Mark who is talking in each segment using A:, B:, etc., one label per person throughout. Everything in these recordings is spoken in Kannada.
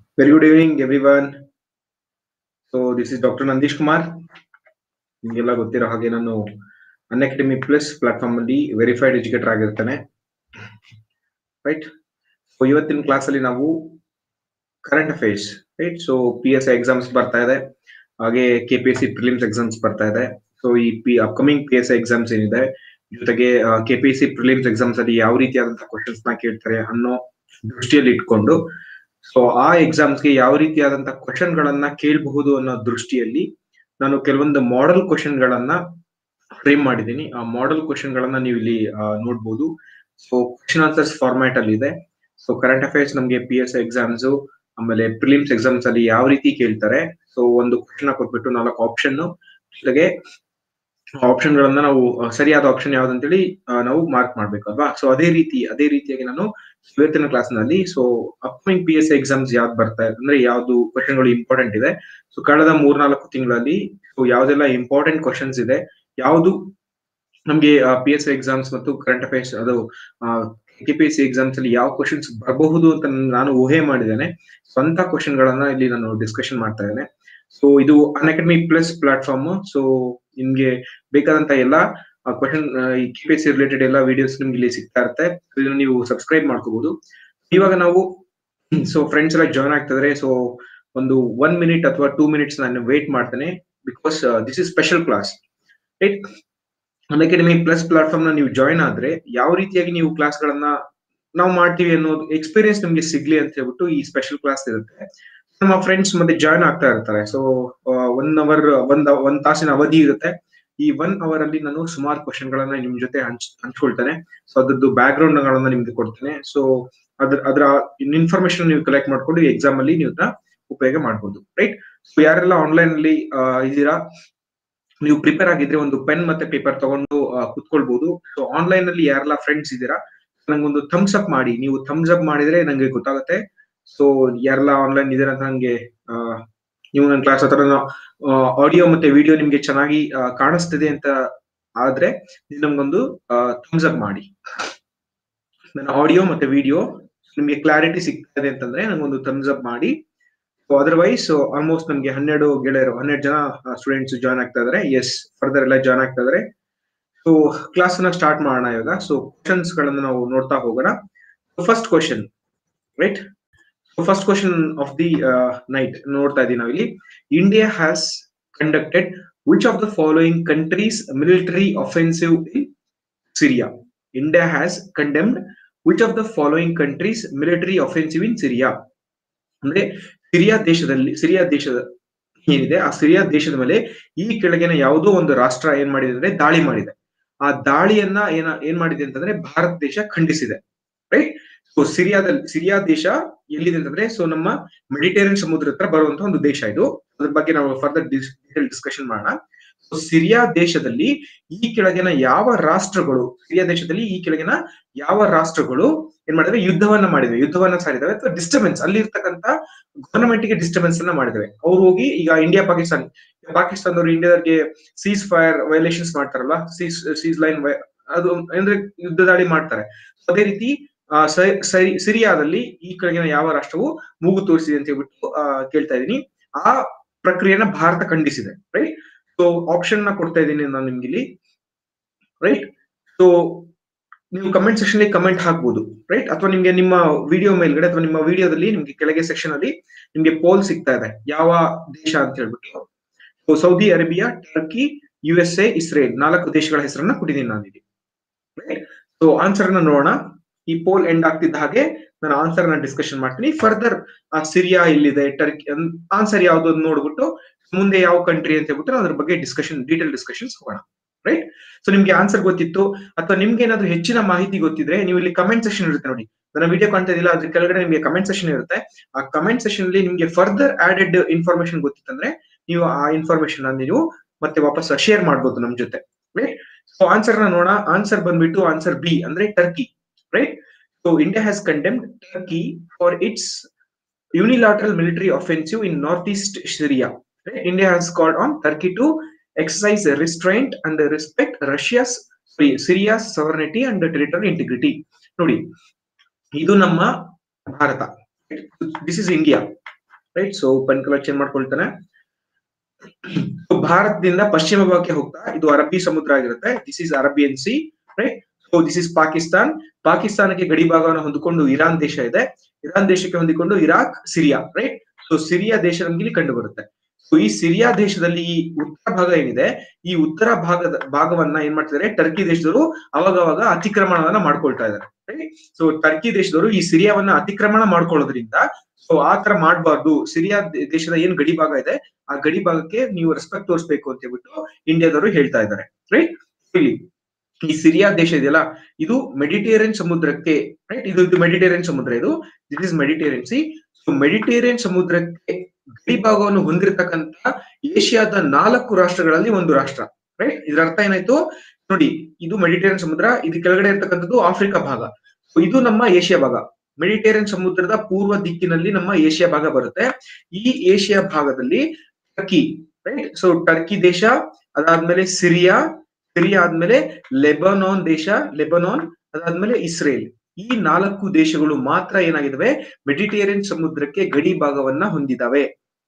A: Very good evening, everyone. So this is Dr. Nandish Kumar. ನಿಮಗೆಲ್ಲ ಗೊತ್ತಿರೋ ಹಾಗೆ ನಾನು ಅನ್ಅಕಾಡೆಮಿ ಪ್ಲಸ್ ಪ್ಲಾಟ್ಫಾರ್ಮ್ ಅಲ್ಲಿ ವೆರಿಫೈಡ್ ಎಜುಕೇಟರ್ ಆಗಿರ್ತೇನೆ ರೈಟ್ ಸೊ ಇವತ್ತಿನ ಕ್ಲಾಸ್ ಅಲ್ಲಿ ನಾವು current affairs right so P S exams ಬರ್ತಾ ಇದೆ ಹಾಗೆ K P S C prelims exams ಬರ್ತಾ ಇದೆ ಸೊ ಈ P upcoming P S exams ಏನಿದೆ ಜೊತೆಗೆ K P S C prelims exams ಅಲ್ಲಿ ಯಾವ ರೀತಿಯಾದಂತಹ ಕ್ವಶನ್ಸ್ ನ ಕೇಳ್ತಾರೆ ಅನ್ನೋ ದೃಷ್ಟಿಯಲ್ಲಿ ಇಟ್ಕೊಂಡು ಸೊ ಆ ಎಕ್ಸಾಮ್ಸ್ಗೆ ಯಾವ ರೀತಿಯಾದಂತಹ ಕ್ವಶನ್ ಗಳನ್ನ ಕೇಳಬಹುದು ಅನ್ನೋ ದೃಷ್ಟಿಯಲ್ಲಿ ನಾನು ಕೆಲವೊಂದು ಮಾಡೆಲ್ ಕ್ವಶನ್ ಗಳನ್ನ ಫ್ರೇಮ್ ಮಾಡಿದ್ದೀನಿ ಆ ಮಾಡೆಲ್ ಕ್ವಶನ್ ಗಳನ್ನ ನೀವು ಇಲ್ಲಿ ಆ, ನೋಡ್ಬೋದು ಸೊ ಕ್ವಶನ್ ಆನ್ಸರ್ಸ್ ಫಾರ್ಮ್ಯಾಟ್ ಅಲ್ಲಿ ಇದೆ ಸೊ ಕರೆಂಟ್ ಅಫೇರ್ಸ್ ನಮಗೆ ಪಿ ಎಸ್ ಎಕ್ಸಾಮ್ಸ್ ಆಮೇಲೆ ಪ್ರಿಲಿಮ್ಸ್ ಎಕ್ಸಾಮ್ಸ್ ಅಲ್ಲಿ ಯಾವ ರೀತಿ ಕೇಳ್ತಾರೆ ಸೊ ಒಂದು ಕ್ವಶನ್ ಕೊಟ್ಬಿಟ್ಟು ನಾಲ್ಕು ಆಪ್ಷನ್ ಜೊತೆಗೆ ಆಪ್ಷನ್ ಗಳನ್ನ ನಾವು ಆ, ಸರಿಯಾದ ಆಪ್ಷನ್ ಯಾವ್ದಂತೇಳಿ ಆ, ನಾವು ಮಾರ್ಕ್ ಮಾಡ್ಬೇಕು ಅಲ್ವಾ ಸೊ ಅದೇ ರೀತಿ ಅದೇ ರೀತಿಯಾಗಿ ನಾನು ಇವತ್ತಿನ ಕ್ಲಾಸ್ ನಲ್ಲಿ so upcoming P S exams ಯಾವ್ದು ಬರ್ತಾ ಇದೆ ಅಂದ್ರೆ ಯಾವ್ದು ಕ್ವಶನ್ ಗಳು ಇಂಪಾರ್ಟೆಂಟ್ ಇದೆ ಸೊ ಕಳೆದ ಮೂರ್ನಾಲ್ಕು ತಿಂಗಳಲ್ಲಿ ಸೊ ಯಾವ್ದೆಲ್ಲ ಇಂಪಾರ್ಟೆಂಟ್ ಕ್ವಶನ್ಸ್ ಇದೆ ಯಾವ್ದು ನಮ್ಗೆ ಪಿ ಎಸ್ ಎಕ್ಸಾಮ್ಸ್ ಮತ್ತು ಕರೆಂಟ್ ಅಫೇರ್ಸ್ ಅದು K P S C exams ಅಲ್ಲಿ ಯಾವ ಕ್ವಶನ್ಸ್ ಬರಬಹುದು ಅಂತ ನಾನು ಊಹೆ ಮಾಡಿದ್ದೇನೆ ಸ್ವಂತ ಕ್ವಶನ್ ಗಳನ್ನ ಇಲ್ಲಿ ನಾನು ಡಿಸ್ಕಷನ್ ಮಾಡ್ತಾ ಇದ್ದೇನೆ ಸೊ ಇದು ಅನ್ಅಕಾಡೆಮಿ ಪ್ಲಸ್ ಪ್ಲಾಟ್ಫಾರ್ಮ್ ಸೊ ನಿಮ್ಗೆ ಬೇಕಾದಂತ ಎಲ್ಲ ಕ್ವಶನ್ ಈ K P S C related ಎಲ್ಲ ವಿಡಿಯೋಸ್ ನಿಮ್ಗೆ ಇಲ್ಲಿ ಸಿಗ್ತಾ ಇರುತ್ತೆ ಇದನ್ನ ನೀವು ಸಬ್ಸ್ಕ್ರೈಬ್ ಮಾಡ್ಕೋಬಹುದು ಇವಾಗ ನಾವು ಸೊ ಫ್ರೆಂಡ್ಸ್ ಎಲ್ಲ ಜಾಯ್ನ್ ಆಗ್ತಿದ್ರೆ ಸೊ ಒಂದು ಒನ್ ಮಿನಿಟ್ ಅಥವಾ ಟೂ ಮಿನಿಟ್ಸ್ ನಾನು ವೇಟ್ ಮಾಡ್ತೇನೆ because this is special class right Unacademy plus platform ನ ನೀವು ಜಾಯ್ನ್ ಆದ್ರೆ ಯಾವ ರೀತಿಯಾಗಿ ನೀವು ಕ್ಲಾಸ್ ಗಳನ್ನ ನಾವು ಮಾಡ್ತೀವಿ ಅನ್ನೋದು ಎಕ್ಸ್ಪೀರಿಯನ್ಸ್ ನಿಮ್ಗೆ ಸಿಗ್ಲಿ ಅಂತ ಹೇಳ್ಬಿಟ್ಟು ಈ ಸ್ಪೆಷಲ್ ಕ್ಲಾಸ್ ಇರುತ್ತೆ ನಮ್ಮ ಫ್ರೆಂಡ್ಸ್ ಮತ್ತೆ ಜಾಯ್ನ್ ಆಗ್ತಾ ಇರ್ತಾರೆ ಸೊ ಒನ್ ಅವರ್ ಒಂದ್ ಒಂದ್ ತಾಸಿನ ಅವಧಿ ಇರುತ್ತೆ ಈ ಒನ್ ಅವರ್ ಅಲ್ಲಿ ನಾನು ಸುಮಾರು ಕ್ವಶನ್ ಗಳನ್ನ ನಿಮ್ ಜೊತೆ ಹಂಚ್ ಹಂಚ್ಕೊಳ್ತೇನೆ ಸೊ ಅದ್ರದ್ದು ಬ್ಯಾಕ್ ಗ್ರೌಂಡ್ ಗಳನ್ನ ನಿಮ್ಗೆ ಕೊಡ್ತೇನೆ ಸೊ ಅದ್ರ ಅದರ ಇನ್ಫಾರ್ಮೇಶನ್ ನೀವು ಕಲೆಕ್ಟ್ ಮಾಡ್ಕೊಂಡು ಎಕ್ಸಾಮ್ ಅಲ್ಲಿ ನೀವು ಅದನ್ನ ಉಪಯೋಗ ಮಾಡ್ಬೋದು ರೈಟ್ ಸೊ ಯಾರೆಲ್ಲ ಆನ್ಲೈನ್ ಅಲ್ಲಿ ಆ, ಇದ್ದೀರಾ ನೀವು ಪ್ರಿಪೇರ್ ಆಗಿದ್ರೆ ಒಂದು ಪೆನ್ ಮತ್ತೆ ಪೇಪರ್ ತಗೊಂಡು ಆ, ಕುತ್ಕೊಳ್ಬಹುದು ಸೊ ಆನ್ಲೈನ್ ಅಲ್ಲಿ ಯಾರೆಲ್ಲ ಫ್ರೆಂಡ್ಸ್ ಇದ್ದೀರಾ ನಂಗೊಂದು ಥಮ್ಸ್ ಅಪ್ ಮಾಡಿ ನೀವು ಥಮ್ಸ್ ಅಪ್ ಮಾಡಿದ್ರೆ ನಂಗೆ ಗೊತ್ತಾಗುತ್ತೆ ಸೊ ಯಾರೆಲ್ಲ ಆನ್ಲೈನ್ ಇದ್ದೀರಾ ಅಂತ ನಂಗೆ ಆ, ನೀವು ನನ್ನ ಕ್ಲಾಸ್ ಹತ್ರ ಆಡಿಯೋ ಮತ್ತೆ ವಿಡಿಯೋ ನಿಮ್ಗೆ ಚೆನ್ನಾಗಿ ಆ, ಕಾಣಿಸ್ತಿದೆ ಅಂತ ಆದ್ರೆ ನೀವು ನಮ್ಗೊಂದು ಥಮ್ಸ್ ಅಪ್ ಮಾಡಿ ನನ್ನ ಆಡಿಯೋ ಮತ್ತೆ ವಿಡಿಯೋ ನಿಮ್ಗೆ ಕ್ಲಾರಿಟಿ ಸಿಗ್ತದೆ ಅಂತಂದ್ರೆ ನಂಗೊಂದು ಥಮ್ಸ್ ಅಪ್ ಮಾಡಿ ಸೊ ಅದರ್ವೈಸ್ ಆಲ್ಮೋಸ್ಟ್ ನಮ್ಗೆ ಹನ್ನೆರಡು ಗೆಳೆಯರು ಹನ್ನೆರಡು ಜನ ಸ್ಟೂಡೆಂಟ್ಸ್ ಜಾಯ್ನ್ ಆಗ್ತಾ ಇದಾರೆ ಎಸ್ ಫರ್ದರ್ ಎಲ್ಲ ಜಾಯ್ನ್ ಆಗ್ತಾ ಇದಾರೆ ಸೊ ಕ್ಲಾಸ್ ನ ಸ್ಟಾರ್ಟ್ ಮಾಡೋಣ ಇವಾಗ ಸೊ ಕ್ವಶನ್ಸ್ ಗಳನ್ನ ನಾವು ನೋಡ್ತಾ ಹೋಗೋಣ first question right first question of the night ನೋಡ್ತಾ ಇದೀವಿ ನಾವಿಲ್ಲಿ India has conducted which of the following countries military offensive in Syria India has condemned which of the following countries military offensive in Syria ಅಂದ್ರೆ ಸಿರಿಯಾ ದೇಶದಲ್ಲಿ ಸಿರಿಯಾ ದೇಶದ ಏನಿದೆ ಆ ಸಿರಿಯಾ ದೇಶದ ಮೇಲೆ ಈ ಕೆಳಗಿನ ಯಾವುದೋ ಒಂದು ರಾಷ್ಟ್ರ ಏನ್ ಮಾಡಿದೆ ಅಂದ್ರೆ ದಾಳಿ ಮಾಡಿದೆ ಆ ದಾಳಿಯನ್ನ ಏನ ಏನ್ ಮಾಡಿದೆ ಅಂತಂದ್ರೆ ಭಾರತ ದೇಶ ಖಂಡಿಸಿದೆ ರೈಟ್ ಸೊ ಸಿರಿಯಾದಲ್ಲಿ ಸಿರಿಯಾ ದೇಶ ಎಲ್ಲಿದೆ ಅಂತಂದ್ರೆ ಸೊ ನಮ್ಮ ಮೆಡಿಟೇರಿಯನ್ ಸಮುದ್ರ ಹತ್ರ ಬರುವಂತಹ ಒಂದು ದೇಶ ಇದು ಅದ್ರ ಬಗ್ಗೆ ನಾವು ಫರ್ದರ್ ಡೀಟೇಲ್ ಡಿಸ್ಕಷನ್ ಮಾಡೋಣ ಸೊ ಸಿರಿಯಾ ದೇಶದಲ್ಲಿ ಈ ಕೆಳಗಿನ ಯಾವ ರಾಷ್ಟ್ರಗಳು ಸಿರಿಯಾ ದೇಶದಲ್ಲಿ ಈ ಕೆಳಗಿನ ಯಾವ ರಾಷ್ಟ್ರಗಳು ಏನ್ ಮಾಡಿದ್ರೆ ಯುದ್ಧವನ್ನ ಮಾಡಿವೆ ಯುದ್ಧವನ್ನ ಸಾರಿದಾವೆ ಅಥವಾ ಡಿಸ್ಟರ್ಬೆನ್ಸ್ ಅಲ್ಲಿ ಇರ್ತಕ್ಕಂತ ಗವರ್ನಮೆಂಟ್ ಗೆ ಡಿಸ್ಟರ್ಬೆನ್ಸ್ ಅನ್ನ ಮಾಡಿದಾವೆ ಅವ್ರು ಹೋಗಿ ಈಗ ಇಂಡಿಯಾ ಪಾಕಿಸ್ತಾನ ಪಾಕಿಸ್ತಾನದವರು ಇಂಡಿಯಾದವ್ರಿಗೆ ಸೀಸ್ ಫೈರ್ ವೈಲೇಷನ್ಸ್ ಮಾಡ್ತಾರಲ್ಲ ಸೀಸ್ ಸೀಸ್ ಲೈನ್ ಅದು ಅಂದ್ರೆ ಯುದ್ಧ ದಾಳಿ ಮಾಡ್ತಾರೆ ಅದೇ ರೀತಿ ಆ, ಸ- ಸರಿ ಸಿರಿಯಾದಲ್ಲಿ ಈ ಕೆಳಗಿನ ಯಾವ ರಾಷ್ಟ್ರವು ಮೂಗು ತೋರಿಸಿದೆ ಅಂತ ಹೇಳ್ಬಿಟ್ಟು ಆ, ಕೇಳ್ತಾ ಇದೀನಿ ಆ ಪ್ರಕ್ರಿಯೆನ ಭಾರತ ಖಂಡಿಸಿದೆ ರೈಟ್ ಸೊ ಆಪ್ಷನ್ ನ ಕೊಡ್ತಾ ಇದ್ದೀನಿ ನಾನು ನಿಮ್ಗೆ ಇಲ್ಲಿ ರೈಟ್ ಸೊ ನೀವು ಕಮೆಂಟ್ ಸೆಕ್ಷನ್ ಕಮೆಂಟ್ ಹಾಕ್ಬೋದು ರೈಟ್ ಅಥವಾ ನಿಮ್ಗೆ ನಿಮ್ಮ ವಿಡಿಯೋ ಮೇಲ್ಗಡೆ ಅಥವಾ ನಿಮ್ಮ ವಿಡಿಯೋದಲ್ಲಿ ನಿಮ್ಗೆ ಕೆಳಗೆ ಸೆಕ್ಷನ್ ಅಲ್ಲಿ ನಿಮ್ಗೆ ಪೋಲ್ ಸಿಗ್ತಾ ಇದೆ ಯಾವ ದೇಶ ಅಂತ ಹೇಳ್ಬಿಟ್ಟು so Saudi Arabia Turkey U S A Israel ನಾಲ್ಕು ದೇಶಗಳ ಹೆಸರನ್ನ ಕೊಟ್ಟಿದ್ದೀನಿ ನಾನು ಇಲ್ಲಿ ರೈಟ್ ಸೊ ಆನ್ಸರ್ ನ ನೋಡೋಣ ಈ ಪೋಲ್ ಎಂಡ್ ಆಗ್ತಿದ್ದ ಹಾಗೆ ನಾನು ಆನ್ಸರ್ ನ ಡಿಸ್ಕಷನ್ ಮಾಡ್ತೀನಿ ಫರ್ದರ್ ಆ ಸಿರಿಯಾ ಎಲ್ಲಿದೆ ಟರ್ಕಿ ಆನ್ಸರ್ ಯಾವ್ದು ಅಂತ ನೋಡ್ಬಿಟ್ಟು ಮುಂದೆ ಯಾವ ಕಂಟ್ರಿ ಅಂತ ಹೇಳ್ಬಿಟ್ಟು ನಾವು ಅದ್ರ ಬಗ್ಗೆ ಡಿಸ್ಕಷನ್ ಡೀಟೇಲ್ ಡಿಸ್ಕಷನ್ಸ್ ಹೋಗೋಣ ರೈಟ್ ಸೊ ನಿಮ್ಗೆ ಆನ್ಸರ್ ಗೊತ್ತಿತ್ತು ಅಥವಾ ನಿಮ್ಗೆ ಏನಾದ್ರು ಹೆಚ್ಚಿನ ಮಾಹಿತಿ ಗೊತ್ತಿದ್ರೆ ನೀವು ಇಲ್ಲಿ ಕಮೆಂಟ್ ಸೆಕ್ಷನ್ ಇರುತ್ತೆ ನೋಡಿ ನನ್ನ ವಿಡಿಯೋ ಕಾಣ್ತಾ ಇದಿಲ್ಲ ಅದ್ರ ಕೆಳಗಡೆ ನಿಮಗೆ ಕಮೆಂಟ್ ಸೆಕ್ಷನ್ ಇರುತ್ತೆ ಆ ಕಮೆಂಟ್ ಸೆಕ್ಷನ್ ಅಲ್ಲಿ ನಿಮ್ಗೆ ಫರ್ದರ್ ಆಡೆಡ್ ಇನ್ಫಾರ್ಮೇಶನ್ ಗೊತ್ತಿತ್ತಂದ್ರೆ ನೀವು ಆ ಇನ್ಫಾರ್ಮೇಶನ್ ಅನ್ನು ನೀವು ಮತ್ತೆ ವಾಪಸ್ ಶೇರ್ ಮಾಡ್ಬೋದು ನಮ್ ಜೊತೆ ರೈಟ್ ಸೊ ಆನ್ಸರ್ ನ ನೋಡೋಣ ಆನ್ಸರ್ ಬಂದ್ಬಿಟ್ಟು ಆನ್ಸರ್ ಬಿ ಅಂದ್ರೆ Turkey right so India has condemned Turkey for its unilateral military offensive in northeast Syria. Right? India has called on Turkey to exercise restraint and respect Russia's sorry, Syria's sovereignty and territorial integrity. ನೋಡಿ ಇದು ನಮ್ಮ Bharat this is India right so pen colour change ಮಾಡ್ಕೊಳ್ತಾನೆ So, ಭಾರತದಿಂದ ಪಶ್ಚಿಮ ಭಾಗಕ್ಕೆ ಹೋಗ್ತಾ ಇದು ಅರಬ್ಬಿ ಸಮುದ್ರ ಆಗಿರುತ್ತೆ this is Arabian sea right so this is Pakistan ಪಾಕಿಸ್ತಾನಕ್ಕೆ ಗಡಿ ಭಾಗವನ್ನು ಹೊಂದಿಕೊಂಡು ಇರಾನ್ ದೇಶ ಇದೆ ಇರಾನ್ ದೇಶಕ್ಕೆ ಹೊಂದಿಕೊಂಡು Iraq Syria right so Syria ದೇಶ ನಮ್ಗೆ ಇಲ್ಲಿ ಕಂಡು ಬರುತ್ತೆ ಸೊ ಈ ಸಿರಿಯಾ ದೇಶದಲ್ಲಿ ಈ ಉತ್ತರ ಭಾಗ ಏನಿದೆ ಈ ಉತ್ತರ ಭಾಗದ ಭಾಗವನ್ನ ಏನ್ ಮಾಡ್ತಿದ್ದಾರೆ ಟರ್ಕಿ ದೇಶದವರು ಅವಾಗವಾಗ ಅತಿಕ್ರಮಣವನ್ನ ಮಾಡ್ಕೊಳ್ತಾ ಇದ್ದಾರೆ ಸೊ ಟರ್ಕಿ ದೇಶದವರು ಈ ಸಿರಿಯಾವನ್ನ ಅತಿಕ್ರಮಣ ಮಾಡ್ಕೊಳ್ಳೋದ್ರಿಂದ ಸೊ ಆ ತರ ಮಾಡಬಾರ್ದು ಸಿರಿಯಾ ದೇ- ದೇಶದ ಏನ್ ಗಡಿ ಭಾಗ ಇದೆ ಆ ಗಡಿ ಭಾಗಕ್ಕೆ ನೀವು ರೆಸ್ಪೆಕ್ಟ್ ತೋರಿಸಬೇಕು ಅಂತ ಹೇಳ್ಬಿಟ್ಟು ಇಂಡಿಯಾದವರು ಹೇಳ್ತಾ ಇದ್ದಾರೆ ರೈಟ್ ಇಲ್ಲಿ ಈ ಸಿರಿಯಾ ದೇಶ ಇದೆಯಲ್ಲ ಇದು ಮೆಡಿಟೇರಿಯನ್ ಸಮುದ್ರಕ್ಕೆ ರೈಟ್ ಇದು ಇದು ಮೆಡಿಟೇರಿಯನ್ ಸಮುದ್ರ ಇದು this is Mediterranean sea so Mediterranean ಸಮುದ್ರಕ್ಕೆ ಗಡಿ ಭಾಗವನ್ನು ಹೊಂದಿರತಕ್ಕಂತ ಏಷ್ಯಾದ ನಾಲ್ಕು ರಾಷ್ಟ್ರಗಳಲ್ಲಿ ಒಂದು ರಾಷ್ಟ್ರ ರೈಟ್ ಇದರ ಅರ್ಥ ಏನಾಯ್ತು ನೋಡಿ ಇದು ಮೆಡಿಟೇರಿಯನ್ ಸಮುದ್ರ ಇದು ಕೆಳಗಡೆ ಇರ್ತಕ್ಕಂಥದ್ದು ಆಫ್ರಿಕಾ ಭಾಗ ಸೊ ಇದು ನಮ್ಮ ಏಷ್ಯಾ ಭಾಗ ಮೆಡಿಟೇರಿಯನ್ ಸಮುದ್ರದ ಪೂರ್ವ ದಿಕ್ಕಿನಲ್ಲಿ ನಮ್ಮ ಏಷ್ಯಾ ಭಾಗ ಬರುತ್ತೆ ಈ ಏಷ್ಯಾ ಭಾಗದಲ್ಲಿ ಟರ್ಕಿ ರೈಟ್ ಸೊ ಟರ್ಕಿ ದೇಶ ಅದಾದ್ಮೇಲೆ ಸಿರಿಯಾ ಸಿರಿಯಾ ಆದ್ಮೇಲೆ ಲೆಬನಾನ್ ದೇಶ ಲೆಬನಾನ್ ಅದಾದ್ಮೇಲೆ ಇಸ್ರೇಲ್ ಈ ನಾಲ್ಕು ದೇಶಗಳು ಮಾತ್ರ ಏನಾಗಿದಾವೆ ಮೆಡಿಟೇರಿಯನ್ ಸಮುದ್ರಕ್ಕೆ ಗಡಿ ಭಾಗವನ್ನ ಹೊಂದಿದಾವೆ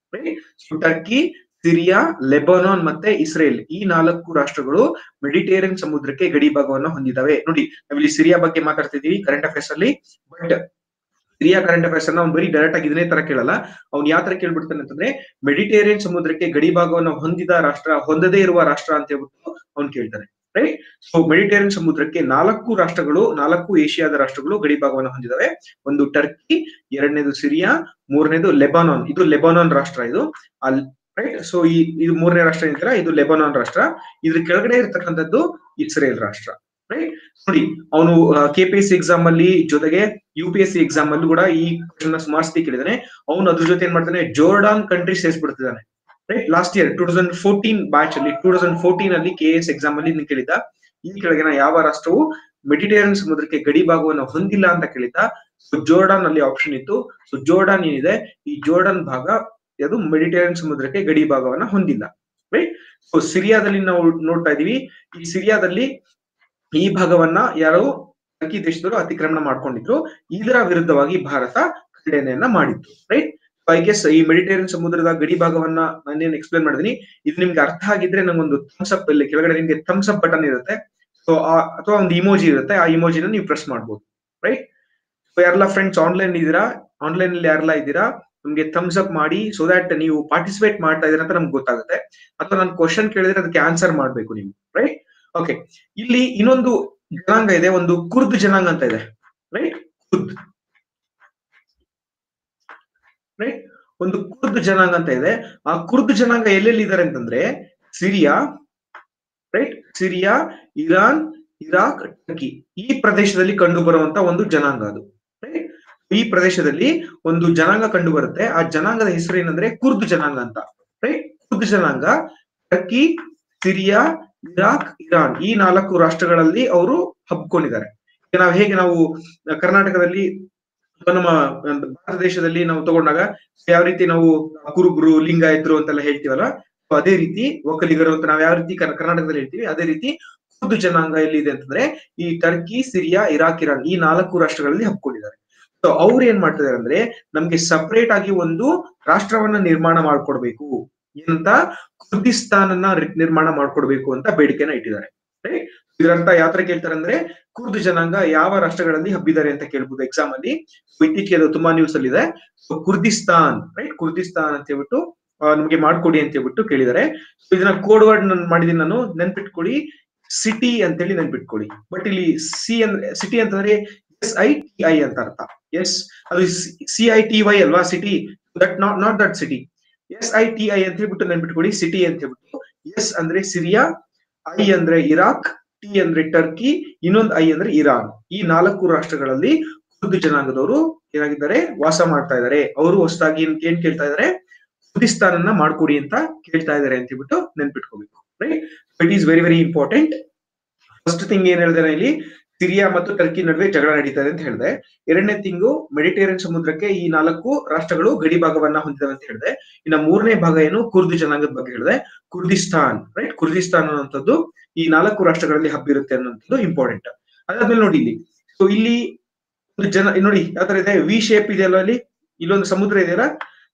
A: ಸೊ ಟರ್ಕಿ ಸಿರಿಯಾ ಲೆಬನಾನ್ ಮತ್ತೆ ಇಸ್ರೇಲ್ ಈ ನಾಲ್ಕು ರಾಷ್ಟ್ರಗಳು ಮೆಡಿಟೇರಿಯನ್ ಸಮುದ್ರಕ್ಕೆ ಗಡಿ ಭಾಗವನ್ನ ಹೊಂದಿದಾವೆ ನೋಡಿ ನಾವಿಲ್ಲಿ ಸಿರಿಯಾ ಬಗ್ಗೆ ಮಾತಾಡ್ತಿದೀವಿ ಕರೆಂಟ್ ಅಫೇರ್ಸ್ ಅಲ್ಲಿ ಬಟ್ ಸಿರಿಯಾ ಕರೆಂಟ್ ಅಫೇರ್ಸ್ ಅನ್ನ ಅವ್ನು ಬರೀ ಡೈರೆಕ್ಟ್ ಆಗಿ ಇದನ್ನೇ ತರ ಕೇಳಲ್ಲ ಅವ್ನು ಯಾವ ತರ ಕೇಳ್ಬಿಡ್ತಾನೆ ಅಂತಂದ್ರೆ ಮೆಡಿಟೇರಿಯನ್ ಸಮುದ್ರಕ್ಕೆ ಗಡಿ ಭಾಗವನ್ನ ಹೊಂದಿದ ರಾಷ್ಟ್ರ ಹೊಂದದೇ ಇರುವ ರಾಷ್ಟ್ರ ಅಂತ ಹೇಳ್ಬಿಟ್ಟು ಅವ್ನು ಕೇಳ್ತಾನೆ ರೈಟ್ ಸೊ ಮೆಡಿಟೇರಿಯನ್ ಸಮುದ್ರಕ್ಕೆ ನಾಲ್ಕು ರಾಷ್ಟ್ರಗಳು ನಾಲ್ಕು ಏಷ್ಯಾದ ರಾಷ್ಟ್ರಗಳು ಗಡಿ ಭಾಗವನ್ನು ಹೊಂದಿದಾವೆ ಒಂದು ಟರ್ಕಿ ಎರಡನೇದು ಸಿರಿಯಾ ಮೂರನೇದು ಲೆಬನಾನ್ ಇದು ಲೆಬನಾನ್ ರಾಷ್ಟ್ರ ಇದು ಅಲ್ ರೈಟ್ ಸೊ ಈ ಇದು ಮೂರನೇ ರಾಷ್ಟ್ರ ಏನಿಲ್ಲ ಇದು ಲೆಬನಾನ್ ರಾಷ್ಟ್ರ ಇದ್ರ ಕೆಳಗಡೆ ಇರ್ತಕ್ಕಂಥದ್ದು ಇಸ್ರೇಲ್ ರಾಷ್ಟ್ರ ರೈಟ್ ನೋಡಿ ಅವನು K P S C exam ಅಲ್ಲಿ ಜೊತೆಗೆ U P S C exam ಅಲ್ಲೂ ಕೂಡ ಈ ಕ್ವಶನ್ ಸುಮಾರು ಸತಿ ಕೇಳಿದಾನೆ ಅವನು ಅದ್ರ ಜೊತೆ ಏನ್ ಮಾಡ್ತಾನೆ ಜೋರ್ಡಾನ್ ಕಂಟ್ರಿ ಸೇರಿಸ್ಬಿಡ್ತಿದ್ದಾನೆ right last year two thousand fourteen batch ಅಲ್ಲಿ ಟೂ ತೌಸಂಡ್ ಫೋರ್ಟೀನ್ ಅಲ್ಲಿ ಕೆ ಎಸ್ ಎಕ್ಸಾಮ್ ಅಲ್ಲಿ ಇದನ್ನ ಕೇಳಿದ್ದ ಈ ಕೆಳಗಿನ ಯಾವ ರಾಷ್ಟ್ರವು ಮೆಡಿಟೇರಿಯನ್ ಸಮುದ್ರಕ್ಕೆ ಗಡಿ ಭಾಗವನ್ನು ಹೊಂದಿಲ್ಲ ಅಂತ ಕೇಳಿದ್ದ ಸೊ ಜೋರ್ಡಾನ್ ಅಲ್ಲಿ ಆಪ್ಷನ್ ಇತ್ತು ಸೊ ಜೋರ್ಡಾನ್ ಏನಿದೆ ಈ ಜೋರ್ಡಾನ್ ಭಾಗ ಅದು ಮೆಡಿಟೇರಿಯನ್ ಸಮುದ್ರಕ್ಕೆ ಗಡಿ ಭಾಗವನ್ನ ಹೊಂದಿಲ್ಲ ರೈಟ್ ಸೊ ಸಿರಿಯಾದಲ್ಲಿ ನಾವು ನೋಡ್ತಾ ಇದೀವಿ ಈ ಸಿರಿಯಾದಲ್ಲಿ ಈ ಭಾಗವನ್ನ ಯಾರು ಟರ್ಕಿ ದೇಶದವರು ಅತಿಕ್ರಮಣ ಮಾಡ್ಕೊಂಡಿದ್ರು ಇದರ ವಿರುದ್ಧವಾಗಿ ಭಾರತ ಖಂಡನೆಯನ್ನ ಮಾಡಿತ್ತು ರೈಟ್ ಐ ಗೆಸ್ ಈ ಮೆಡಿಟೇರಿಯನ್ ಸಮುದ್ರದ ಗಡಿ ಭಾಗವನ್ನ ನಾನೇನ್ ಎಕ್ಸ್ಪ್ಲೇನ್ ಮಾಡಿದೀನಿ ಇದು ನಿಮ್ಗೆ ಅರ್ಥ ಆಗಿದ್ರೆ ನಂಗೊಂದು ಥಮ್ಸ್ ಅಪ್ ಇಲ್ಲಿ ಕೆಳಗಡೆ ನಿಮ್ಗೆ ಥಮ್ಸ್ ಅಪ್ ಬಟನ್ ಇರುತ್ತೆ ಸೊ ಅಥವಾ ಒಂದು ಇಮೋಜಿ ಇರುತ್ತೆ ಆ ಇಮೋಜಿನ ನೀವು ಪ್ರೆಸ್ ಮಾಡ್ಬೋದು ರೈಟ್ ಸೊ ಯಾರೆಲ್ಲ ಫ್ರೆಂಡ್ಸ್ ಆನ್ಲೈನ್ ಇದ್ದೀರಾ ಆನ್ಲೈನ್ ಅಲ್ಲಿ ಯಾರೆಲ್ಲ ಇದ್ದೀರಾ ನಿಮ್ಗೆ ಥಮ್ಸ್ ಅಪ್ ಮಾಡಿ ಸೊ ದಟ್ ನೀವು ಪಾರ್ಟಿಸಿಪೇಟ್ ಮಾಡ್ತಾ ಇದೀರ ಅಂತ ನಮ್ಗೆ ಗೊತ್ತಾಗುತ್ತೆ ಅಥವಾ ನಾನು ಕ್ವಶನ್ ಕೇಳಿದ್ರೆ ಅದಕ್ಕೆ ಆನ್ಸರ್ ಮಾಡ್ಬೇಕು ನೀವು ರೈಟ್ ಓಕೆ ಇಲ್ಲಿ ಇನ್ನೊಂದು ಜನಾಂಗ ಇದೆ ಒಂದು ಕುರ್ದ್ ಜನಾಂಗ ಅಂತ ಇದೆ ರೈಟ್ ಕುರ್ದ್ ರೈಟ್ ಒಂದು ಕುರ್ದ್ ಜನಾಂಗ ಅಂತ ಇದೆ ಆ ಕುರ್ದ್ ಜನಾಂಗ ಎಲ್ಲೆಲ್ಲಿ ಇದ್ದಾರೆ ಅಂತಂದ್ರೆ Syria right Syria Iran Iraq Turkey ಈ ಪ್ರದೇಶದಲ್ಲಿ ಕಂಡು ಬರುವಂತ ಒಂದು ಜನಾಂಗ ಅದು ರೈಟ್ ಈ ಪ್ರದೇಶದಲ್ಲಿ ಒಂದು ಜನಾಂಗ ಕಂಡು ಬರುತ್ತೆ ಆ ಜನಾಂಗದ ಹೆಸರು ಏನಂದ್ರೆ ಕುರ್ದ್ ಜನಾಂಗ ಅಂತ ರೈಟ್ ಕುರ್ದ್ ಜನಾಂಗ ಟರ್ಕಿ ಸಿರಿಯಾ ಇರಾಕ್ ಇರಾನ್ ಈ ನಾಲ್ಕು ರಾಷ್ಟ್ರಗಳಲ್ಲಿ ಅವರು ಹಬ್ಕೊಂಡಿದ್ದಾರೆ ಈಗ ನಾವು ಹೇಗೆ ನಾವು ಕರ್ನಾಟಕದಲ್ಲಿ ಅಥವಾ ನಮ್ಮ ಭಾರತ ದೇಶದಲ್ಲಿ ನಾವು ತಗೊಂಡಾಗ ಯಾವ ರೀತಿ ನಾವು ಕುರುಬ್ರು ಲಿಂಗಾಯತರು ಅಂತೆಲ್ಲ ಹೇಳ್ತೀವಲ್ಲ ಸೊ ಅದೇ ರೀತಿ ಒಕ್ಕಲಿಗರು ಅಂತ ನಾವು ಯಾವ ರೀತಿ ಕರ್- ಕರ್ನಾಟಕದಲ್ಲಿ ಹೇಳ್ತೀವಿ ಅದೇ ರೀತಿ ಕುರ್ದು ಜನಾಂಗ ಎಲ್ಲಿದೆ ಅಂತಂದ್ರೆ ಈ ಟರ್ಕಿ ಸಿರಿಯಾ ಇರಾಕ್ ಇರಾನ್ ಈ ನಾಲ್ಕು ರಾಷ್ಟ್ರಗಳಲ್ಲಿ ಹಬ್ಕೊಂಡಿದ್ದಾರೆ ಸೊ ಅವ್ರು ಏನ್ ಮಾಡ್ತಿದ್ದಾರೆ ಅಂದ್ರೆ ನಮ್ಗೆ ಸಪರೇಟ್ ಆಗಿ ಒಂದು ರಾಷ್ಟ್ರವನ್ನ ನಿರ್ಮಾಣ ಮಾಡ್ಕೊಡ್ಬೇಕು ಏನಂತ ಕುರ್ದಿಸ್ತಾನನ್ನ ರಿ- ನಿರ್ಮಾಣ ಮಾಡ್ಕೊಡ್ಬೇಕು ಅಂತ ಬೇಡಿಕೆನ ಇಟ್ಟಿದ್ದಾರೆ Right? ಇದರರ್ಥ ಯಾವ ತರ ಕೇಳ್ತಾರೆ ಅಂದ್ರೆ ಕುರ್ದು ಜನಾಂಗ ಯಾವ ರಾಷ್ಟ್ರಗಳಲ್ಲಿ ಹಬ್ಬಿದ್ದಾರೆ ಅಂತ ಕೇಳ್ಬೋದು ಎಕ್ಸಾಮ್ ಅಲ್ಲಿ So, ಇತ್ತೀಚೆಗೆ ಅದು ತುಂಬಾ ನ್ಯೂಸ್ ಅಲ್ಲಿ ಇದೆ ಸೊ ಕುರ್ದಿಸ್ತಾನ್ ರೈಟ್ ಕುರ್ದಿಸ್ತಾನ್ ಅಂತ ಹೇಳ್ಬಿಟ್ಟು ಆ, ನಮ್ಗೆ ಮಾಡ್ಕೊಡಿ ಅಂತ ಹೇಳ್ಬಿಟ್ಟು ಕೇಳಿದ್ದಾರೆ ಸೊ ಇದನ್ನ ಕೋಡ್ ವರ್ಡ್ ನಾನು ಮಾಡಿದೀನಿ ನಾನು ನೆನ್ಪಿಟ್ಕೊಳ್ಳಿ ಸಿಟಿ ಅಂತೇಳಿ ನೆನ್ಪಿಟ್ಕೊಳ್ಳಿ ಬಟ್ ಇಲ್ಲಿ ಸಿ ಅಂದ್ರೆ ಸಿಟಿ ಅಂತಂದ್ರೆ ಎಸ್ ಐ ಟಿ ಐ ಅಂತ ಅರ್ಥ ಎಸ್ ಅದು ಸಿ ಐ ಟಿ ವೈ ಅಲ್ವಾ city that not not that city S I T I ಅಂತ ಹೇಳ್ಬಿಟ್ಟು ನೆನ್ಪಿಟ್ಕೊಳ್ಳಿ ಸಿಟಿ ಅಂತ ಹೇಳ್ಬಿಟ್ಟು ಎಸ್ ಅಂದ್ರೆ ಸಿರಿಯಾ ಐ ಅಂದ್ರೆ ಇರಾಕ್ ಟಿ ಅಂದ್ರೆ ಟರ್ಕಿ ಇನ್ನೊಂದು ಐ ಅಂದ್ರೆ ಇರಾನ್ ಈ ನಾಲ್ಕು ರಾಷ್ಟ್ರಗಳಲ್ಲಿ ಕುರ್ದು ಜನಾಂಗದವರು ಏನಾಗಿದ್ದಾರೆ ವಾಸ ಮಾಡ್ತಾ ಇದ್ದಾರೆ ಅವರು ಹೊಸದಾಗಿ ಏನ್ ಏನ್ ಕೇಳ್ತಾ ಇದ್ದಾರೆ ಕುರ್ದಿಸ್ತಾನನ್ನ ಮಾಡ್ಕೊಡಿ ಅಂತ ಕೇಳ್ತಾ ಇದ್ದಾರೆ ಅಂತ ಹೇಳ್ಬಿಟ್ಟು ನೆನ್ಪಿಟ್ಕೋಬೇಕು right it is very very important first thing ಏನ್ ಹೇಳಿದ್ರೆ ಇಲ್ಲಿ ಸಿರಿಯಾ ಮತ್ತು ಟರ್ಕಿ ನಡುವೆ ಜಗಳ ನಡೀತಾ ಇದೆ ಅಂತ ಹೇಳಿದೆ ಎರಡನೇ ತಿಂಗು ಮೆಡಿಟೇರಿಯನ್ ಸಮುದ್ರಕ್ಕೆ ಈ ನಾಲ್ಕು ರಾಷ್ಟ್ರಗಳು ಗಡಿ ಭಾಗವನ್ನ ಹೊಂದಿದವೆ ಅಂತ ಹೇಳಿದೆ ಇನ್ನ ಮೂರನೇ ಭಾಗ ಏನು ಕುರ್ದು ಜನಾಂಗದ ಬಗ್ಗೆ ಹೇಳಿದೆ ಕುರ್ದಿಸ್ತಾನ್ ರೈಟ್ ಕುರ್ದಿಸ್ತಾನ್ ಅನ್ನುವಂಥದ್ದು ಈ ನಾಲ್ಕು ರಾಷ್ಟ್ರಗಳಲ್ಲಿ ಹಬ್ಬಿರುತ್ತೆ ಅನ್ನೋಂಥದ್ದು ಇಂಪಾರ್ಟೆಂಟ್ ಅದಾದ್ಮೇಲೆ ನೋಡಿ ಇಲ್ಲಿ ಸೊ ಇಲ್ಲಿ ಒಂದು ಜನ ನೋಡಿ ಯಾವ ತರ ಇದೆ ವಿ ಶೇಪ್ ಇದೆಯಲ್ಲ ಅಲ್ಲಿ ಇಲ್ಲೊಂದು ಸಮುದ್ರ ಇದೆಯಲ್ಲ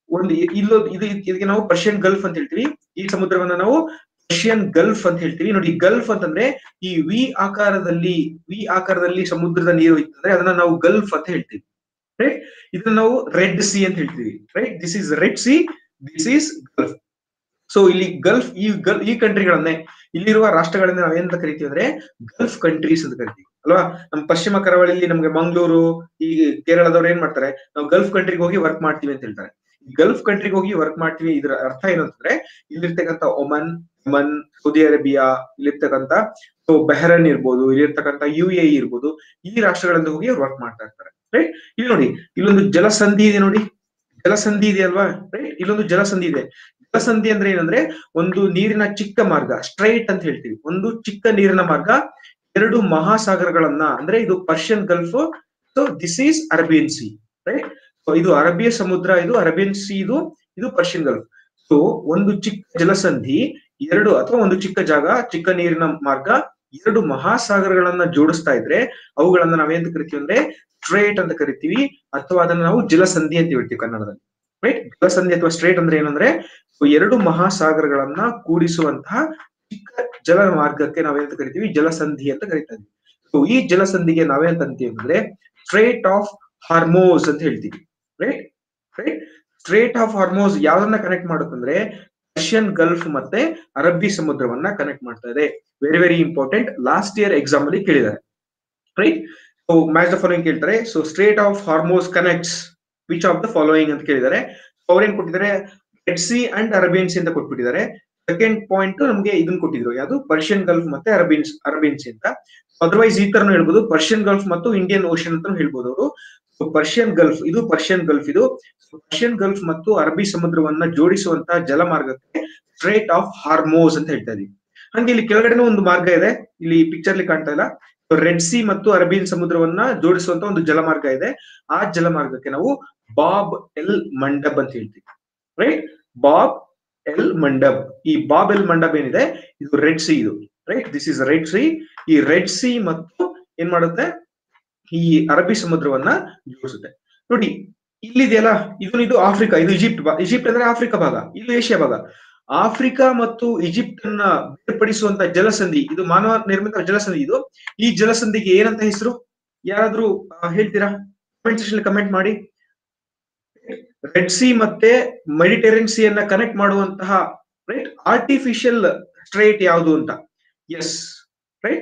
A: ಒಂದು ಇ- ಇಲ್ಲೊಂದು ಇದು ಇದಕ್ಕೆ ನಾವು ಪರ್ಷಿಯನ್ ಗಲ್ಫ್ ಅಂತ ಹೇಳ್ತೀವಿ ಈ ಸಮುದ್ರವನ್ನ ನಾವು ಪರ್ಷಿಯನ್ ಗಲ್ಫ್ ಅಂತ ಹೇಳ್ತೀವಿ ನೋಡಿ ಗಲ್ಫ್ ಅಂತಂದ್ರೆ ಈ ವಿ ಆಕಾರದಲ್ಲಿ ವಿ ಆಕಾರದಲ್ಲಿ ಸಮುದ್ರದ ನೀರು ಇತ್ತಂದ್ರೆ ಅದನ್ನ ನಾವು ಗಲ್ಫ್ ಅಂತ ಹೇಳ್ತೀವಿ ರೈಟ್ ಇದನ್ನ ನಾವು ರೆಡ್ ಸಿ ಅಂತ ಹೇಳ್ತೀವಿ right this is red sea this is gulf so ಇಲ್ಲಿ ಗಲ್ಫ್ ಈ ಗಲ್ ಈ ಕಂಟ್ರಿಗಳನ್ನೇ ಇಲ್ಲಿರುವ ರಾಷ್ಟ್ರಗಳನ್ನ ನಾವೇನಂತ ಕರಿತೀವಿ ಅಂದ್ರೆ ಗಲ್ಫ್ ಕಂಟ್ರೀಸ್ ಅಂತ ಕರಿತೀವಿ ಅಲ್ವಾ ನಮ್ಮ ಪಶ್ಚಿಮ ಕರಾವಳಿಯಲ್ಲಿ ನಮ್ಗೆ ಮಂಗಳೂರು ಈ ಕೇರಳದವ್ರು ಏನ್ ಮಾಡ್ತಾರೆ ನಾವು ಗಲ್ಫ್ ಕಂಟ್ರಿಗೆ ಹೋಗಿ ವರ್ಕ್ ಮಾಡ್ತೀವಿ ಅಂತ ಹೇಳ್ತಾರೆ ಗಲ್ಫ್ ಕಂಟ್ರಿಗೆ ಹೋಗಿ ವರ್ಕ್ ಮಾಡ್ತೀವಿ ಇದ್ರ ಅರ್ಥ ಏನು ಅಂತಂದ್ರೆ ಇಲ್ಲಿರ್ತಕ್ಕಂಥ ಒಮನ್ ಒಮನ್ ಸೌದಿ ಅರೇಬಿಯಾ ಇಲ್ಲಿರ್ತಕ್ಕಂಥ ಸೊ ಬೆಹರನ್ ಇರ್ಬೋದು ಇಲ್ಲಿರ್ತಕ್ಕಂಥ ಯು ಎ ಇರ್ಬೋದು ಈ ರಾಷ್ಟ್ರಗಳಿಂದ ಹೋಗಿ ಅವ್ರು ವರ್ಕ್ ಮಾಡ್ತಾ ಇರ್ತಾರೆ ರೈಟ್ ಇಲ್ಲಿ ನೋಡಿ ಇಲ್ಲೊಂದು ಜಲಸಂಧಿ ಇದೆ ನೋಡಿ ಜಲಸಂಧಿ ಇದೆ ಅಲ್ವಾ ರೈಟ್ ಇಲ್ಲೊಂದು ಜಲಸಂಧಿ ಇದೆ ಜಲಸಂಧಿ ಅಂದ್ರೆ ಏನಂದ್ರೆ ಒಂದು ನೀರಿನ ಚಿಕ್ಕ ಮಾರ್ಗ ಸ್ಟ್ರೈಟ್ ಅಂತ ಹೇಳ್ತೀವಿ ಒಂದು ಚಿಕ್ಕ ನೀರಿನ ಮಾರ್ಗ ಎರಡು ಮಹಾಸಾಗರಗಳನ್ನ ಅಂದ್ರೆ ಇದು Persian gulf so this is Arabian sea right so ಇದು ಅರಬಿಯ ಸಮುದ್ರ ಇದು ಅರಬಿಯನ್ ಸಿ ಇದು ಇದು ಪರ್ಷಿಯನ್ ಗಲ್ಫ್ ಸೊ ಒಂದು ಚಿಕ್ಕ ಜಲಸಂಧಿ ಎರಡು ಅಥವಾ ಒಂದು ಚಿಕ್ಕ ಜಾಗ ಚಿಕ್ಕ ನೀರಿನ ಮಾರ್ಗ ಎರಡು ಮಹಾಸಾಗರಗಳನ್ನ ಜೋಡಿಸ್ತಾ ಇದ್ರೆ ಅವುಗಳನ್ನ ನಾವೇಂತ ಕರಿತೀವಿ ಅಂದ್ರೆ ಸ್ಟ್ರೇಟ್ ಅಂತ ಕರಿತೀವಿ ಅಥವಾ ಅದನ್ನ ನಾವು ಜಲಸಂಧಿ ಅಂತ ಹೇಳ್ತೀವಿ ಕನ್ನಡದಲ್ಲಿ ರೈಟ್ ಜಲಸಂಧಿ ಅಥವಾ ಸ್ಟ್ರೇಟ್ ಅಂದ್ರೆ ಏನಂದ್ರೆ ಸೊ ಎರಡು ಮಹಾಸಾಗರಗಳನ್ನ ಕೂಡಿಸುವಂತಹ ಚಿಕ್ಕ ಜಲ ಮಾರ್ಗಕ್ಕೆ ನಾವೇಂತ ಕರಿತೀವಿ ಜಲಸಂಧಿ ಅಂತ ಕರಿತಾ ಇದ್ವಿ ಸೊ ಈ ಜಲಸಂಧಿಗೆ ನಾವೇಂತ ಅಂತೀವಿ ಅಂದ್ರೆ ಸ್ಟ್ರೇಟ್ ಆಫ್ ಹಾರ್ಮೋಸ್ ಅಂತ ಹೇಳ್ತೀವಿ right right strait of Hormuz ಯಾವ್ದನ್ನ ಕನೆಕ್ಟ್ ಮಾಡುತ್ತಂದ್ರೆ ರಷ್ಯನ್ ಗಲ್ಫ್ ಮತ್ತೆ ಅರಬ್ಬಿ ಸಮುದ್ರವನ್ನ ಕನೆಕ್ಟ್ ಮಾಡ್ತಾ ಇದೆ very very important last year exam ಅಲ್ಲಿ ಕೇಳಿದ್ದಾರೆ right so match the following ಕೇಳ್ತಾರೆ so strait of Hormuz connects which of the following ಅಂತ ಕೇಳಿದ್ದಾರೆ ಅವ್ರೇನ್ ಕೊಟ್ಟಿದ್ದಾರೆ red sea and Arabian sea ಅಂತ ಕೊಟ್ಬಿಟ್ಟಿದ್ದಾರೆ ಸೆಕೆಂಡ್ ಪಾಯಿಂಟ್ ನಮಗೆ ಇದನ್ನ ಕೊಟ್ಟಿದ್ರು ಯಾವುದು ಪರ್ಷಿಯನ್ ಗಲ್ಫ್ ಮತ್ತೆ ಅರಬಿಯನ್ಸ್ ಅರಬಿಯನ್ ಸಿ ಅಂತ ಅದರ್ವೈಸ್ ಈ ತರನು ಹೇಳ್ಬೋದು ಪರ್ಷಿಯನ್ ಗಲ್ಫ್ ಮತ್ತು ಇಂಡಿಯನ್ ಓಷನ್ ಅಂತ ಹೇಳ್ಬೋದು ಅವರು ಪರ್ಷಿಯನ್ ಗಲ್ಫ್ ಇದು ಪರ್ಷಿಯನ್ ಗಲ್ಫ್ ಇದು ಪರ್ಷಿಯನ್ ಗಲ್ಫ್ ಮತ್ತು ಅರಬ್ಬಿ ಸಮುದ್ರವನ್ನ ಜೋಡಿಸುವಂತಹ ಜಲಮಾರ್ಗಕ್ಕೆ ಸ್ಟ್ರೇಟ್ ಆಫ್ ಹಾರ್ಮೋಸ್ ಅಂತ ಹೇಳ್ತಾ ಇದೀವಿ ಹಂಗೆ ಇಲ್ಲಿ ಕೆಳಗಡೆನೂ ಒಂದು ಮಾರ್ಗ ಇದೆ ಇಲ್ಲಿ ಪಿಕ್ಚರ್ ಅಲ್ಲಿ ಕಾಣ್ತಾ ಇಲ್ಲ ರೆಡ್ ಸಿ ಮತ್ತು ಅರಬಿಯನ್ ಸಮುದ್ರವನ್ನ ಜೋಡಿಸುವಂತ ಒಂದು ಜಲಮಾರ್ಗ ಇದೆ ಆ ಜಲಮಾರ್ಗಕ್ಕೆ ನಾವು ಬಾಬ್ ಎಲ್ ಮಂಡಬ್ ಅಂತ ಹೇಳ್ತೀವಿ ರೈಟ್ ಬಾಬ್ ಎಲ್ ಮಂಡಬ್ ಈ ಬಾಬ್ ಎಲ್ ಮಂಡಬ್ ಏನಿದೆ ಇದು ರೆಡ್ ಸಿ ಇದು right this is red sea ಈ ರೆಡ್ ಸಿ ಮತ್ತು ಏನ್ ಮಾಡುತ್ತೆ ಈ ಅರಬ್ಬಿ ಸಮುದ್ರವನ್ನ ಜೋಡಿಸುತ್ತೆ ನೋಡಿ ಇಲ್ಲಿದೆಯಲ್ಲ ಇದು ಇದು ಆಫ್ರಿಕಾ ಇದು ಈಜಿಪ್ಟ್ ಬಾ ಈಜಿಪ್ಟ್ ಅಂದ್ರೆ ಆಫ್ರಿಕಾ ಭಾಗ ಇದು ಏಷ್ಯಾ ಭಾಗ ಆಫ್ರಿಕಾ ಮತ್ತು ಈಜಿಪ್ಟ್ ಅನ್ನ ಬೇರ್ಪಡಿಸುವಂತ ಜಲಸಂಧಿ ಇದು ಮಾನವ ನಿರ್ಮಿತ ಜಲಸಂಧಿ ಇದು ಈ ಜಲಸಂಧಿಗೆ ಏನಂತ ಹೆಸರು ಯಾರಾದ್ರೂ ಆ, ಹೇಳ್ತೀರಾ ಕಮೆಂಟ್ ಸೆಕ್ಷನ್ ಕಮೆಂಟ್ ಮಾಡಿ ರೆಡ್ ಸಿ ಮತ್ತೆ ಮೆಡಿಟೇರಿಯನ್ ಸಿ ಅನ್ನ ಕನೆಕ್ಟ್ ಮಾಡುವಂತಹ ರೈಟ್ ಆರ್ಟಿಫಿಷಿಯಲ್ ಸ್ಟ್ರೈಟ್ ಯಾವುದು ಅಂತ ಎಸ್ ರೈಟ್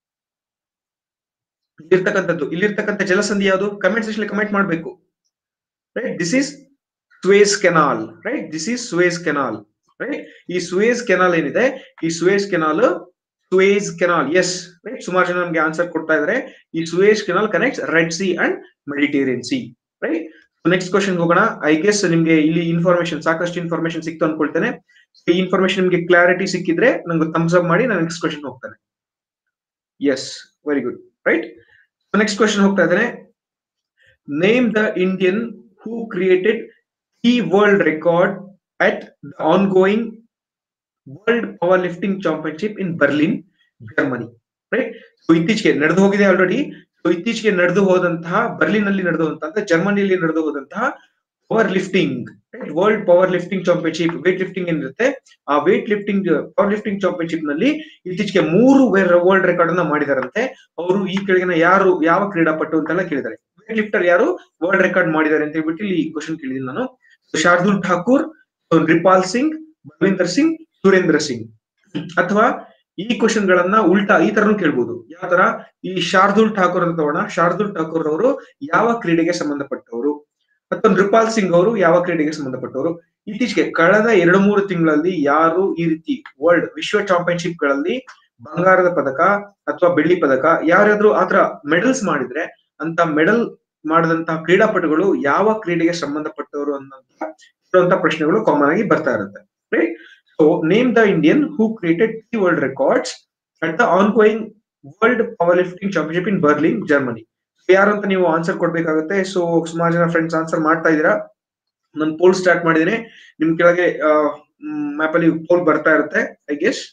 A: ಇಲ್ಲಿರ್ತಕ್ಕಂಥದ್ದು ಇಲ್ಲಿರ್ತಕ್ಕಂಥ ಜಲಸಂಧಿ ಯಾವುದು ಕಮೆಂಟ್ ಸೆಕ್ಷನ್ ಕಮೆಂಟ್ ಮಾಡಬೇಕು right this is Suez canal right this is Suez canal right ಈ ಸ್ವೇಸ್ ಕೆನಾಲ್ ಏನಿದೆ ಈ Suez canal Suez canal yes right ಸುಮಾರು ಜನ ನಮ್ಗೆ ಆನ್ಸರ್ ಕೊಡ್ತಾ ಇದಾರೆ ಈ Suez canal connects red sea and Mediterranean sea right next question ಹೋಗೋಣ ಐ ಗೆಸ್ ನಿಮ್ಗೆ ಇಲ್ಲಿ ಇನ್ಫಾರ್ಮೇಶನ್ ಸಾಕಷ್ಟು ಇನ್ಫಾರ್ಮೇಶನ್ ಸಿಕ್ತು ಅನ್ಕೊಳ್ತೇನೆ ಈ ಇನ್ಫಾರ್ಮೇಶನ್ ನಿಮ್ಗೆ ಕ್ಲಾರಿಟಿ ಸಿಕ್ಕಿದ್ರೆ ನಂಗೆ ಥಮ್ಸ್ ಅಪ್ ಮಾಡಿ ನಾನು ನೆಕ್ಸ್ಟ್ ಕ್ವಶನ್ ಹೋಗ್ತಾನೆ yes very good right next question ಹೋಗ್ತಾ ಇದ್ದೇನೆ name the Indian who created ಈ world record at the ongoing world powerlifting championship in Berlin Germany right so ಇತ್ತೀಚೆಗೆ ನಡೆದು ಹೋಗಿದೆ ಆಲ್ರೆಡಿ ಸೊ ಇತ್ತೀಚೆಗೆ ನಡೆದು ಹೋದಂತಹ ಬರ್ಲಿನ್ ಅಲ್ಲಿ ನಡೆದು ಹೋದಂತಹ ಜರ್ಮನಿಯಲ್ಲಿ ನಡೆದು ಹೋದಂತಹ powerlifting world powerlifting championship weightlifting ಏನಿರುತ್ತೆ ಆ weightlifting powerlifting championship ನಲ್ಲಿ ಇತ್ತೀಚೆಗೆ ಮೂರು ವರ್ಲ್ಡ್ ರೆಕಾರ್ಡ್ ಅನ್ನ ಮಾಡಿದಾರಂತೆ ಅವರು ಈ ಕೆಳಗಿನ ಯಾರು ಯಾವ ಕ್ರೀಡಾಪಟು ಅಂತೆಲ್ಲ ಕೇಳಿದ್ದಾರೆ ವೇಟ್ ಲಿಫ್ಟರ್ ಯಾರು ವರ್ಲ್ಡ್ ರೆಕಾರ್ಡ್ ಮಾಡಿದ್ದಾರೆ ಅಂತ ಹೇಳ್ಬಿಟ್ಟು ಇಲ್ಲಿ ಕ್ವಶನ್ ಕೇಳಿದ್ದೀನಿ ನಾನು ಶಾರ್ದುಲ್ ಠಾಕೂರ್ ರಿಪಾಲ್ ಸಿಂಗ್ ಬಲ್ವಿಂದರ್ ಸಿಂಗ್ ಸುರೇಂದ್ರ ಸಿಂಗ್ ಅಥವಾ ಈ ಕ್ವಶನ್ ಗಳನ್ನ ಉಲ್ಟಾ ಈ ತರನು ಕೇಳ್ಬೋದು ಯಾವ ತರ ಈ ಶಾರ್ದುಲ್ ಠಾಕೂರ್ ಅಂತ ತಗೋಣ ಶಾರ್ದುಲ್ ಠಾಕೂರ್ ಅವರು ಯಾವ ಕ್ರೀಡೆಗೆ ಸಂಬಂಧಪಟ್ಟವರು ಅಥವಾ ನೃಪಾಲ್ ಸಿಂಗ್ ಅವರು ಯಾವ ಕ್ರೀಡೆಗೆ ಸಂಬಂಧಪಟ್ಟವರು ಇತ್ತೀಚೆಗೆ ಕಳೆದ ಎರಡು ಮೂರು ತಿಂಗಳಲ್ಲಿ ಯಾರು ಈ ರೀತಿ ವರ್ಲ್ಡ್ ವಿಶ್ವ ಚಾಂಪಿಯನ್ಶಿಪ್ ಗಳಲ್ಲಿ ಬಂಗಾರದ ಪದಕ ಅಥವಾ ಬೆಳ್ಳಿ ಪದಕ ಯಾರಾದ್ರೂ ಆತರ ಮೆಡಲ್ಸ್ ಮಾಡಿದ್ರೆ ಅಂತ ಮೆಡಲ್ ಮಾಡಿದಂತಹ ಕ್ರೀಡಾಪಟುಗಳು ಯಾವ ಕ್ರೀಡೆಗೆ ಸಂಬಂಧಪಟ್ಟವರು ಅನ್ನೋಂತ ಪ್ರಶ್ನೆಗಳು ಕಾಮನ್ ಆಗಿ ಬರ್ತಾ ಇರುತ್ತೆ right so name the Indian who created three world records at the ongoing world powerlifting championship in Berlin Germany ಯಾರು ಅಂತ ನೀವು ಆನ್ಸರ್ ಕೊಡ್ಬೇಕಾಗುತ್ತೆ ಸೊ ಸುಮಾರು ಜನ ಫ್ರೆಂಡ್ಸ್ ಆನ್ಸರ್ ಮಾಡ್ತಾ ಇದ್ದೀರಾ ನಾನು ಪೋಲ್ ಸ್ಟಾರ್ಟ್ ಮಾಡಿದ್ದೀನಿ ನಿಮ್ ಕೆಳಗೆ ಮ್ಯಾಪ್ ಅಲ್ಲಿ ಪೋಲ್ ಬರ್ತಾ ಇರುತ್ತೆ ಐ ಗೆಸ್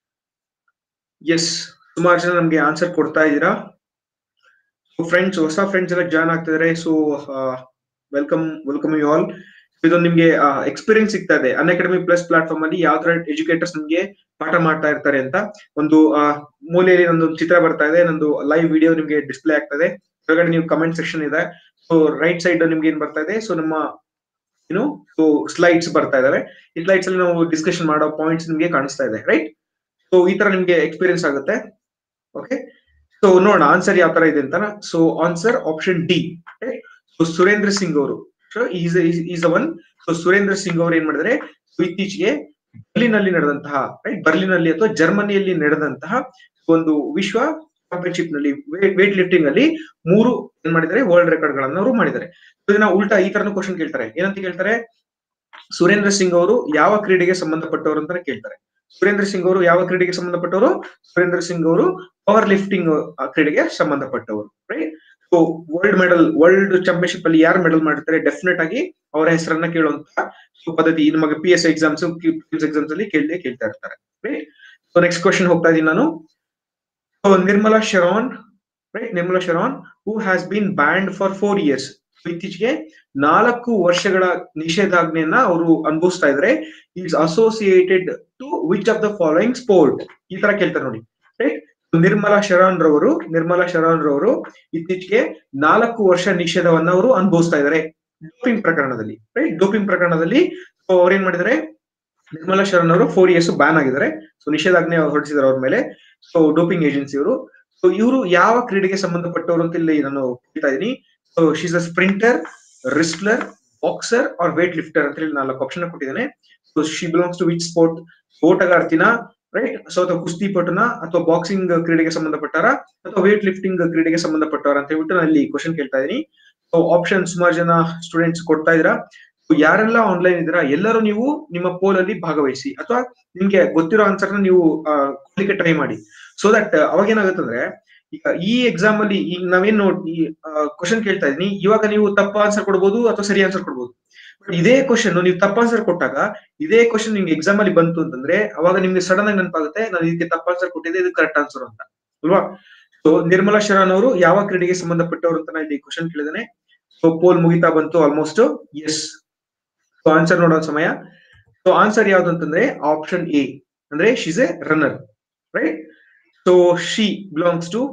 A: ಎಸ್ ಸುಮಾರು ಜನ ನಮ್ಗೆ ಆನ್ಸರ್ ಕೊಡ್ತಾ ಇದ್ದೀರಾ ಫ್ರೆಂಡ್ಸ್ ಹೊಸ ಫ್ರೆಂಡ್ಸ್ ಎಲ್ಲ ಜಾಯ್ನ್ ಆಗ್ತಿದ್ದಾರೆ so welcome welcome you all ಇದು ನಿಮ್ಗೆ ಎಕ್ಸ್ಪೀರಿಯನ್ಸ್ ಸಿಗ್ತಾ ಇದೆ ಅನ್ ಅಕಾಡೆಮಿ ಪ್ಲಸ್ ಪ್ಲಾಟ್ಫಾರ್ಮ್ ಅಲ್ಲಿ ಯಾವ ತರ ಎಜುಕೇಟರ್ಸ್ ನಿಮ್ಗೆ ಪಾಠ ಮಾಡ್ತಾ ಇರ್ತಾರೆ ಅಂತ ಒಂದು ಆ, ಮೂಲೆಯಲ್ಲಿ ನಂದು ಚಿತ್ರ ಬರ್ತಾ ಇದೆ ನಂದು ಲೈವ್ ವಿಡಿಯೋ ನಿಮ್ಗೆ ಡಿಸ್ಪ್ಲೇ ಆಗ್ತಾ ಇದೆ ಕೆಳಗಡೆ ನೀವು ಕಮೆಂಟ್ ಸೆಕ್ಷನ್ ಇದೆ ಸೊ ರೈಟ್ ಸೈಡ್ ನಿಮ್ಗೆ ಏನ್ ಬರ್ತಾ ಇದೆ ಸೊ ನಮ್ಮ ಏನು ಸೊ ಸ್ಲೈಡ್ಸ್ ಬರ್ತಾ ಇದಾವೆ ಈ ಸ್ಲೈಡ್ಸ್ ಅಲ್ಲಿ ನಾವು ಡಿಸ್ಕಷನ್ ಮಾಡೋ ಪಾಯಿಂಟ್ಸ್ ನಿಮ್ಗೆ ಕಾಣಿಸ್ತಾ ಇದೆ ರೈಟ್ ಸೊ ಈ ತರ ನಿಮ್ಗೆ ಎಕ್ಸ್ಪೀರಿಯನ್ಸ್ ಆಗುತ್ತೆ ಓಕೆ ಸೊ ನೋಡೋಣ ಆನ್ಸರ್ ಯಾವ ತರ ಇದೆ ಅಂತ so answer option D so Surendra Singh ಅವರು is is one so Surendra Singh ಅವರು ಏನ್ ಮಾಡಿದ್ರೆ so ಇತ್ತೀಚೆಗೆ ಬರ್ಲಿನಲ್ಲಿ ನಡೆದಂತಹ ರೈಟ್ ಬರ್ಲಿನಲ್ಲಿ ಅಥವಾ ಜರ್ಮನಿಯಲ್ಲಿ ನಡೆದಂತಹ ಒಂದು ವಿಶ್ವ ಚಾಂಪಿಯನ್ಶಿಪ್ ನಲ್ಲಿ ವೇಟ್ ಲಿಫ್ಟಿಂಗ್ ಅಲ್ಲಿ ಮೂರು ಏನ್ ಮಾಡಿದ್ದಾರೆ ವರ್ಲ್ಡ್ ರೆಕಾರ್ಡ್ ಗಳನ್ನ ಅವರು ಮಾಡಿದ್ದಾರೆ So ಇದನ್ನ ಉಲ್ಟಾ ಈ ತರನು ಕ್ವಶನ್ ಕೇಳ್ತಾರೆ ಏನಂತ ಕೇಳ್ತಾರೆ ಸುರೇಂದ್ರ ಸಿಂಗ್ ಅವರು ಯಾವ ಕ್ರೀಡೆಗೆ ಸಂಬಂಧಪಟ್ಟವರು ಅಂತ ಕೇಳ್ತಾರೆ ಸುರೇಂದ್ರ ಸಿಂಗ್ ಅವರು ಯಾವ ಕ್ರೀಡೆಗೆ ಸಂಬಂಧಪಟ್ಟವರು ಸುರೇಂದ್ರ ಸಿಂಗ್ ಅವರು ಪವರ್ ಲಿಫ್ಟಿಂಗ್ ಕ್ರೀಡೆಗೆ ಸಂಬಂಧಪಟ್ಟವರು right so world medal world championship ಅಲ್ಲಿ ಯಾರು ಮೆಡಲ್ ಮಾಡಿರ್ತಾರೆ ಡೆಫಿನೆಟ್ ಆಗಿ ಅವರ ಹೆಸರನ್ನ ಕೇಳುವಂತ ಸೊ ಪದ್ಧತಿ ನಮಗೆ ಪಿ ಎಸ್ ಎಕ್ಸಾಮ್ಸ್ ಎಕ್ಸಾಮ್ಸ್ ಅಲ್ಲಿ ಕೇಳಲೇ ಕೇಳ್ತಾ ಇರ್ತಾರೆ ರೈಟ್ ಸೊ ನೆಕ್ಸ್ಟ್ ಕ್ವಶನ್ ಹೋಗ್ತಾ ಇದೀನಿ ನಾನು so Nirmala Sharan right Nirmala Sharan who has been banned for four years ಇತ್ತೀಚೆಗೆ ನಾಲ್ಕು ವರ್ಷಗಳ ನಿಷೇಧಾಜ್ಞೆಯನ್ನ ಅವರು ಅನುಭವಿಸ್ತಾ ಇದ್ರೆ is associated to which of the following sport ಈ ತರ ಕೇಳ್ತಾರೆ ನೋಡಿ ರೈಟ್ ನಿರ್ಮಲಾ ಶರಾನ್ ರವರು ನಿರ್ಮಲಾ ಶರಾನ್ ರವರು ಇತ್ತೀಚೆಗೆ ನಾಲ್ಕು ವರ್ಷ ನಿಷೇಧವನ್ನ ಅವರು ಅನುಭವಿಸ್ತಾ ಇದ್ದಾರೆ ಡೋಪಿಂಗ್ ಪ್ರಕರಣದಲ್ಲಿ ರೈಟ್ ಡೋಪಿಂಗ್ ಪ್ರಕರಣದಲ್ಲಿ ಸೊ ಅವ್ರೇನ್ ಮಾಡಿದ್ದಾರೆ ನಿರ್ಮಲಾ ಶರಣ್ ಅವರು ಫೋರ್ ಇಯರ್ಸ್ ಬ್ಯಾನ್ ಆಗಿದ್ದಾರೆ ಸೊ ನಿಷೇಧಾಜ್ಞೆ ಹೊರಡಿಸಿದ್ದಾರೆ ಅವ್ರ ಮೇಲೆ ಸೊ ಡೋಪಿಂಗ್ ಏಜೆನ್ಸಿ ಅವರು ಸೊ ಇವರು ಯಾವ ಕ್ರೀಡೆಗೆ ಸಂಬಂಧಪಟ್ಟವರು ಅಂತ ಇಲ್ಲಿ ನಾನು ಹೇಳ್ತಾ ಇದೀನಿ so she's a sprinter wrestler boxer or weightlifter ಅಂತ ಹೇಳಿ ನಾಲ್ಕು ಆಪ್ಷನ್ ಕೊಟ್ಟಿದ್ದೇನೆ so she belongs to which sport ಓಟಗಾರ್ತಿನ ರೈಟ್ ಸೊ ಅಥವಾ ಕುಸ್ತಿ ಪಟುನ ಅಥವಾ ಬಾಕ್ಸಿಂಗ್ ಕ್ರೀಡೆಗೆ ಸಂಬಂಧಪಟ್ಟಾರ ಅಥವಾ ವೇಟ್ ಲಿಫ್ಟಿಂಗ್ ಕ್ರೀಡೆಗೆ ಸಂಬಂಧಪಟ್ಟವರ ಅಂತ ಹೇಳ್ಬಿಟ್ಟು ನಾನು ಇಲ್ಲಿ ಕ್ವಶನ್ ಕೇಳ್ತಾ ಇದೀನಿ ಸೊ ಆಪ್ಷನ್ ಸುಮಾರು ಜನ ಸ್ಟೂಡೆಂಟ್ಸ್ ಕೊಡ್ತಾ ಇದ್ದೀರಾ So ಯಾರೆಲ್ಲ ಆನ್ಲೈನ್ ಇದ್ದೀರಾ ಎಲ್ಲರೂ ನೀವು ನಿಮ್ಮ ಪೋಲ್ ಅಲ್ಲಿ ಭಾಗವಹಿಸಿ ಅಥವಾ ನಿಮ್ಗೆ ಗೊತ್ತಿರೋ ಆನ್ಸರ್ ನೀವು ಕೊಡ್ಲಿಕ್ಕೆ ಟ್ರೈ ಮಾಡಿ ಸೊ ದಟ್ ಅವಾಗ ಏನಾಗುತ್ತಂದ್ರೆ ಈಗ ಈ ಎಕ್ಸಾಮ್ ಅಲ್ಲಿ ಈಗ ನಾವೇನ್ ನೋಡ್ ಈ ಕ್ವಶನ್ ಕೇಳ್ತಾ ಇದೀನಿ ಇವಾಗ ನೀವು ತಪ್ಪು ಆನ್ಸರ್ ಕೊಡ್ಬೋದು ಅಥವಾ ಸರಿ ಆನ್ಸರ್ ಕೊಡ್ಬೋದು ಬಟ್ ಇದೇ ಕ್ವಶನ್ ನೀವು ತಪ್ಪು ಆನ್ಸರ್ ಕೊಟ್ಟಾಗ ಇದೇ ಕ್ವಶನ್ ನಿಮ್ಗೆ ಎಕ್ಸಾಮ್ ಅಲ್ಲಿ ಬಂತು ಅಂತಂದ್ರೆ ಅವಾಗ ನಿಮ್ಗೆ ಸಡನ್ ಆಗಿ ನೆನಪಾಗುತ್ತೆ ನಾನು ಇದಕ್ಕೆ ತಪ್ಪು ಆನ್ಸರ್ ಕೊಟ್ಟಿದ್ದೆ ಇದು ಕರೆಕ್ಟ್ ಆನ್ಸರ್ ಅಂತ ಅಲ್ವಾ ಸೊ ನಿರ್ಮಲಾ ಶರಣ್ ಅವರು ಯಾವ ಕ್ರೀಡೆಗೆ ಸಂಬಂಧಪಟ್ಟವರು ಅಂತ ನಾನು ಇಲ್ಲಿ ಕ್ವಶನ್ ಕೇಳಿದ್ದೇನೆ ಸೊ ಪೋಲ್ ಮುಗಿತಾ ಬಂತು ಆಲ್ಮೋಸ್ಟ್ ಎಸ್ ಸೊ ಆನ್ಸರ್ ನೋಡೋ ಸಮಯ ಸೊ ಆನ್ಸರ್ ಯಾವ್ದು ಅಂತಂದ್ರೆ ಆಪ್ಷನ್ ಎ ಅಂದ್ರೆ she's a runner right so she belongs to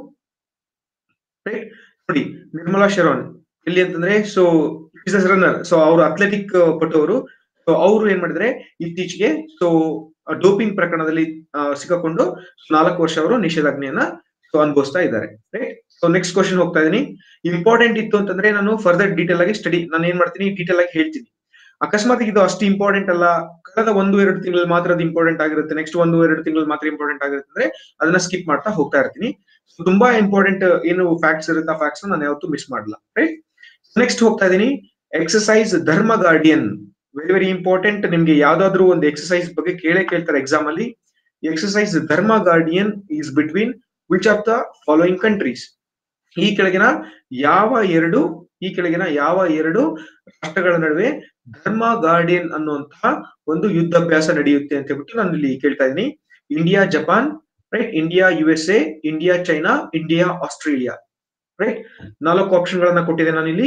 A: right ನೋಡಿ ನಿರ್ಮಲಾ ಶರಣ್ ಎಲ್ಲಿ ಅಂತಂದ್ರೆ ಸೊ ಇಸ್ ರನ್ನರ್ ಸೊ ಅವರು ಅಥ್ಲೆಟಿಕ್ ಪಟುವರು ಸೊ ಅವರು ಏನ್ ಮಾಡಿದ್ರೆ ಇತ್ತೀಚೆಗೆ ಸೊ ಡೋಪಿಂಗ್ ಪ್ರಕರಣದಲ್ಲಿ ಆ, ಸಿಕ್ಕಾಕೊಂಡು ನಾಲ್ಕು ವರ್ಷ ಅವರು ನಿಷೇಧಾಜ್ಞೆಯನ್ನ ಸೊ ಅನುಭವಿಸ್ತಾ ಇದ್ದಾರೆ ರೈಟ್ ಸೊ ನೆಕ್ಸ್ಟ್ ಕ್ವಶನ್ ಹೋಗ್ತಾ ಇದೀನಿ ಇಂಪಾರ್ಟೆಂಟ್ ಇತ್ತು ಅಂತಂದ್ರೆ ನಾನು ಫರ್ದರ್ ಡೀಟೇಲ್ ಆಗಿ ಸ್ಟಡಿ ನಾನು ಏನ್ ಮಾಡ್ತೀನಿ ಡೀಟೇಲ್ ಆಗಿ ಹೇಳ್ತೀನಿ ಅಕಸ್ಮಾತ್ ಇದು ಅಷ್ಟು ಇಂಪಾರ್ಟೆಂಟ್ ಅಲ್ಲ ಕಳೆದ ಒಂದು ಎರಡು ತಿಂಗಳಲ್ಲಿ ಮಾತ್ರ ಅದು ಇಂಪಾರ್ಟೆಂಟ್ ಆಗಿರುತ್ತೆ ನೆಕ್ಸ್ಟ್ ಒಂದು ಎರಡು ತಿಂಗಳಲ್ಲಿ ಮಾತ್ರ ಇಂಪಾರ್ಟೆಂಟ್ ಆಗಿರುತ್ತೆ ಅಂದ್ರೆ ಅದನ್ನ ಸ್ಕಿಪ್ ಮಾಡ್ತಾ ಹೋಗ್ತಾ ಇರ್ತೀನಿ So, ತುಂಬಾ ಇಂಪಾರ್ಟೆಂಟ್ ಏನು ಫ್ಯಾಕ್ಟ್ಸ್ ಇರುತ್ತೆ ಆ ಫ್ಯಾಕ್ಟ್ಸ್ ನಾನು ಯಾವತ್ತೂ ಮಿಸ್ ಮಾಡಲ್ಲ ರೈಟ್ ನೆಕ್ಸ್ಟ್ ಹೋಗ್ತಾ ಇದೀನಿ exercise Dharma guardian very very important ನಿಮ್ಗೆ ಯಾವ್ದಾದ್ರು ಒಂದು ಎಕ್ಸಸೈಸ್ ಬಗ್ಗೆ ಕೇಳೇ ಕೇಳ್ತಾರೆ ಎಕ್ಸಾಮ್ ಅಲ್ಲಿ exercise Dharma guardian is between which of the following countries ಈ ಕೆಳಗಿನ ಯಾವ ಎರಡು ಈ ಕೆಳಗಿನ ಯಾವ ಎರಡು ರಾಷ್ಟ್ರಗಳ ನಡುವೆ ಧರ್ಮ ಗಾರ್ಡಿಯನ್ ಅನ್ನುವಂತಹ ಒಂದು ಯುದ್ಧಾಭ್ಯಾಸ ನಡೆಯುತ್ತೆ ಅಂತ ಹೇಳ್ಬಿಟ್ಟು ನಾನು ಇಲ್ಲಿ ಕೇಳ್ತಾ ಇದ್ದೀನಿ India Japan right India U S A India China India Australia right ನಾಲ್ಕು ಆಪ್ಷನ್ ಗಳನ್ನ ಕೊಟ್ಟಿದ್ದೆ ನಾನು ಇಲ್ಲಿ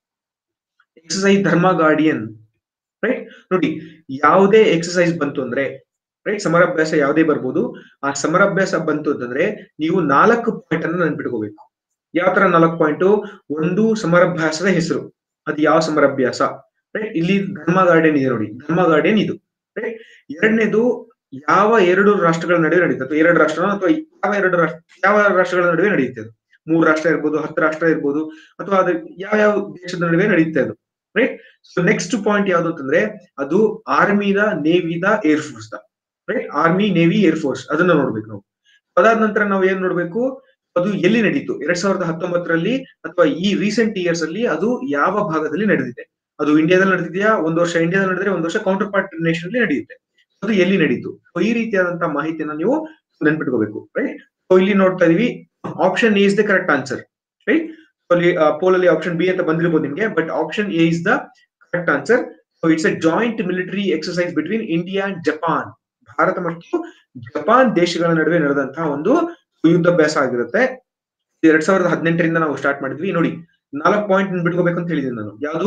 A: ಎಕ್ಸಸೈಸ್ ಧರ್ಮ ಗಾರ್ಡಿಯನ್ ರೈಟ್ ನೋಡಿ ಯಾವುದೇ ಎಕ್ಸಸೈಸ್ ಬಂತು ಅಂದ್ರೆ ರೈಟ್ ಸಮರಾಭ್ಯಾಸ ಯಾವುದೇ ಬರ್ಬೋದು ಆ ಸಮರಾಭ್ಯಾಸ ಬಂತು ಅಂತಂದ್ರೆ ನೀವು ನಾಲ್ಕು ಪಾಯಿಂಟ್ ಅನ್ನ ನೆನ್ಪಿಟ್ಕೋಬೇಕು ಯಾವ ತರ ನಾಲ್ಕು ಪಾಯಿಂಟ್ ಒಂದು ಸಮರಾಭ್ಯಾಸದ ಹೆಸರು ಅದು ಯಾವ ಸಮರಾಭ್ಯಾಸ ರೈಟ್ ಇಲ್ಲಿ ಧರ್ಮ ಗಾರ್ಡನ್ ಇದೆ ನೋಡಿ ಧರ್ಮ ಗಾರ್ಡನ್ ಇದು ರೈಟ್ ಎರಡನೇದು ಯಾವ ಎರಡು ರಾಷ್ಟ್ರಗಳ ನಡುವೆ ನಡೆಯುತ್ತೆ ಅಥವಾ ಎರಡು ರಾಷ್ಟ್ರ ಅಥವಾ ಯಾವ ಎರಡು ರಾಷ್ಟ್ರ ಯಾವ ರಾಷ್ಟ್ರಗಳ ನಡುವೆ ನಡೆಯುತ್ತೆ ಅದು ಮೂರು ರಾಷ್ಟ್ರ ಇರ್ಬೋದು ಹತ್ತು ರಾಷ್ಟ್ರ ಇರ್ಬೋದು ಅಥವಾ ಅದು ಯಾವ ಯಾವ ದೇಶದ ನಡುವೆ ನಡೆಯುತ್ತೆ ಅದು ರೈಟ್ ಸೊ ನೆಕ್ಸ್ಟ್ ಪಾಯಿಂಟ್ ಯಾವ್ದು ಅಂತಂದ್ರೆ ಅದು ಆರ್ಮಿದ ನೇವಿದ ಏರ್ ಫೋರ್ಸ್ ದ right army navy air force ಅದನ್ನ ನೋಡ್ಬೇಕು ನಾವು ಅದಾದ ನಂತರ ನಾವು ಏನ್ ನೋಡ್ಬೇಕು ಅದು ಎಲ್ಲಿ ನಡೀತು ಎರಡ್ ಸಾವಿರದ ಹತ್ತೊಂಬತ್ತರಲ್ಲಿ ಅಥವಾ ಈ ರೀಸೆಂಟ್ ಇಯರ್ಸ್ ಅಲ್ಲಿ ಅದು ಯಾವ ಭಾಗದಲ್ಲಿ ನಡೆದಿದೆ ಅದು ಇಂಡಿಯಾದಲ್ಲಿ ನಡೆದಿದೆಯಾ ಒಂದು ವರ್ಷ ಇಂಡಿಯಾದಲ್ಲಿ ನಡೆದ್ರೆ ಒಂದು ವರ್ಷ ಕೌಂಟರ್ ಪಾರ್ಟ್ ನೇಷನ್ ಅಲ್ಲಿ ನಡೆಯುತ್ತೆ ಅದು ಎಲ್ಲಿ ನಡೀತು ಸೊ ಈ ರೀತಿಯಾದಂತಹ ಮಾಹಿತಿಯನ್ನ ನೀವು ನೆನ್ಪಿಟ್ಕೋಬೇಕು ರೈಟ್ ಸೊ ಇಲ್ಲಿ ನೋಡ್ತಾ ಇದೀವಿ option A is the correct answer right ಅಲ್ಲಿ ಪೋಲ್ ಅಲ್ಲಿ ಆಪ್ಷನ್ ಬಿ ಅಂತ ಬಂದಿರ್ಬೋದು ನಿಮ್ಗೆ but option A is the correct answer so it's a joint military exercise between India and Japan ಭಾರತ ಮತ್ತು ಜಪಾನ್ ದೇಶಗಳ ನಡುವೆ ನಡೆದಂತಹ ಒಂದು ಯುದ್ಧಾಭ್ಯಾಸ ಆಗಿರುತ್ತೆ ಎರಡ್ ಸಾವಿರದ ಹದಿನೆಂಟರಿಂದ ನಾವು ಸ್ಟಾರ್ಟ್ ಮಾಡಿದ್ವಿ ನೋಡಿ ನಾಲ್ಕು ಪಾಯಿಂಟ್ ಬಿಟ್ಕೋಬೇಕು ಅಂತ ಹೇಳಿದ್ದೀನಿ ನಾನು ಯಾವುದು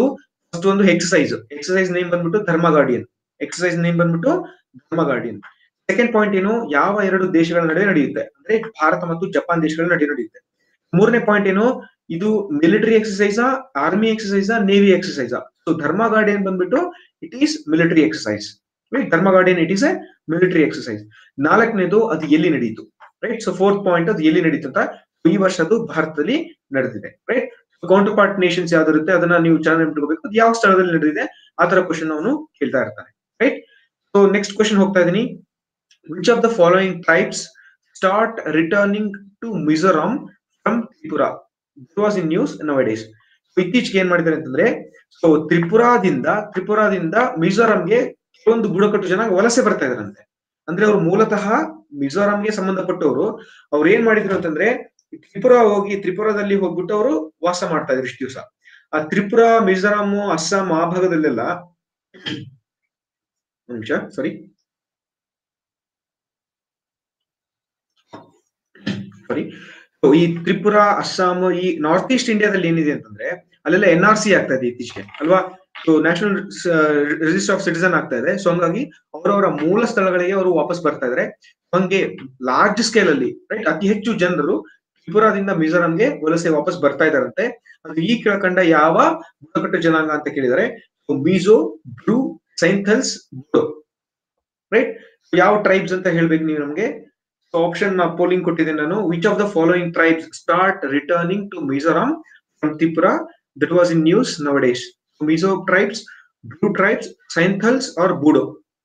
A: ಫಸ್ಟ್ ಒಂದು ಎಕ್ಸಸೈಸ್ ಎಕ್ಸಸೈಸ್ ನೇಮ್ ಬಂದ್ಬಿಟ್ಟು ಧರ್ಮ ಗಾರ್ಡಿಯನ್ ಎಕ್ಸಸೈಸ್ ನೇಮ್ ಬಂದ್ಬಿಟ್ಟು ಧರ್ಮ ಗಾರ್ಡಿಯನ್ ಸೆಕೆಂಡ್ ಪಾಯಿಂಟ್ ಏನು ಯಾವ ಎರಡು ದೇಶಗಳ ನಡುವೆ ನಡೆಯುತ್ತೆ ಅಂದ್ರೆ ಭಾರತ ಮತ್ತು ಜಪಾನ್ ದೇಶಗಳ ನಡುವೆ ನಡೆಯುತ್ತೆ ಮೂರನೇ ಪಾಯಿಂಟ್ ಏನು ಇದು ಮಿಲಿಟರಿ ಎಕ್ಸಸೈಸಾ ಆರ್ಮಿ ಎಕ್ಸಸೈಸಾ ನೇವಿ ಎಕ್ಸಸೈಸಾ ಸೊ ಧರ್ಮ ಗಾರ್ಡಿಯನ್ ಬಂದ್ಬಿಟ್ಟು it is military exercise right Dharma guardian it is a military exercise ನಾಲ್ಕನೇದು ಅದು ಎಲ್ಲಿ ನಡೀತು ರೈಟ್ ಸೊ ಫೋರ್ತ್ ಪಾಯಿಂಟ್ ಅದು ಎಲ್ಲಿ ನಡೀತು ಅಂತ ಈ ವರ್ಷದ್ದು ಭಾರತದಲ್ಲಿ ನಡೆದಿದೆ ರೈಟ್ ಕೌಂಟರ್ ಪಾರ್ಟ್ ನೇಷನ್ಸ್ ಯಾವ್ದು ಇರುತ್ತೆ ಅದನ್ನ ನೀವು ಚೆನ್ನಾಗಿ ನೆನಪಿಟ್ಕೋಬೇಕು ಅದು ಯಾವ ಸ್ಥಳದಲ್ಲಿ ನಡೆದಿದೆ ಆ ತರ ಕ್ವಶನ್ ಅವನು ಕೇಳ್ತಾ ಇರ್ತಾನೆ ರೈಟ್ ಸೊ ನೆಕ್ಸ್ಟ್ ಕ್ವಶನ್ ಹೋಗ್ತಾ ಇದೀನಿ which of the following tribes start returning to Mizoram from Tripura it was in news nowadays ಇತ್ತೀಚೆಗೆ ಏನ್ ಮಾಡಿದ್ದಾರೆ ಅಂತಂದ್ರೆ ಸೊ ತ್ರಿಪುರಾದಿಂದ ತ್ರಿಪುರಾದಿಂದ ಮಿಜೋರಾಂಗೆ ಕೆಲವೊಂದು ಬುಡಕಟ್ಟು ಜನ ವಲಸೆ ಬರ್ತಾ ಇದಾರಂತೆ ಅಂದ್ರೆ ಅವ್ರು ಮೂಲತಃ ಮಿಜೋರಾಂಗೆ ಸಂಬಂಧಪಟ್ಟವರು ಅವ್ರು ಏನ್ ಮಾಡಿದ್ರು ಅಂತಂದ್ರೆ ತ್ರಿಪುರಾ ಹೋಗಿ ತ್ರಿಪುರಾದಲ್ಲಿ ಹೋಗ್ಬಿಟ್ಟು ಅವರು ವಾಸ ಮಾಡ್ತಾ ಇದ್ರು ಇಷ್ಟು ದಿವಸ ಆ ತ್ರಿಪುರಾ ಮಿಜೋರಾಂ ಅಸ್ಸಾಂ ಆ ಭಾಗದಲ್ಲೆಲ್ಲ ಒಂದ್ ನಿಮಿಷ ಸಾರಿ ಸಾರಿ ಈ ತ್ರಿಪುರಾ ಅಸ್ಸಾಂ ಈ ನಾರ್ತ್ ಈಸ್ಟ್ ಇಂಡಿಯಾದಲ್ಲಿ ಏನಿದೆ ಅಂತಂದ್ರೆ ಅಲ್ಲೆಲ್ಲ ಎನ್ ಆರ್ ಸಿ ಆಗ್ತಾ ಇದೆ ಇತ್ತೀಚೆಗೆ ಅಲ್ವಾ so national register of citizen ಆಗ್ತಾ ಇದೆ ಸೊ ಹಂಗಾಗಿ ಅವರವರ ಮೂಲ ಸ್ಥಳಗಳಿಗೆ ಅವರು ವಾಪಸ್ ಬರ್ತಾ ಇದಾರೆ ಹಂಗೆ ಲಾರ್ಜ್ ಸ್ಕೇಲ್ ಅಲ್ಲಿ ರೈಟ್ ಅತಿ ಹೆಚ್ಚು ಜನರು ತ್ರಿಪುರಾದಿಂದ ಮಿಜೋರಾಂಗೆ ವಲಸೆ ವಾಪಸ್ ಬರ್ತಾ ಇದಾರಂತೆ ಅದು ಈ ಕೆಳಕಂಡ ಯಾವ ಬುಡಕಟ್ಟು ಜನಾಂಗ ಅಂತ ಕೇಳಿದರೆ ಮಿಜೋ ಬ್ರೂ ಸೈಂಥಲ್ಸ್ ಬುಡೋ ರೈಟ್ ಯಾವ ಟ್ರೈಬ್ಸ್ ಅಂತ ಹೇಳ್ಬೇಕು ನೀವು ನಮ್ಗೆ ಆಪ್ಷನ್ ಪೋಲಿಂಗ್ ಕೊಟ್ಟಿದ್ದೇನೆ ನಾನು which of the following tribes start returning to Mizoram from Tripura that was in news nowadays Mizo tribes Bru tribes Santhals or Bodo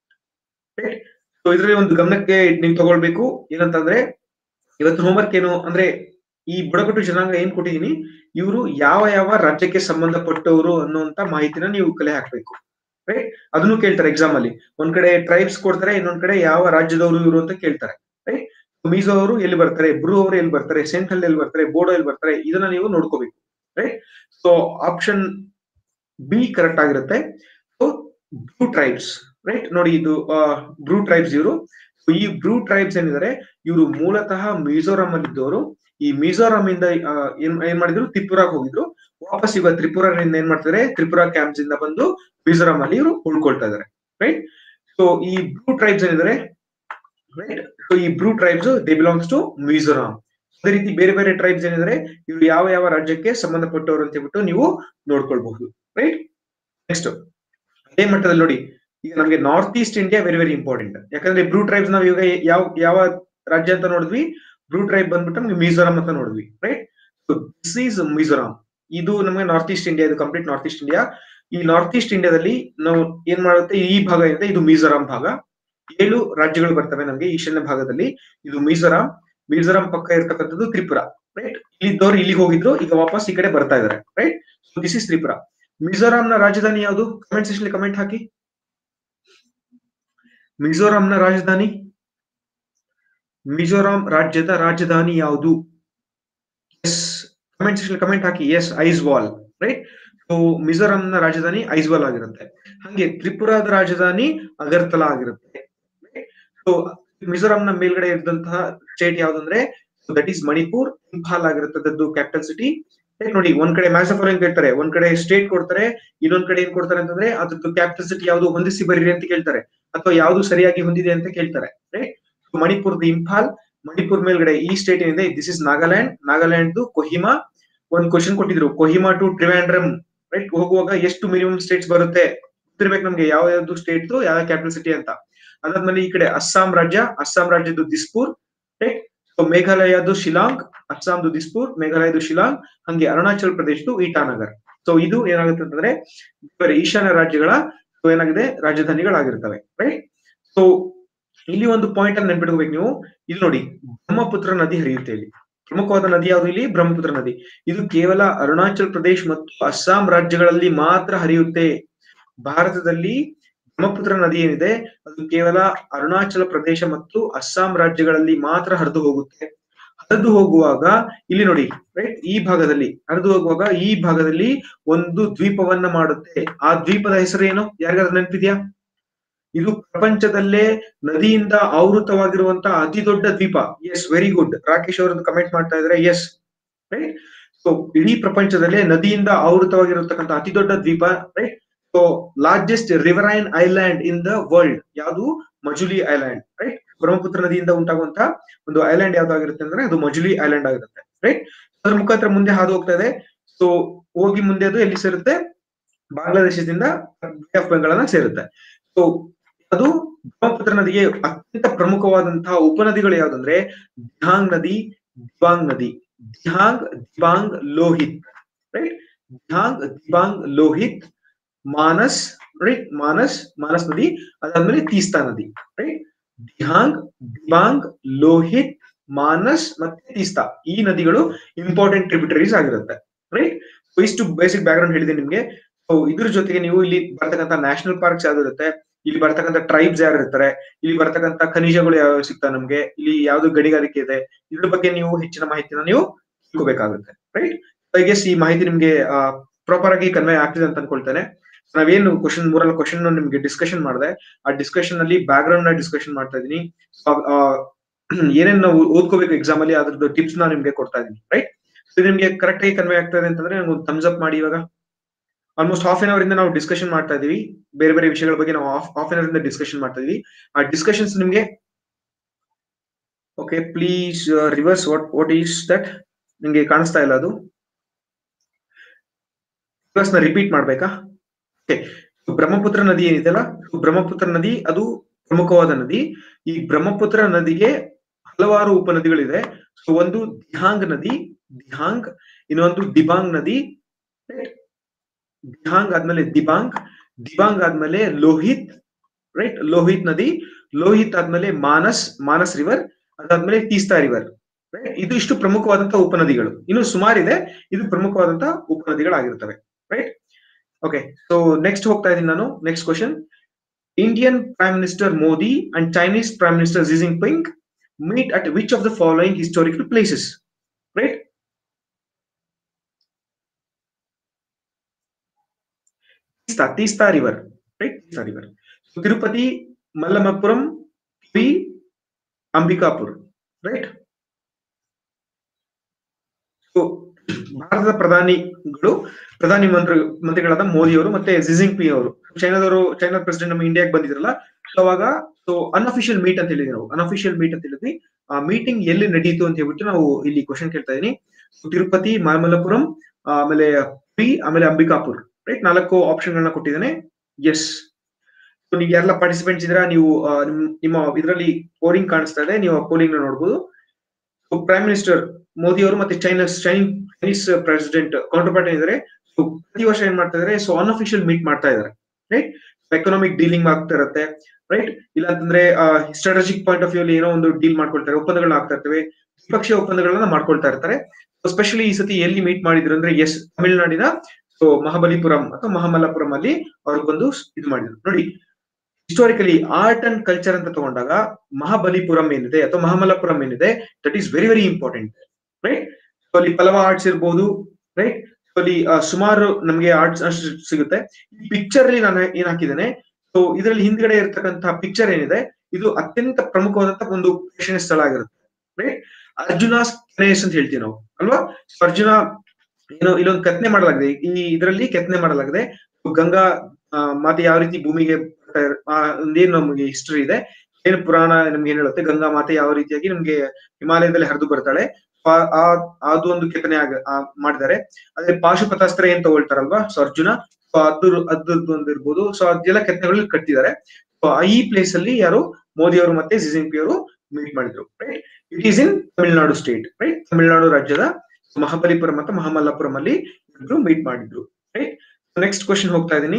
A: so ಇದರಲ್ಲಿ ಒಂದು ಗಮನಕ್ಕೆ ನೀವು ತಗೊಳ್ಬೇಕು ಏನಂತಂದ್ರೆ ಇವತ್ತು ಹೋಮ್ವರ್ಕ್ ಏನು ಅಂದ್ರೆ ಈ ಬುಡಕಟ್ಟು ಜನಾಂಗ ಏನ್ ಕೊಟ್ಟಿದೀನಿ ಇವರು ಯಾವ ಯಾವ ರಾಜ್ಯಕ್ಕೆ ಸಂಬಂಧಪಟ್ಟವರು ಅನ್ನುವಂತ ಮಾಹಿತಿನ ನೀವು ಕಲೆ ಹಾಕ್ಬೇಕು ರೈಟ್ ಅದನ್ನು ಕೇಳ್ತಾರೆ ಎಕ್ಸಾಮ್ ಅಲ್ಲಿ ಒಂದ್ ಕಡೆ ಟ್ರೈಬ್ಸ್ ಕೊಡ್ತಾರೆ ಇನ್ನೊಂದ್ ಕಡೆ ಯಾವ ರಾಜ್ಯದವರು ಇವರು ಅಂತ ಕೇಳ್ತಾರೆ ರೈಟ್ ಮೀಸೋ ಅವರು ಎಲ್ಲಿ ಬರ್ತಾರೆ ಬ್ರೂ ಅವರು ಎಲ್ಲಿ ಬರ್ತಾರೆ ಸೆಂಟ್ರಲ್ ಎಲ್ಲಿ ಬರ್ತಾರೆ ಬೋಡೋ ಎಲ್ಲಿ ಬರ್ತಾರೆ ಇದನ್ನ ನೀವು ನೋಡ್ಕೋಬೇಕು right so option B correct ಆಗಿರುತ್ತೆ ಸೊ ಬ್ರೂ ಟ್ರೈಬ್ಸ್ ರೈಟ್ ನೋಡಿ ಇದು ಬ್ರೂ ಟ್ರೈಬ್ಸ್ ಇವರು ಈ ಬ್ರೂ ಟ್ರೈಬ್ಸ್ ಏನಿದ್ದಾರೆ ಇವರು ಮೂಲತಃ ಮಿಜೋರಾಂ ಅಲ್ಲಿ ಇದ್ದವರು ಈ ಮಿಜೋರಾಂ ಇಂದ ಏನ್ ಏನ್ ಮಾಡಿದ್ರು ತ್ರಿಪುರಾಗ್ ಹೋಗಿದ್ರು ವಾಪಸ್ ಇವಾಗ ತ್ರಿಪುರಾದಿಂದ ಏನ್ ಮಾಡ್ತಾರೆ ತ್ರಿಪುರಾ ಕ್ಯಾಂಪ್ಸ್ ಇಂದ ಬಂದು ಮಿಜೋರಾಂ ಅಲ್ಲಿ ಇವರು ಉಳ್ಕೊಳ್ತಾ ಇದಾರೆ ರೈಟ್ ಸೊ ಈ ಬ್ರೂ ಟ್ರೈಬ್ಸ್ ಏನಿದ್ದಾರೆ ರೈಟ್ ಸೊ ಈ Bru tribes they belongs to Mizoram ಅದೇ ರೀತಿ ಬೇರೆ ಬೇರೆ ಟ್ರೈಬ್ಸ್ ಏನಿದ್ರೆ ಇವರು ಯಾವ ಯಾವ ರಾಜ್ಯಕ್ಕೆ ಸಂಬಂಧಪಟ್ಟವರು ಅಂತ ಹೇಳ್ಬಿಟ್ಟು ನೀವು ನೋಡ್ಕೊಳ್ಬಹುದು ರೈಟ್ ನೆಕ್ಸ್ಟ್ ಅದೇ ಮಟ್ಟದಲ್ಲಿ ನೋಡಿ ಈಗ ನಮಗೆ north east India very very important ಯಾಕಂದ್ರೆ ಬ್ರೂ ಟ್ರೈಬ್ಸ್ ನಾವು ಇವಾಗ ಯಾವ ಯಾವ ರಾಜ್ಯ ಅಂತ ನೋಡಿದ್ವಿ ಬ್ರೂ ಟ್ರೈಬ್ ಬಂದ್ಬಿಟ್ಟು ನಮ್ಗೆ ಮಿಜೋರಾಂ ಅಂತ ನೋಡಿದ್ವಿ right so this is Mizoram ಇದು ನಮಗೆ ನಾರ್ತ್ ಈಸ್ಟ್ ಇಂಡಿಯಾ ಇದು ಕಂಪ್ಲೀಟ್ ನಾರ್ತ್ ಈಸ್ಟ್ ಇಂಡಿಯಾ ಈ ನಾರ್ತ್ ಈಸ್ಟ್ ಇಂಡಿಯಾದಲ್ಲಿ ನಾವು ಏನ್ ಮಾಡುತ್ತೆ ಈ ಭಾಗ ಇದೆ ಇದು ಮಿಜೋರಾಂ ಭಾಗ ಏಳು ರಾಜ್ಯಗಳು ಬರ್ತವೆ ನಮಗೆ ಈಶಾನ್ಯ ಭಾಗದಲ್ಲಿ ಇದು ಮಿಜೋರಾಂ ಮಿಜೋರಾಂ ಪಕ್ಕ ಇರ್ತಕ್ಕಂಥದ್ದು ತ್ರಿಪುರಾ ರೈಟ್ ಇಲ್ಲಿದ್ದವ್ರು ಇಲ್ಲಿಗೆ ಹೋಗಿದ್ರು ಈಗ ವಾಪಸ್ ಈ ಕಡೆ ಬರ್ತಾ ಇದಾರೆ right so this is Tripura ಮಿಜೋರಾಂನ ರಾಜಧಾನಿ ಯಾವುದು ಕಮೆಂಟ್ ಸೆಕ್ಷನ್ ಕಮೆಂಟ್ ಹಾಕಿ ಮಿಜೋರಾಂನ ರಾಜಧಾನಿ ಮಿಜೋರಾಂ ರಾಜ್ಯದ ರಾಜಧಾನಿ ಯಾವುದು ಎಸ್ ಕಮೆಂಟ್ ಸೆಕ್ಷನ್ ಕಮೆಂಟ್ ಹಾಕಿ yes Aizawl right so ಮಿಜೋರಾಂನ ರಾಜಧಾನಿ ಐಸ್ವಾಲ್ ಆಗಿರುತ್ತೆ ಹಾಗೆ ತ್ರಿಪುರಾದ ರಾಜಧಾನಿ ಅಗರ್ತಲಾ ಆಗಿರುತ್ತೆ ಸೊ ಮಿಜೋರಾಂನ ಮೇಲ್ಗಡೆ ಇದ್ದಂತಹ ಸ್ಟೇಟ್ ಯಾವ್ದಂದ್ರೆ ದಟ್ ಈಸ್ ಮಣಿಪುರ್ ಇಂಫಾಲ್ ಆಗಿರುತ್ತದ್ದು ಕ್ಯಾಪಿಟಲ್ ಸಿಟಿ ನೋಡಿ ಒಂದ್ ಕಡೆ ಮ್ಯಾಚ್ ಫಾಲೋಯಿಂಗ್ ಕೇಳ್ತಾರೆ ಒಂದ್ ಕಡೆ ಸ್ಟೇಟ್ ಕೊಡ್ತಾರೆ ಇನ್ನೊಂದ್ ಕಡೆ ಏನ್ ಕೊಡ್ತಾರೆ ಅಂತಂದ್ರೆ ಅದ್ರದ್ದು ಕ್ಯಾಪಿಟಲ್ ಸಿಟಿ ಯಾವ್ದು ಹೊಂದಿಸಿ ಬರೀರಿ ಅಂತ ಕೇಳ್ತಾರೆ ಅಥವಾ ಯಾವ್ದು ಸರಿಯಾಗಿ ಹೊಂದಿದೆ ಅಂತ ಕೇಳ್ತಾರೆ ರೈಟ್ ಮಣಿಪುರದ ಇಂಫಾಲ್ ಮಣಿಪುರ್ ಮೇಲ್ಗಡೆ ಈ ಸ್ಟೇಟ್ ಏನಿದೆ ದಿಸ್ ಇಸ್ ನಾಗಾಲ್ಯಾಂಡ್ ನಾಗಾಲ್ಯಾಂಡ್ ಕೊಹಿಮಾ ಒಂದ್ ಕ್ವಶನ್ ಕೊಟ್ಟಿದ್ರು ಕೊಹಿಮಾ ಟು ಟ್ರಿವ್ಯಾಂಡ್ರಮ್ ರೈಟ್ ಹೋಗುವಾಗ ಎಷ್ಟು ಮಿನಿಮಮ್ ಸ್ಟೇಟ್ಸ್ ಬರುತ್ತೆ ಗೊತ್ತಿರ್ಬೇಕು ನಮ್ಗೆ ಯಾವ ಯಾವ್ದು ಸ್ಟೇಟ್ ಯಾವ ಕ್ಯಾಪಿಟಲ್ ಸಿಟಿ ಅಂತ ಅದಾದ್ಮೇಲೆ ಈ ಕಡೆ ಅಸ್ಸಾಂ ರಾಜ್ಯ ಅಸ್ಸಾಂ ರಾಜ್ಯದ್ದು ದಿಸ್ಪುರ್ ರೈಟ್ ಸೊ ಮೇಘಾಲಯದು ಶಿಲಾಂಗ್ ಅಸ್ಸಾಂದು ದಿಸ್ಪುರ್ ಮೇಘಾಲಯದು ಶಿಲಾಂಗ್ ಹಂಗೆ ಅರುಣಾಚಲ್ ಪ್ರದೇಶದ್ದು ಇಟಾನಗರ್ ಸೊ ಇದು ಏನಾಗುತ್ತೆ ಅಂತಂದ್ರೆ ಬೇರೆ ಈಶಾನ್ಯ ರಾಜ್ಯಗಳ ಸೊ ಏನಾಗಿದೆ ರಾಜಧಾನಿಗಳಾಗಿರ್ತವೆ ರೈಟ್ ಸೊ ಇಲ್ಲಿ ಒಂದು ಪಾಯಿಂಟ್ ಅನ್ನು ನೆನ್ಪಿಟ್ಕೋಬೇಕು ನೀವು ಇದು ನೋಡಿ ಬ್ರಹ್ಮಪುತ್ರ ನದಿ ಹರಿಯುತ್ತೆ ಇಲ್ಲಿ ಪ್ರಮುಖವಾದ ನದಿ ಯಾವುದು ಇಲ್ಲಿ ಬ್ರಹ್ಮಪುತ್ರ ನದಿ ಇದು ಕೇವಲ ಅರುಣಾಚಲ್ ಪ್ರದೇಶ್ ಮತ್ತು ಅಸ್ಸಾಂ ರಾಜ್ಯಗಳಲ್ಲಿ ಮಾತ್ರ ಹರಿಯುತ್ತೆ ಭಾರತದಲ್ಲಿ ಬ್ರಹ್ಮಪುತ್ರ ನದಿ ಏನಿದೆ ಅದು ಕೇವಲ ಅರುಣಾಚಲ ಪ್ರದೇಶ ಮತ್ತು ಅಸ್ಸಾಂ ರಾಜ್ಯಗಳಲ್ಲಿ ಮಾತ್ರ ಹರಿದು ಹೋಗುತ್ತೆ ಹರಿದು ಹೋಗುವಾಗ ಇಲ್ಲಿ ನೋಡಿ ರೈಟ್ ಈ ಭಾಗದಲ್ಲಿ ಹರಿದು ಹೋಗುವಾಗ ಈ ಭಾಗದಲ್ಲಿ ಒಂದು ದ್ವೀಪವನ್ನ ಮಾಡುತ್ತೆ ಆ ದ್ವೀಪದ ಹೆಸರು ಏನು ಯಾರಿಗಾದ್ರೂ ನೆನಪಿದ್ಯಾ ಇದು ಪ್ರಪಂಚದಲ್ಲೇ ನದಿಯಿಂದ ಆವೃತವಾಗಿರುವಂತಹ ಅತಿ ದೊಡ್ಡ ದ್ವೀಪ ಎಸ್ ವೆರಿ ಗುಡ್ ರಾಕೇಶ್ ಅವರದ್ದು ಕಮೆಂಟ್ ಮಾಡ್ತಾ ಇದ್ರೆ ಎಸ್ ರೈಟ್ ಸೊ ಇಡೀ ಪ್ರಪಂಚದಲ್ಲೇ ನದಿಯಿಂದ ಆವೃತವಾಗಿರತಕ್ಕಂಥ ಅತಿ ದೊಡ್ಡ ದ್ವೀಪ right so largest riverine island in the world ಯಾವುದು ಮಜುಲಿ ಐಲ್ಯಾಂಡ್ ರೈಟ್ ಬ್ರಹ್ಮಪುತ್ರ ನದಿಯಿಂದ ಉಂಟಾಗುವಂತ ಒಂದು ಐಲ್ಯಾಂಡ್ ಯಾವ್ದಾಗಿರುತ್ತೆ ಅಂದ್ರೆ ಅದು ಮಜುಲಿ ಐಲ್ಯಾಂಡ್ ಆಗಿರುತ್ತೆ ರೈಟ್ ಅದ್ರ ಮುಖಾಂತರ ಮುಂದೆ ಹಾದು ಹೋಗ್ತಾ ಇದೆ ಸೊ ಹೋಗಿ ಮುಂದೆ ಅದು ಎಲ್ಲಿ ಸೇರುತ್ತೆ ಬಾಂಗ್ಲಾದೇಶದಿಂದ ಬೇ ಆಫ್ ಬೆಂಗಾಳನ ಸೇರುತ್ತೆ ಸೊ ಅದು ಬ್ರಹ್ಮಪುತ್ರ ನದಿಗೆ ಅತ್ಯಂತ ಪ್ರಮುಖವಾದಂತಹ ಉಪನದಿಗಳು ಯಾವ್ದಂದ್ರೆ ದಿಹಾಂಗ್ ನದಿ ದಿಬಾಂಗ್ ನದಿ ದಿಹಾಂಗ್ ದಿಬಾಂಗ್ ಲೋಹಿತ್ ರೈಟ್ ದಿಹಾಂಗ್ ದಿಬಾಂಗ್ ಲೋಹಿತ್ ಮಾನಸ್ ರೈಟ್ ಮಾನಸ್ ಮಾನಸ್ ನದಿ ಅದಾದ್ಮೇಲೆ ತೀಸ್ತಾ ನದಿ ರೈಟ್ ದಿಹಾಂಗ್ ದಿಬಾಂಗ್ ಲೋಹಿತ್ ಮಾನಸ್ ಮತ್ತೆ ತೀಸ್ತಾ ಈ ನದಿಗಳು ಇಂಪಾರ್ಟೆಂಟ್ ಟ್ರಿಬ್ಯೂಟರೀಸ್ ಆಗಿರುತ್ತೆ ರೈಟ್ ಇಷ್ಟು ಬೇಸಿಕ್ ಬ್ಯಾಕ್ ಗ್ರೌಂಡ್ ಹೇಳಿದೆ ನಿಮ್ಗೆ ಸೊ ಇದ್ರ ಜೊತೆಗೆ ನೀವು ಇಲ್ಲಿ ಬರ್ತಕ್ಕಂಥ ನ್ಯಾಷನಲ್ ಪಾರ್ಕ್ಸ್ ಯಾವ್ದು ಇರುತ್ತೆ ಇಲ್ಲಿ ಬರ್ತಕ್ಕಂಥ ಟ್ರೈಬ್ಸ್ ಯಾರು ಇರ್ತಾರೆ ಇಲ್ಲಿ ಬರ್ತಕ್ಕಂಥ ಖನಿಜಗಳು ಯಾವ ಸಿಗ್ತಾವೆ ನಮ್ಗೆ ಇಲ್ಲಿ ಯಾವ್ದು ಗಣಿಗಾರಿಕೆ ಇದೆ ಇದ್ರ ಬಗ್ಗೆ ನೀವು ಹೆಚ್ಚಿನ ಮಾಹಿತಿನ ನೀವು ತಿಳ್ಕೋಬೇಕಾಗುತ್ತೆ ರೈಟ್ ಐ ಗೆಸ್ ಈ ಮಾಹಿತಿ ನಿಮ್ಗೆ ಪ್ರಾಪರ್ ಆಗಿ ಕನ್ವೆ ಆಗ್ತಿದೆ ಅಂತ ಅನ್ಕೊಳ್ತೇನೆ ನಾವೇನು ಕ್ವಶನ್ ಮೂರಲ್ಲ ಕ್ವಶನ್ ನಿಮ್ಗೆ ಡಿಸ್ಕಷನ್ ಮಾಡಿದೆ ಆ ಡಿಸ್ಕಷನ್ ಅಲ್ಲಿ ಬ್ಯಾಕ್ ಗ್ರೌಂಡ್ ನ ಡಿಸ್ಕಷನ್ ಮಾಡ್ತಾ ಇದೀನಿ ಏನೇನ್ ನಾವು ಓದ್ಕೋಬೇಕು ಎಕ್ಸಾಮ್ ಅಲ್ಲಿ ಅದ್ರದ್ದು ಟಿಪ್ಸ್ ನ ನಿಮ್ಗೆ ಕೊಡ್ತಾ ಇದೀನಿ ರೈಟ್ ಇದು ನಿಮ್ಗೆ ಕರೆಕ್ಟ್ ಆಗಿ ಕನ್ವೆ ಆಗ್ತಾ ಇದೆ ಅಂತಂದ್ರೆ ಒಂದು ಥಮ್ಸ್ ಅಪ್ ಮಾಡಿ ಇವಾಗ ಆಲ್ಮೋಸ್ಟ್ ಹಾಫ್ ಎನ್ ಅವರ್ ಇಂದ ನಾವು ಡಿಸ್ಕಷನ್ ಮಾಡ್ತಾ ಇದೀವಿ ಬೇರೆ ಬೇರೆ ವಿಷಯಗಳ ಬಗ್ಗೆ ನಾವು ಹಾಫ್ ಎನ್ ಅವರ್ ಇಂದ ಡಿಸ್ಕಷನ್ ಮಾಡ್ತಾ ಇದೀವಿ ಆ ಡಿಸ್ಕಷನ್ಸ್ ನಿಮ್ಗೆ okay please rivers what what is that ನಿಮ್ಗೆ ಕಾಣಿಸ್ತಾ ಇಲ್ಲ ಅದು ರಿವರ್ಸ್ ನ ರಿಪೀಟ್ ಮಾಡ್ಬೇಕಾ ಓಕೆ ಬ್ರಹ್ಮಪುತ್ರ ನದಿ ಏನಿದೆಯಲ್ಲ ಬ್ರಹ್ಮಪುತ್ರ ನದಿ ಅದು ಪ್ರಮುಖವಾದ ನದಿ ಈ ಬ್ರಹ್ಮಪುತ್ರ ನದಿಗೆ ಹಲವಾರು ಉಪನದಿಗಳಿದೆ ಸೊ ಒಂದು ದಿಹಾಂಗ್ ನದಿ ದಿಹಾಂಗ್ ಇನ್ನೊಂದು ದಿಬಾಂಗ್ ನದಿ ದಿಹಾಂಗ್ ಆದ್ಮೇಲೆ ದಿಬಾಂಗ್ ದಿಬಾಂಗ್ ಆದ್ಮೇಲೆ ಲೋಹಿತ್ ರೈಟ್ ಲೋಹಿತ್ ನದಿ ಲೋಹಿತ್ ಆದ್ಮೇಲೆ ಮಾನಸ್ ಮಾನಸ್ ರಿವರ್ ಅದಾದ್ಮೇಲೆ ತೀಸ್ತಾ ರಿವರ್ ರೈಟ್ ಇದು ಇಷ್ಟು ಪ್ರಮುಖವಾದಂತಹ ಉಪನದಿಗಳು ಇನ್ನು ಸುಮಾರಿದೆ ಇದು ಪ್ರಮುಖವಾದಂತಹ ಉಪನದಿಗಳಾಗಿರ್ತವೆ ರೈಟ್ ಓಕೆ ಸೊ ನೆಕ್ಸ್ಟ್ ಹೋಗ್ತಾ ಇದ್ದೀನಿ ನಾನು next question Indian prime minister Modi and Chinese prime minister Xi Jinping meet at which of the following historical places right Tista, Tista river right Tista river so Tirupati Mallamapuram Puri Ambikapur right so ಭಾರತದ ಪ್ರಧಾನಿಗಳು ಪ್ರಧಾನಿ ಮಂತ್ರಿ ಮಂತ್ರಿಗಳಾದ ಮೋದಿ ಅವರು ಮತ್ತೆ ಜಿಜಿಂಗ್ ಪಿ ಅವರು ಚೈನಾದವರು ಚೈನಾ ಪ್ರೆಸಿಡೆಂಟ್ ನಮ್ಮ ಇಂಡಿಯಾಗೆ ಬಂದಿದ್ರಲ್ಲ ಸೊ ಅವಾಗ ಸೊ ಅನ್ಅಫಿಷಿಯಲ್ ಮೀಟ್ ಅಂತ ಹೇಳಿದ್ವಿ ನಾವು ಅನ್ಅಫಿಷಿಯಲ್ ಮೀಟ್ ಅಂತ ಹೇಳಿದ್ವಿ ಆ ಮೀಟಿಂಗ್ ಎಲ್ಲಿ ನಡೀತು ಅಂತ ಹೇಳ್ಬಿಟ್ಟು ನಾವು ಇಲ್ಲಿ ಕ್ವಶನ್ ಕೇಳ್ತಾ ಇದೀನಿ ತಿರುಪತಿ ಮಾಮಲ್ಲಪುರಂ ಆಮೇಲೆ ಪಿ ಆಮೇಲೆ ಅಂಬಿಕಾಪುರ್ ರೈಟ್ ನಾಲ್ಕು ಆಪ್ಷನ್ ಗಳನ್ನ ಕೊಟ್ಟಿದ್ದೇನೆ ಎಸ್ ಸೊ ನೀವು ಯಾರೆಲ್ಲ ಪಾರ್ಟಿಸಿಪೆಂಟ್ಸ್ ಇದ್ರ ನೀವು ನಿಮ್ಮ ಇದರಲ್ಲಿ ಪೋಲಿಂಗ್ ಕಾಣಿಸ್ತಾ ಇದೆ ನೀವು ಪೋಲಿಂಗ್ ನ ನೋಡಬಹುದು ಪ್ರೈಮ್ ಮಿನಿಸ್ಟರ್ ಮೋದಿ ಅವರು ಮತ್ತೆ China Chinese president counterpart ಇದ್ದಾರೆ ಸೊ ಪ್ರತಿ ವರ್ಷ ಏನ್ ಮಾಡ್ತಾ ಇದಾರೆ ಸೊ ಅನ್ಅಫಿಷಿಯಲ್ ಮೀಟ್ ಮಾಡ್ತಾ ಇದಾರೆ ರೈಟ್ ಎಕನಾಮಿಕ್ ಡೀಲಿಂಗ್ ಆಗ್ತಾ ಇರತ್ತೆ ರೈಟ್ ಇಲ್ಲ ಅಂತಂದ್ರೆ ಸ್ಟ್ರಾಟಜಿಕ್ ಪಾಯಿಂಟ್ ಆಫ್ ವ್ಯೂ ಏನೋ ಒಂದು ಡೀಲ್ ಮಾಡ್ಕೊಳ್ತಾರೆ ಒಪ್ಪಂದಗಳನ್ನ ಆಗ್ತಾ ಇರ್ತವೆ ದ್ವಿಪಕ್ಷೀಯ ಒಪ್ಪಂದಗಳನ್ನ ಮಾಡ್ಕೊಳ್ತಾ ಇರ್ತಾರೆ ಸ್ಪೆಷಲಿ ಈ ಸತಿ ಎಲ್ಲಿ ಮೀಟ್ ಮಾಡಿದ್ರು ಅಂದ್ರೆ ಎಸ್ ತಮಿಳುನಾಡಿನ ಸೊ ಮಹಾಬಲಿಪುರಂ ಅಥವಾ ಮಹಾಮಲ್ಲಪುರಂ ಅಲ್ಲಿ ಅವ್ರಿಗೆ ಬಂದು ಇದು ಮಾಡಿದ್ರು ನೋಡಿ ಹಿಸ್ಟಾರಿಕಲಿ ಆರ್ಟ್ ಅಂಡ್ ಕಲ್ಚರ್ ಅಂತ ತಗೊಂಡಾಗ ಮಹಾಬಲಿಪುರಂ ಏನಿದೆ ಅಥವಾ ಮಹಾಮಲ್ಲಪುರಂ ಏನಿದೆ that is very very important right so ಅಲ್ಲಿ ಪಲವ ಆರ್ಟ್ಸ್ ಇರ್ಬೋದು ರೈಟ್ ಸೊ ಅಲ್ಲಿ ಸುಮಾರು ನಮಗೆ ಆರ್ಟ್ಸ್ ಸಿಗುತ್ತೆ ಈ ಪಿಕ್ಚರ್ ಅಲ್ಲಿ ನಾನು ಏನ್ ಹಾಕಿದ್ದೇನೆ ಸೊ ಇದರಲ್ಲಿ ಹಿಂದ್ಗಡೆ ಇರತಕ್ಕಂತಹ ಪಿಕ್ಚರ್ ಏನಿದೆ ಇದು ಅತ್ಯಂತ ಪ್ರಮುಖವಾದಂತಹ ಒಂದು ಪ್ರೇಕ್ಷಣೀಯ ಸ್ಥಳ ಆಗಿರುತ್ತೆ ರೈಟ್ ಅರ್ಜುನ ಕೆನೆಸ್ ಅಂತ ಹೇಳ್ತೀವಿ ನಾವು ಅಲ್ವಾ ಅರ್ಜುನ ಏನೋ ಇಲ್ಲೊಂದು ಕೆತ್ತನೆ ಮಾಡಲಾಗಿದೆ ಈ ಇದರಲ್ಲಿ ಕೆತ್ತನೆ ಮಾಡಲಾಗಿದೆ ಗಂಗಾ ಮಾತೆ ಯಾವ ರೀತಿ ಭೂಮಿಗೆ ಒಂದೇನು ನಮಗೆ ಹಿಸ್ಟರಿ ಇದೆ ಏನು ಪುರಾಣ ನಮ್ಗೆ ಏನ್ ಹೇಳುತ್ತೆ ಗಂಗಾ ಮಾತೆ ಯಾವ ರೀತಿಯಾಗಿ ನಮ್ಗೆ ಹಿಮಾಲಯದಲ್ಲಿ ಹರಿದು ಬರ್ತಾಳೆ ಅದು ಒಂದು ಕೆತ್ತನೆ ಆಗ ಮಾಡಿದ್ದಾರೆ ಅದೇ ಪಾಶುಪತಾಸ್ತ್ರ ಏನ್ ತಗೊಳ್ತಾರಲ್ವಾ ಸೊ ಅರ್ಜುನ ಸೊ ಅದ್ರ ಅದ್ರದ್ದು ಒಂದು ಇರ್ಬೋದು ಸೊ ಅದೆಲ್ಲ ಕೆತ್ತನೆಗಳಲ್ಲಿ ಕಟ್ಟಿದ್ದಾರೆ ಸೊ ಈ ಪ್ಲೇಸ್ ಅಲ್ಲಿ ಯಾರು ಮೋದಿ ಅವರು ಮತ್ತೆ ಪಿ ಅವರು ಮೀಟ್ ಮಾಡಿದ್ರು right it is in Tamil Nadu state right Tamil Nadu ರಾಜ್ಯದ ಮಹಾಬಲಿಪುರಂ ಮತ್ತು ಮಹಾಮಲ್ಲಪುರಂ ಅಲ್ಲಿ ಇಬ್ರು ಮೀಟ್ ಮಾಡಿದ್ರು ರೈಟ್ ನೆಕ್ಸ್ಟ್ ಕ್ವಶನ್ ಹೋಗ್ತಾ ಇದೀನಿ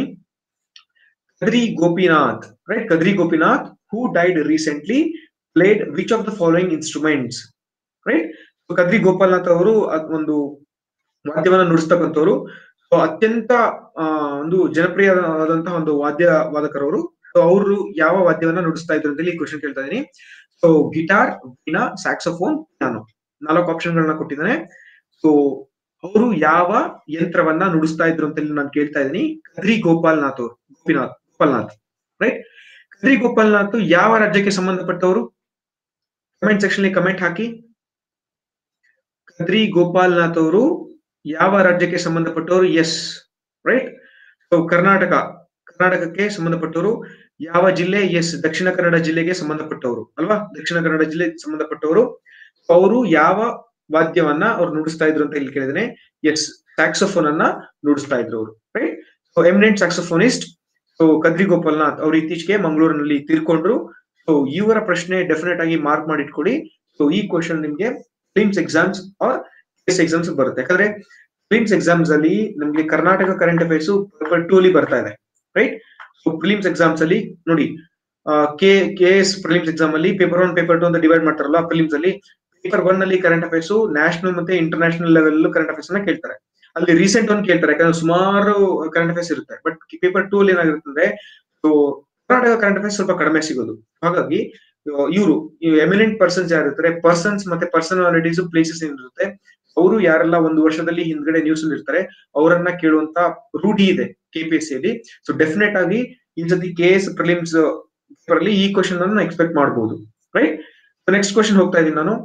A: Kadri Gopinath right Kadri Gopinath who died recently played which of the following instruments right Kadri Gopalnath ಅವರು ಒಂದು ವಾದ್ಯವನ್ನ ನುಡಿಸ್ತಕ್ಕಂಥವ್ರು ಸೊ ಅತ್ಯಂತ ಒಂದು ಜನಪ್ರಿಯವಾದಂತಹ ಒಂದು ವಾದ್ಯ ವಾದಕರವರು ಸೊ ಅವರು ಯಾವ ವಾದ್ಯವನ್ನ ನುಡಿಸ್ತಾ ಇದ್ರು ಅಂತ ಇಲ್ಲಿ ಕ್ವಶನ್ ಕೇಳ್ತಾ ಇದೀನಿ so guitar veena saxophone piano ನಾಲ್ಕು ಆಪ್ಷನ್ ಗಳನ್ನ ಕೊಟ್ಟಿದ್ದಾನೆ ಸೊ ಅವರು ಯಾವ ಯಂತ್ರವನ್ನ ನುಡಿಸ್ತಾ ಇದ್ರು ಅಂತ ನಾನು ಕೇಳ್ತಾ ಇದ್ದೀನಿ ಕದ್ರಿ ಗೋಪಾಲ್ನಾಥ್ ಅವರು ಗೋಪಿನಾಥ್ ಗೋಪಾಲ್ನಾಥ್ ರೈಟ್ ಕದ್ರಿ ಗೋಪಾಲ್ನಾಥ್ ಯಾವ ರಾಜ್ಯಕ್ಕೆ ಸಂಬಂಧಪಟ್ಟವರು ಕಮೆಂಟ್ ಸೆಕ್ಷನ್ ಕಮೆಂಟ್ ಹಾಕಿ ಕದ್ರಿ ಗೋಪಾಲ್ನಾಥ್ ಅವರು ಯಾವ ರಾಜ್ಯಕ್ಕೆ ಸಂಬಂಧಪಟ್ಟವರು ಎಸ್ ರೈಟ್ ಸೊ ಕರ್ನಾಟಕ ಕರ್ನಾಟಕಕ್ಕೆ ಸಂಬಂಧಪಟ್ಟವರು ಯಾವ ಜಿಲ್ಲೆ ಎಸ್ ದಕ್ಷಿಣ ಕನ್ನಡ ಜಿಲ್ಲೆಗೆ ಸಂಬಂಧಪಟ್ಟವರು ಅಲ್ವಾ ದಕ್ಷಿಣ ಕನ್ನಡ ಜಿಲ್ಲೆ ಸಂಬಂಧಪಟ್ಟವರು ಅವರು ಯಾವ ವಾದ್ಯವನ್ನ ಅವ್ರು ನುಡಿಸ್ತಾ ಇದ್ರು ಅಂತ ಇಲ್ಲಿ ಕೇಳಿದ್ರೆ ಎಸ್ ಸ್ಯಾಕ್ಸೋಫೋನ್ ಅನ್ನ ನುಡಿಸ್ತಾ ಇದ್ರು ಅವರು right so eminent saxophonist so Kadri Gopalnath ಅವರು ಇತ್ತೀಚೆಗೆ ಮಂಗಳೂರಿನಲ್ಲಿ ತೀರ್ಕೊಂಡ್ರು ಸೊ ಇವರ ಪ್ರಶ್ನೆ ಡೆಫಿನೆಟ್ ಆಗಿ ಮಾರ್ಕ್ ಮಾಡಿ ಇಟ್ಕೊಳ್ಳಿ ಸೊ ಈ ಕ್ವಶನ್ ನಿಮ್ಗೆ prelims exams R S exams ಬರುತ್ತೆ ಯಾಕಂದ್ರೆ ಫಿಲಿಮ್ಸ್ ಎಕ್ಸಾಮ್ಸ್ ಅಲ್ಲಿ ನಮ್ಗೆ Karnataka current affairs paper two ಅಲ್ಲಿ ಬರ್ತಾ ಇದೆ ರೈಟ್ ಸೊ ಫಿಲಿಮ್ಸ್ ಎಕ್ಸಾಮ್ಸ್ ಅಲ್ಲಿ ನೋಡಿ K K S prelims exam ಅಲ್ಲಿ ಪೇಪರ್ ಒನ್ ಪೇಪರ್ ಟು ಅಂತ ಡಿವೈಡ್ ಮಾಡ್ತಾರಲ್ಲ ಫಿಲಿಮ್ಸ್ ಅಲ್ಲಿ ಪೇಪರ್ ಒನ್ ಅಲ್ಲಿ ಕರೆಂಟ್ ಅಫೇರ್ಸ್ ನ್ಯಾಷನಲ್ ಮತ್ತೆ ಇಂಟರ್ನ್ಯಾಷನಲ್ ಲೆವೆಲ್ ಕರೆಂಟ್ ಅಫೇರ್ಸ್ ನ ಕೇಳ್ತಾರೆ ಅಲ್ಲಿ ರೀಸೆಂಟ್ ಒಂದು ಕೇಳ್ತಾರೆ ಯಾಕಂದ್ರೆ ಸುಮಾರು ಕರೆಂಟ್ ಅಫೇರ್ಸ್ ಇರುತ್ತೆ ಬಟ್ ಪೇಪರ್ ಟೂ ಅಲ್ಲಿ ಏನಾಗಿರುತ್ತೆ ಸೊ ಕರ್ನಾಟಕ ಕರೆಂಟ್ ಅಫೇರ್ಸ್ ಸ್ವಲ್ಪ ಕಡಿಮೆ ಸಿಗೋದು ಹಾಗಾಗಿ ಇವರು ಎಮಿನೆಂಟ್ ಪರ್ಸನ್ಸ್ ಯಾರಿರ್ತಾರೆ ಪರ್ಸನ್ಸ್ ಮತ್ತೆ ಪರ್ಸನಾಲಿಟೀಸ್ ಪ್ಲೇಸಸ್ ಏನಿರುತ್ತೆ ಅವರು ಯಾರೆಲ್ಲ ಒಂದು ವರ್ಷದಲ್ಲಿ ಹಿಂದ್ಗಡೆ ನ್ಯೂಸ್ ಅಲ್ಲಿ ಇರ್ತಾರೆ ಅವರನ್ನ ಕೇಳುವಂತ ರೂಢಿ ಇದೆ ಕೆಪಿಎಸ್ಸಿ ಅಲ್ಲಿ ಸೊ ಡೆಫಿನೆಟ್ ಆಗಿ ಈ ಸತಿ ಕೆ ಎಸ್ ಪ್ರಿಲಿಮ್ಸ್ ಪೇಪರ್ ಅಲ್ಲಿ ಈ ಕ್ವಶನ್ ಅನ್ನು ಎಕ್ಸ್ಪೆಕ್ಟ್ ಮಾಡಬಹುದು ರೈಟ್ ನೆಕ್ಸ್ಟ್ ಕ್ವಶನ್ ಹೋಗ್ತಾ ಇದೀನಿ ನಾನು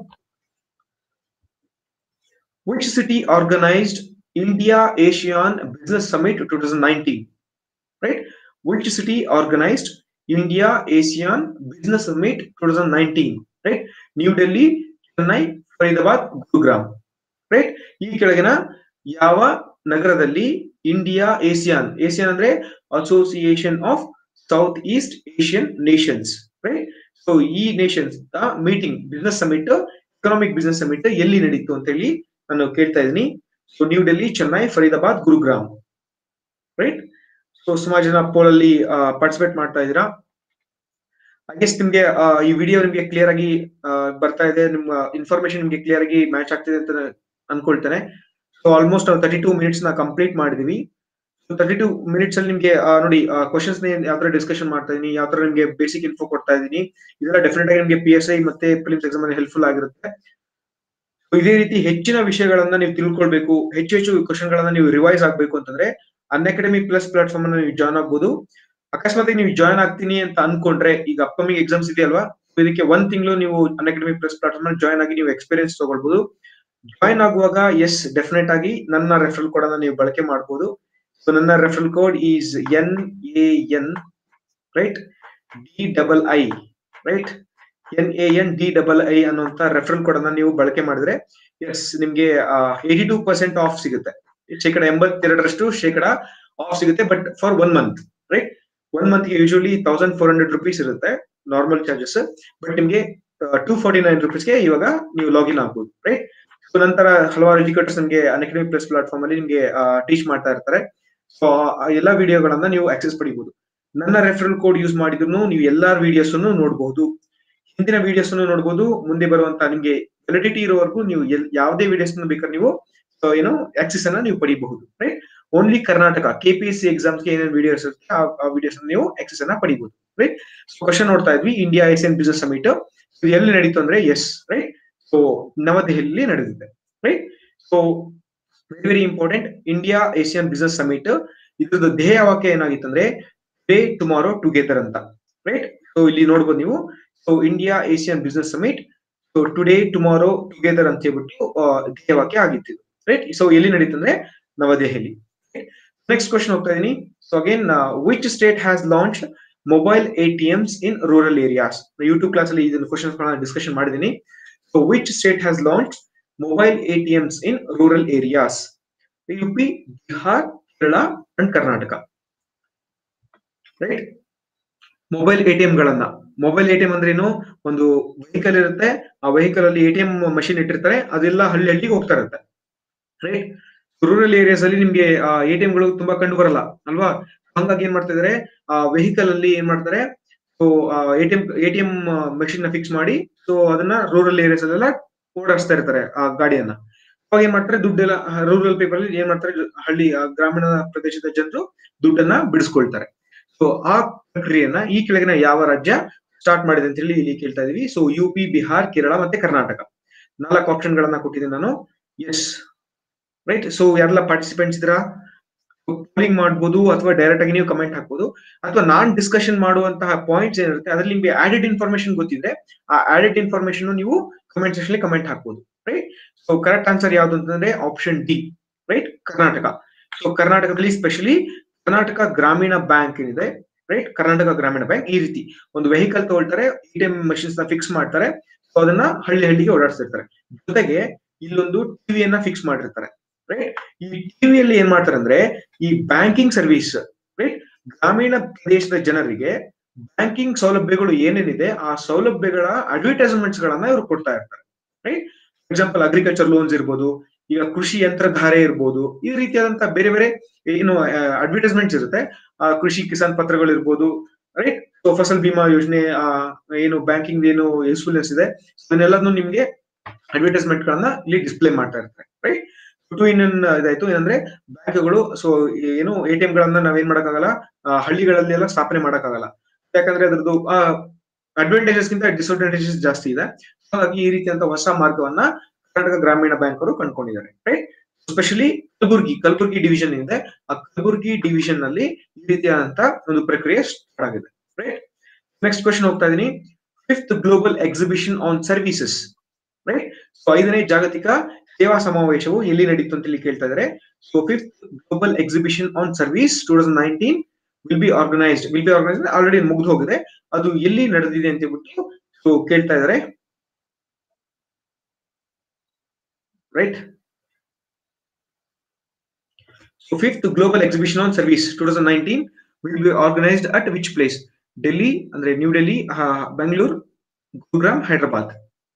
A: which city organised India ASEAN business summit two thousand nineteen right which city organised India ASEAN business summit two thousand nineteen right New Delhi Chennai Faridabad Gurugram right ಈ ಕೆಳಗಿನ ಯಾವ ನಗರದಲ್ಲಿ ಇಂಡಿಯಾ ಏಸಿಯಾನ್ ಏಸಿಯಾನ್ ಅಂದ್ರೆ association of South East Asian nations right so ಈ nations meeting business summit economic business summit ಎಲ್ಲಿ ನಡೀತು ಅಂತ ಹೇಳಿ ನಾನು ಕೇಳ್ತಾ ಇದ್ದೀನಿ so New Delhi Chennai Faridabad Gurugram right so ಸುಮಾರು ಜನ ಪೋಲ್ ಅಲ್ಲಿ ಪಾರ್ಟಿಸಿಪೇಟ್ ಮಾಡ್ತಾ ಇದ್ದೀರಾ ಐ ಗೆಸ್ ನಿಮ್ಗೆ ಈ ವಿಡಿಯೋ ನಿಮ್ಗೆ ಕ್ಲಿಯರ್ ಆಗಿ ಬರ್ತಾ ಇದೆ ನಿಮ್ಮ ಇನ್ಫಾರ್ಮೇಶನ್ ನಿಮ್ಗೆ ಕ್ಲಿಯರ್ ಆಗಿ ಮ್ಯಾಚ್ ಆಗ್ತಿದೆ ಅಂತ ಅನ್ಕೊಳ್ತೇನೆ ಸೊ ಆಲ್ಮೋಸ್ಟ್ ನಾವು ತರ್ಟಿ ಟೂ ಮಿನಿಟ್ಸ್ ನ ಕಂಪ್ಲೀಟ್ ಮಾಡಿದೀವಿ ಸೊ ತರ್ಟಿ ಟೂ ಮಿನಿಟ್ಸ್ ಅಲ್ಲಿ ನಿಮ್ಗೆ ನೋಡಿ ಕ್ವಶನ್ಸ್ ಯಾವ ತರ ಡಿಸ್ಕಷನ್ ಮಾಡ್ತಾ ಇದೀನಿ ಯಾವ ತರ ನಿಮ್ಗೆ ಬೇಸಿಕ್ ಇನ್ಫೋ ಕೊಡ್ತಾ ಇದೀನಿ ಇದೆಲ್ಲ ಡೆಫಿನೆಟ್ ಆಗಿ ನಿಮ್ಗೆ ಪಿ ಎಸ್ ಐ ಮತ್ತೆ ಫಿಲಿಮ್ಸ್ ಎಕ್ಸಾಮ್ ಅಲ್ಲಿ ಹೆಲ್ಪ್ಫುಲ್ ಆಗಿರುತ್ತೆ ಇದೇ ರೀತಿ ಹೆಚ್ಚಿನ ವಿಷಯಗಳನ್ನ ನೀವು ತಿಳ್ಕೊಳ್ಬೇಕು ಹೆಚ್ಚು ಹೆಚ್ಚು ಕ್ವಶನ್ ಗಳನ್ನ ನೀವು ರಿವೈಸ್ ಆಗ್ಬೇಕು ಅಂತಂದ್ರೆ ಅನ್ ಅಕಾಡೆಮಿ ಪ್ಲಸ್ ಪ್ಲಾಟ್ಫಾರ್ಮ್ ಅನ್ನ ನೀವು ಜಾಯ್ನ್ ಆಗ್ಬೋದು ಅಕಸ್ಮಾತ್ ನೀವು ಜಾಯ್ನ್ ಆಗ್ತೀನಿ ಅಂತ ಅನ್ಕೊಂಡ್ರೆ ಈಗ ಅಪ್ಕಮಿಂಗ್ ಎಕ್ಸಾಮ್ಸ್ ಇದೆಯಲ್ವಾ ಇದಕ್ಕೆ ಒಂದ್ ತಿಂಗಳು ನೀವು Unacademy plus platform join ಆಗಿ ನೀವು ಎಕ್ಸ್ಪೀರಿಯನ್ಸ್ ತಗೊಳ್ಬಹುದು ಜಾಯ್ನ್ ಆಗುವಾಗ ಎಸ್ ಡೆಫಿನೆಟ್ ಆಗಿ ನನ್ನ ರೆಫರಲ್ ಕೋಡ್ ಅನ್ನ ನೀವು ಬಳಕೆ ಮಾಡಬಹುದು ಸೊ ನನ್ನ referral code is N A N right D double I right N A N D double I ಅನ್ನುವಂತ ರೆಫರಲ್ ಕೋಡ್ ಅನ್ನ ನೀವು ಬಳಕೆ ಮಾಡಿದ್ರೆ ಎಸ್ ನಿಮ್ಗೆ ಏಯ್ಟಿ ಟೂ ಪರ್ಸೆಂಟ್ ಆಫ್ ಸಿಗುತ್ತೆ ಶೇಕಡ ಎಂಬತ್ತೆರಡರಷ್ಟು ಶೇಕಡ ಆಫ್ ಸಿಗುತ್ತೆ but for one month right one month usually thousand four hundred rupees ಇರುತ್ತೆ ನಾರ್ಮಲ್ ಚಾರ್ಜಸ್ ಬಟ್ ನಿಮ್ಗೆ ಟೂ ಫಾರ್ಟಿ ನೈನ್ ರುಪೀಸ್ಗೆ ಇವಾಗ ನೀವು ಲಾಗಿನ್ ಆಗ್ಬೋದು ರೈಟ್ ಸೊ ನಂತರ ಹಲವಾರು ಎಜುಕೇಟರ್ಸ್ ನಿಮಗೆ ಅನ್ಅಕಾಡೆಮಿ ಪ್ಲಸ್ ಪ್ಲಾಟ್ಫಾರ್ಮ್ ಅಲ್ಲಿ ನಿಮ್ಗೆ ಟೀಚ್ ಮಾಡ್ತಾ ಇರ್ತಾರೆ ಸೊ ಎಲ್ಲಾ ವಿಡಿಯೋಗಳನ್ನ ನೀವು ಆಕ್ಸೆಸ್ ಪಡಿಬಹುದು ನನ್ನ ರೆಫರಲ್ ಕೋಡ್ ಯೂಸ್ ಮಾಡಿದ್ರು ನೀವು ಎಲ್ಲಾ ವಿಡಿಯೋಸ್ ನೋಡಬಹುದು ಹಿಂದಿನ ವಿಡಿಯೋಸ್ ನೋಡಬಹುದು ಮುಂದೆ ಬರುವಂತ ನಿಮ್ಗೆ ವ್ಯಾಲಿಡಿಟಿ ಇರೋವರೆಗೂ ನೀವು ಯಾವುದೇ ವಿಡಿಯೋಸ್ ಬೇಕಾದ್ರೆ ನೀವು ಏನೋ ಆಕ್ಸೆಸ್ ಅನ್ನ ನೀವು ಪಡಿಬಹುದು right only Karnataka KPSC exams ಏನೇನು ವಿಡಿಯೋಸ್ ಇರುತ್ತೆ ಆ ವಿಡಿಯೋಸ್ ನೀವು ಆಕ್ಸೆಸ್ ಅನ್ನ ಪಡಿಬಹುದು ರೈಟ್ ಸೊ ಕ್ವಶನ್ ನೋಡ್ತಾ ಇದ್ವಿ ಇಂಡಿಯಾ ಏಷಿಯನ್ ಬಿಸಿನೆಸ್ ಸಮಿಟ್ ಇದು ಎಲ್ಲಿ ನಡೀತು ಅಂದ್ರೆ ಎಸ್ ರೈಟ್ ಸೊ ನವದೆಹಲಿಯಲ್ಲಿ ನಡೆದಿದೆ right so very very important India Asian business summit ಇದ್ರದ್ದು ಧ್ಯೇಯ ವಾಕ್ಯ ಏನಾಗಿತ್ತು ಅಂದ್ರೆ ಡೇ ಟುಮಾರೋ ಟುಗೆದರ್ ಅಂತ ರೈಟ್ ಸೊ ಇಲ್ಲಿ ನೋಡ್ಬೋದು ನೀವು so India Asian business summit so today tomorrow together ಅಂತ ಹೇಳ್ಬಿಟ್ಟು ಧ್ಯೇಯ ವಾಕ್ಯ ಆಗಿತ್ತು ರೈಟ್ ಸೊ ಎಲ್ಲಿ ನಡೀತು ಅಂದ್ರೆ ನವದೆಹಲಿ ನೆಕ್ಸ್ಟ್ ಕ್ವಶನ್ ಹೋಗ್ತಾ ಇದೀನಿ so again which state has launch mobile A T Ms in rural areas YouTube class ಅಲ್ಲಿ ಇದನ್ನು ಕ್ವಶನ್ಸ್ ಡಿಸ್ಕಷನ್ ಮಾಡಿದೀನಿ so which state has launch mobile A T Ms in rural areas U P Bihar Kerala and Karnataka right mobile A T M ಗಳನ್ನ ಮೊಬೈಲ್ ಎ ಟಿ ಎಂ ಅಂದ್ರೇನು ಒಂದು ವೆಹಿಕಲ್ ಇರುತ್ತೆ ಆ ವೆಹಿಕಲ್ ಅಲ್ಲಿ ಎ ಟಿ ಎಂ ಮಷಿನ್ ಇಟ್ಟಿರ್ತಾರೆ ಅದೆಲ್ಲ ಹಳ್ಳಿ ಹಳ್ಳಿಗೆ ಹೋಗ್ತಾ ಇರುತ್ತೆ ರೈಟ್ ರೂರಲ್ ಏರಿಯಾಸ್ ಅಲ್ಲಿ ನಿಮ್ಗೆ ಎ ಟಿ ಗಳು ತುಂಬಾ ಕಂಡು ಬರಲ್ಲ ಅಲ್ವಾ ಹಂಗಾಗಿ ಏನ್ ಮಾಡ್ತಾ ಇದಾರೆ ಆ ವೆಹಿಕಲ್ ಅಲ್ಲಿ ಏನ್ ಮಾಡ್ತಾರೆ so A T M A T M machine ನ ಫಿಕ್ಸ್ ಮಾಡಿ ಸೊ ಅದನ್ನ ರೂರಲ್ ಏರಿಯಾಸ್ ಅಲ್ಲೆಲ್ಲ ಓಡಾಡಿಸ್ತಾ ಇರ್ತಾರೆ ಆ ಗಾಡಿಯನ್ನ ಅವಾಗ ಏನ್ ಮಾಡ್ತಾರೆ ದುಡ್ಡೆಲ್ಲ ರೂರಲ್ ಪೀಪಲ್ ಅಲ್ಲಿ ಏನ್ ಮಾಡ್ತಾರೆ ಹಳ್ಳಿ ಗ್ರಾಮೀಣ ಪ್ರದೇಶದ ಜನರು ದುಡ್ಡನ್ನ ಬಿಡಿಸ್ಕೊಳ್ತಾರೆ ಸೊ ಆ ಪ್ರಕ್ರಿಯೆಯನ್ನ ಈ ಕೆಳಗಿನ ಯಾವ ರಾಜ್ಯ ಸ್ಟಾರ್ಟ್ ಮಾಡಿದೆ ಅಂತ ಹೇಳಿ ಇಲ್ಲಿ ಕೇಳ್ತಾ ಇದೀವಿ so U P Bihar Kerala ಮತ್ತೆ ಕರ್ನಾಟಕ ನಾಲ್ಕು ಆಪ್ಷನ್ ಗಳನ್ನ ಕೊಟ್ಟಿದ್ದೀನಿ ನಾನು ಎಸ್ ರೈಟ್ ಸೊ ಯಾರೆಲ್ಲ ಪಾರ್ಟಿಸಿಪೆಂಟ್ಸ್ ಇದ್ದೀರಾ ಕಾಲಿಂಗ್ ಮಾಡ್ಬೋದು ಅಥವಾ ಡೈರೆಕ್ಟ್ ಆಗಿ ನೀವು ಕಮೆಂಟ್ ಹಾಕ್ಬೋದು ಅಥವಾ ನಾನ್ ಡಿಸ್ಕಷನ್ ಮಾಡುವಂತಹ ಪಾಯಿಂಟ್ಸ್ ಏನಿರುತ್ತೆ ಅದ್ರಲ್ಲಿ ನಿಮ್ಗೆ ಆಡೆಡ್ ಇನ್ಫಾರ್ಮೇಶನ್ ಗೊತ್ತಿದ್ರೆ ಆ ಆಡೆಡ್ ಇನ್ಫಾರ್ಮೇಶನ್ ನೀವು ಕಮೆಂಟ್ ಸೆಕ್ಷನ್ ಕಮೆಂಟ್ ಹಾಕ್ಬೋದು ರೈಟ್ ಸೊ ಕರೆಕ್ಟ್ ಆನ್ಸರ್ ಯಾವ್ದು ಅಂತಂದ್ರೆ option D right Karnataka so ಕರ್ನಾಟಕದಲ್ಲಿ ಸ್ಪೆಷಲಿ ಕರ್ನಾಟಕ ಗ್ರಾಮೀಣ ಬ್ಯಾಂಕ್ ಏನಿದೆ ರೈಟ್ ಕರ್ನಾಟಕ ಗ್ರಾಮೀಣ ಬ್ಯಾಂಕ್ ಈ ರೀತಿ ಒಂದು ವೆಹಿಕಲ್ ತಗೊಳ್ತಾರೆ ಎ ಟಿ ಎಂ ಮಷಿನ್ಸ್ ನ ಫಿಕ್ಸ್ ಮಾಡ್ತಾರೆ ಸೊ ಅದನ್ನ ಹಳ್ಳಿ ಹಳ್ಳಿಗೆ ಓಡಾಡ್ಸಿರ್ತಾರೆ ಜೊತೆಗೆ ಇಲ್ಲೊಂದು ಟಿವಿಯನ್ನ ಫಿಕ್ಸ್ ಮಾಡಿರ್ತಾರೆ ರೈಟ್ ಈ ಟಿವಿಯಲ್ಲಿ ಏನ್ ಮಾಡ್ತಾರೆ ಅಂದ್ರೆ ಈ ಬ್ಯಾಂಕಿಂಗ್ ಸರ್ವಿಸ್ ರೈಟ್ ಗ್ರಾಮೀಣ ಪ್ರದೇಶದ ಜನರಿಗೆ ಬ್ಯಾಂಕಿಂಗ್ ಸೌಲಭ್ಯಗಳು ಏನೇನಿದೆ ಆ ಸೌಲಭ್ಯಗಳ ಅಡ್ವರ್ಟೈಸ್ಮೆಂಟ್ಸ್ ಗಳನ್ನ ಇವರು ಕೊಡ್ತಾ ಇರ್ತಾರೆ ರೈಟ್ ಎಕ್ಸಾಂಪಲ್ ಅಗ್ರಿಕಲ್ಚರ್ ಲೋನ್ಸ್ ಇರ್ಬೋದು ಈಗ ಕೃಷಿ ಯಂತ್ರಧಾರೆ ಇರ್ಬೋದು ಈ ರೀತಿಯಾದಂತಹ ಬೇರೆ ಬೇರೆ ಏನು ಅಡ್ವರ್ಟೈಸ್ಮೆಂಟ್ಸ್ ಇರುತ್ತೆ ಆ ಕೃಷಿ ಕಿಸಾನ್ ಪತ್ರಗಳು ಇರ್ಬೋದು ರೈಟ್ ಸೊ ಫಸಲ್ ಬಿಮಾ ಯೋಜನೆ ಆ, ಏನು ಬ್ಯಾಂಕಿಂಗ್ ಏನು ಯೂಸ್ಫುಲ್ನೆಸ್ ಇದೆ ಅದನ್ನೆಲ್ಲದನ್ನು ನಿಮ್ಗೆ ಅಡ್ವರ್ಟೈಸ್ಮೆಂಟ್ ಗಳನ್ನ ಇಲ್ಲಿ ಡಿಸ್ಪ್ಲೇ ಮಾಡ್ತಾ ಇರ್ತಾರೆ ರೈಟ್ ಟು ಇನ್ ಇದಾಯ್ತು ಏನಂದ್ರೆ ಬ್ಯಾಂಕ್ಗಳು ಸೊ ಏನು ಎ ಟಿ ಎಂ ಗಳನ್ನ ನಾವೇನ್ ಮಾಡಕ್ಕಾಗಲ್ಲ ಆ, ಹಳ್ಳಿಗಳಲ್ಲಿ ಎಲ್ಲ ಸ್ಥಾಪನೆ ಮಾಡಕ್ಕಾಗಲ್ಲ ಯಾಕಂದ್ರೆ ಅದ್ರದ್ದು ಅಡ್ವಾಂಟೇಜಸ್ ಗಿಂತ ಡಿಸ್ಅಡ್ವಾಂಟೇಜಸ್ ಜಾಸ್ತಿ ಇದೆ ಹಾಗಾಗಿ ಈ ರೀತಿಯಂತ ಹೊಸ ಮಾರ್ಗವನ್ನ ಕರ್ನಾಟಕ ಗ್ರಾಮೀಣ ಬ್ಯಾಂಕ್ ಅವರು ಕಂಡುಕೊಂಡಿದ್ದಾರೆ right specially Kalaburagi Kalaburagi division ಇದೆ ಆ ಕಲಬುರ್ಗಿ ಡಿವಿಷನ್ ನಲ್ಲಿ ಈ ರೀತಿಯಾದಂತ ಒಂದು ಪ್ರಕ್ರಿಯೆ ಸ್ಟಾರ್ಟ್ ಆಗಿದೆ ರೈಟ್ ನೆಕ್ಸ್ಟ್ ಕ್ವಶನ್ ಹೋಗ್ತಾ ಇದೀನಿ fifth global exhibition on services right so ಐದನೇ ಜಾಗತಿಕ ಸೇವಾ ಸಮಾವೇಶವು ಎಲ್ಲಿ ನಡೀತು ಅಂತ ಇಲ್ಲಿ ಕೇಳ್ತಾ ಇದ್ದಾರೆ so fifth global exhibition on service two thousand nineteen will be organised will be organised already ಮುಗಿದು ಹೋಗಿದೆ ಅದು ಎಲ್ಲಿ ನಡೆದಿದೆ ಅಂತ ಹೇಳ್ಬಿಟ್ಟು ಸೊ ಕೇಳ್ತಾ ಇದ್ದಾರೆ right so fifth global exhibition on service two thousand nineteen will be organised at which place Delhi ಅಂದ್ರೆ ನ್ಯೂ ಡೆಲ್ಲಿ ಬೆಂಗಳೂರು ಗುರುಗ್ರಾಮ್ ಹೈದರಾಬಾದ್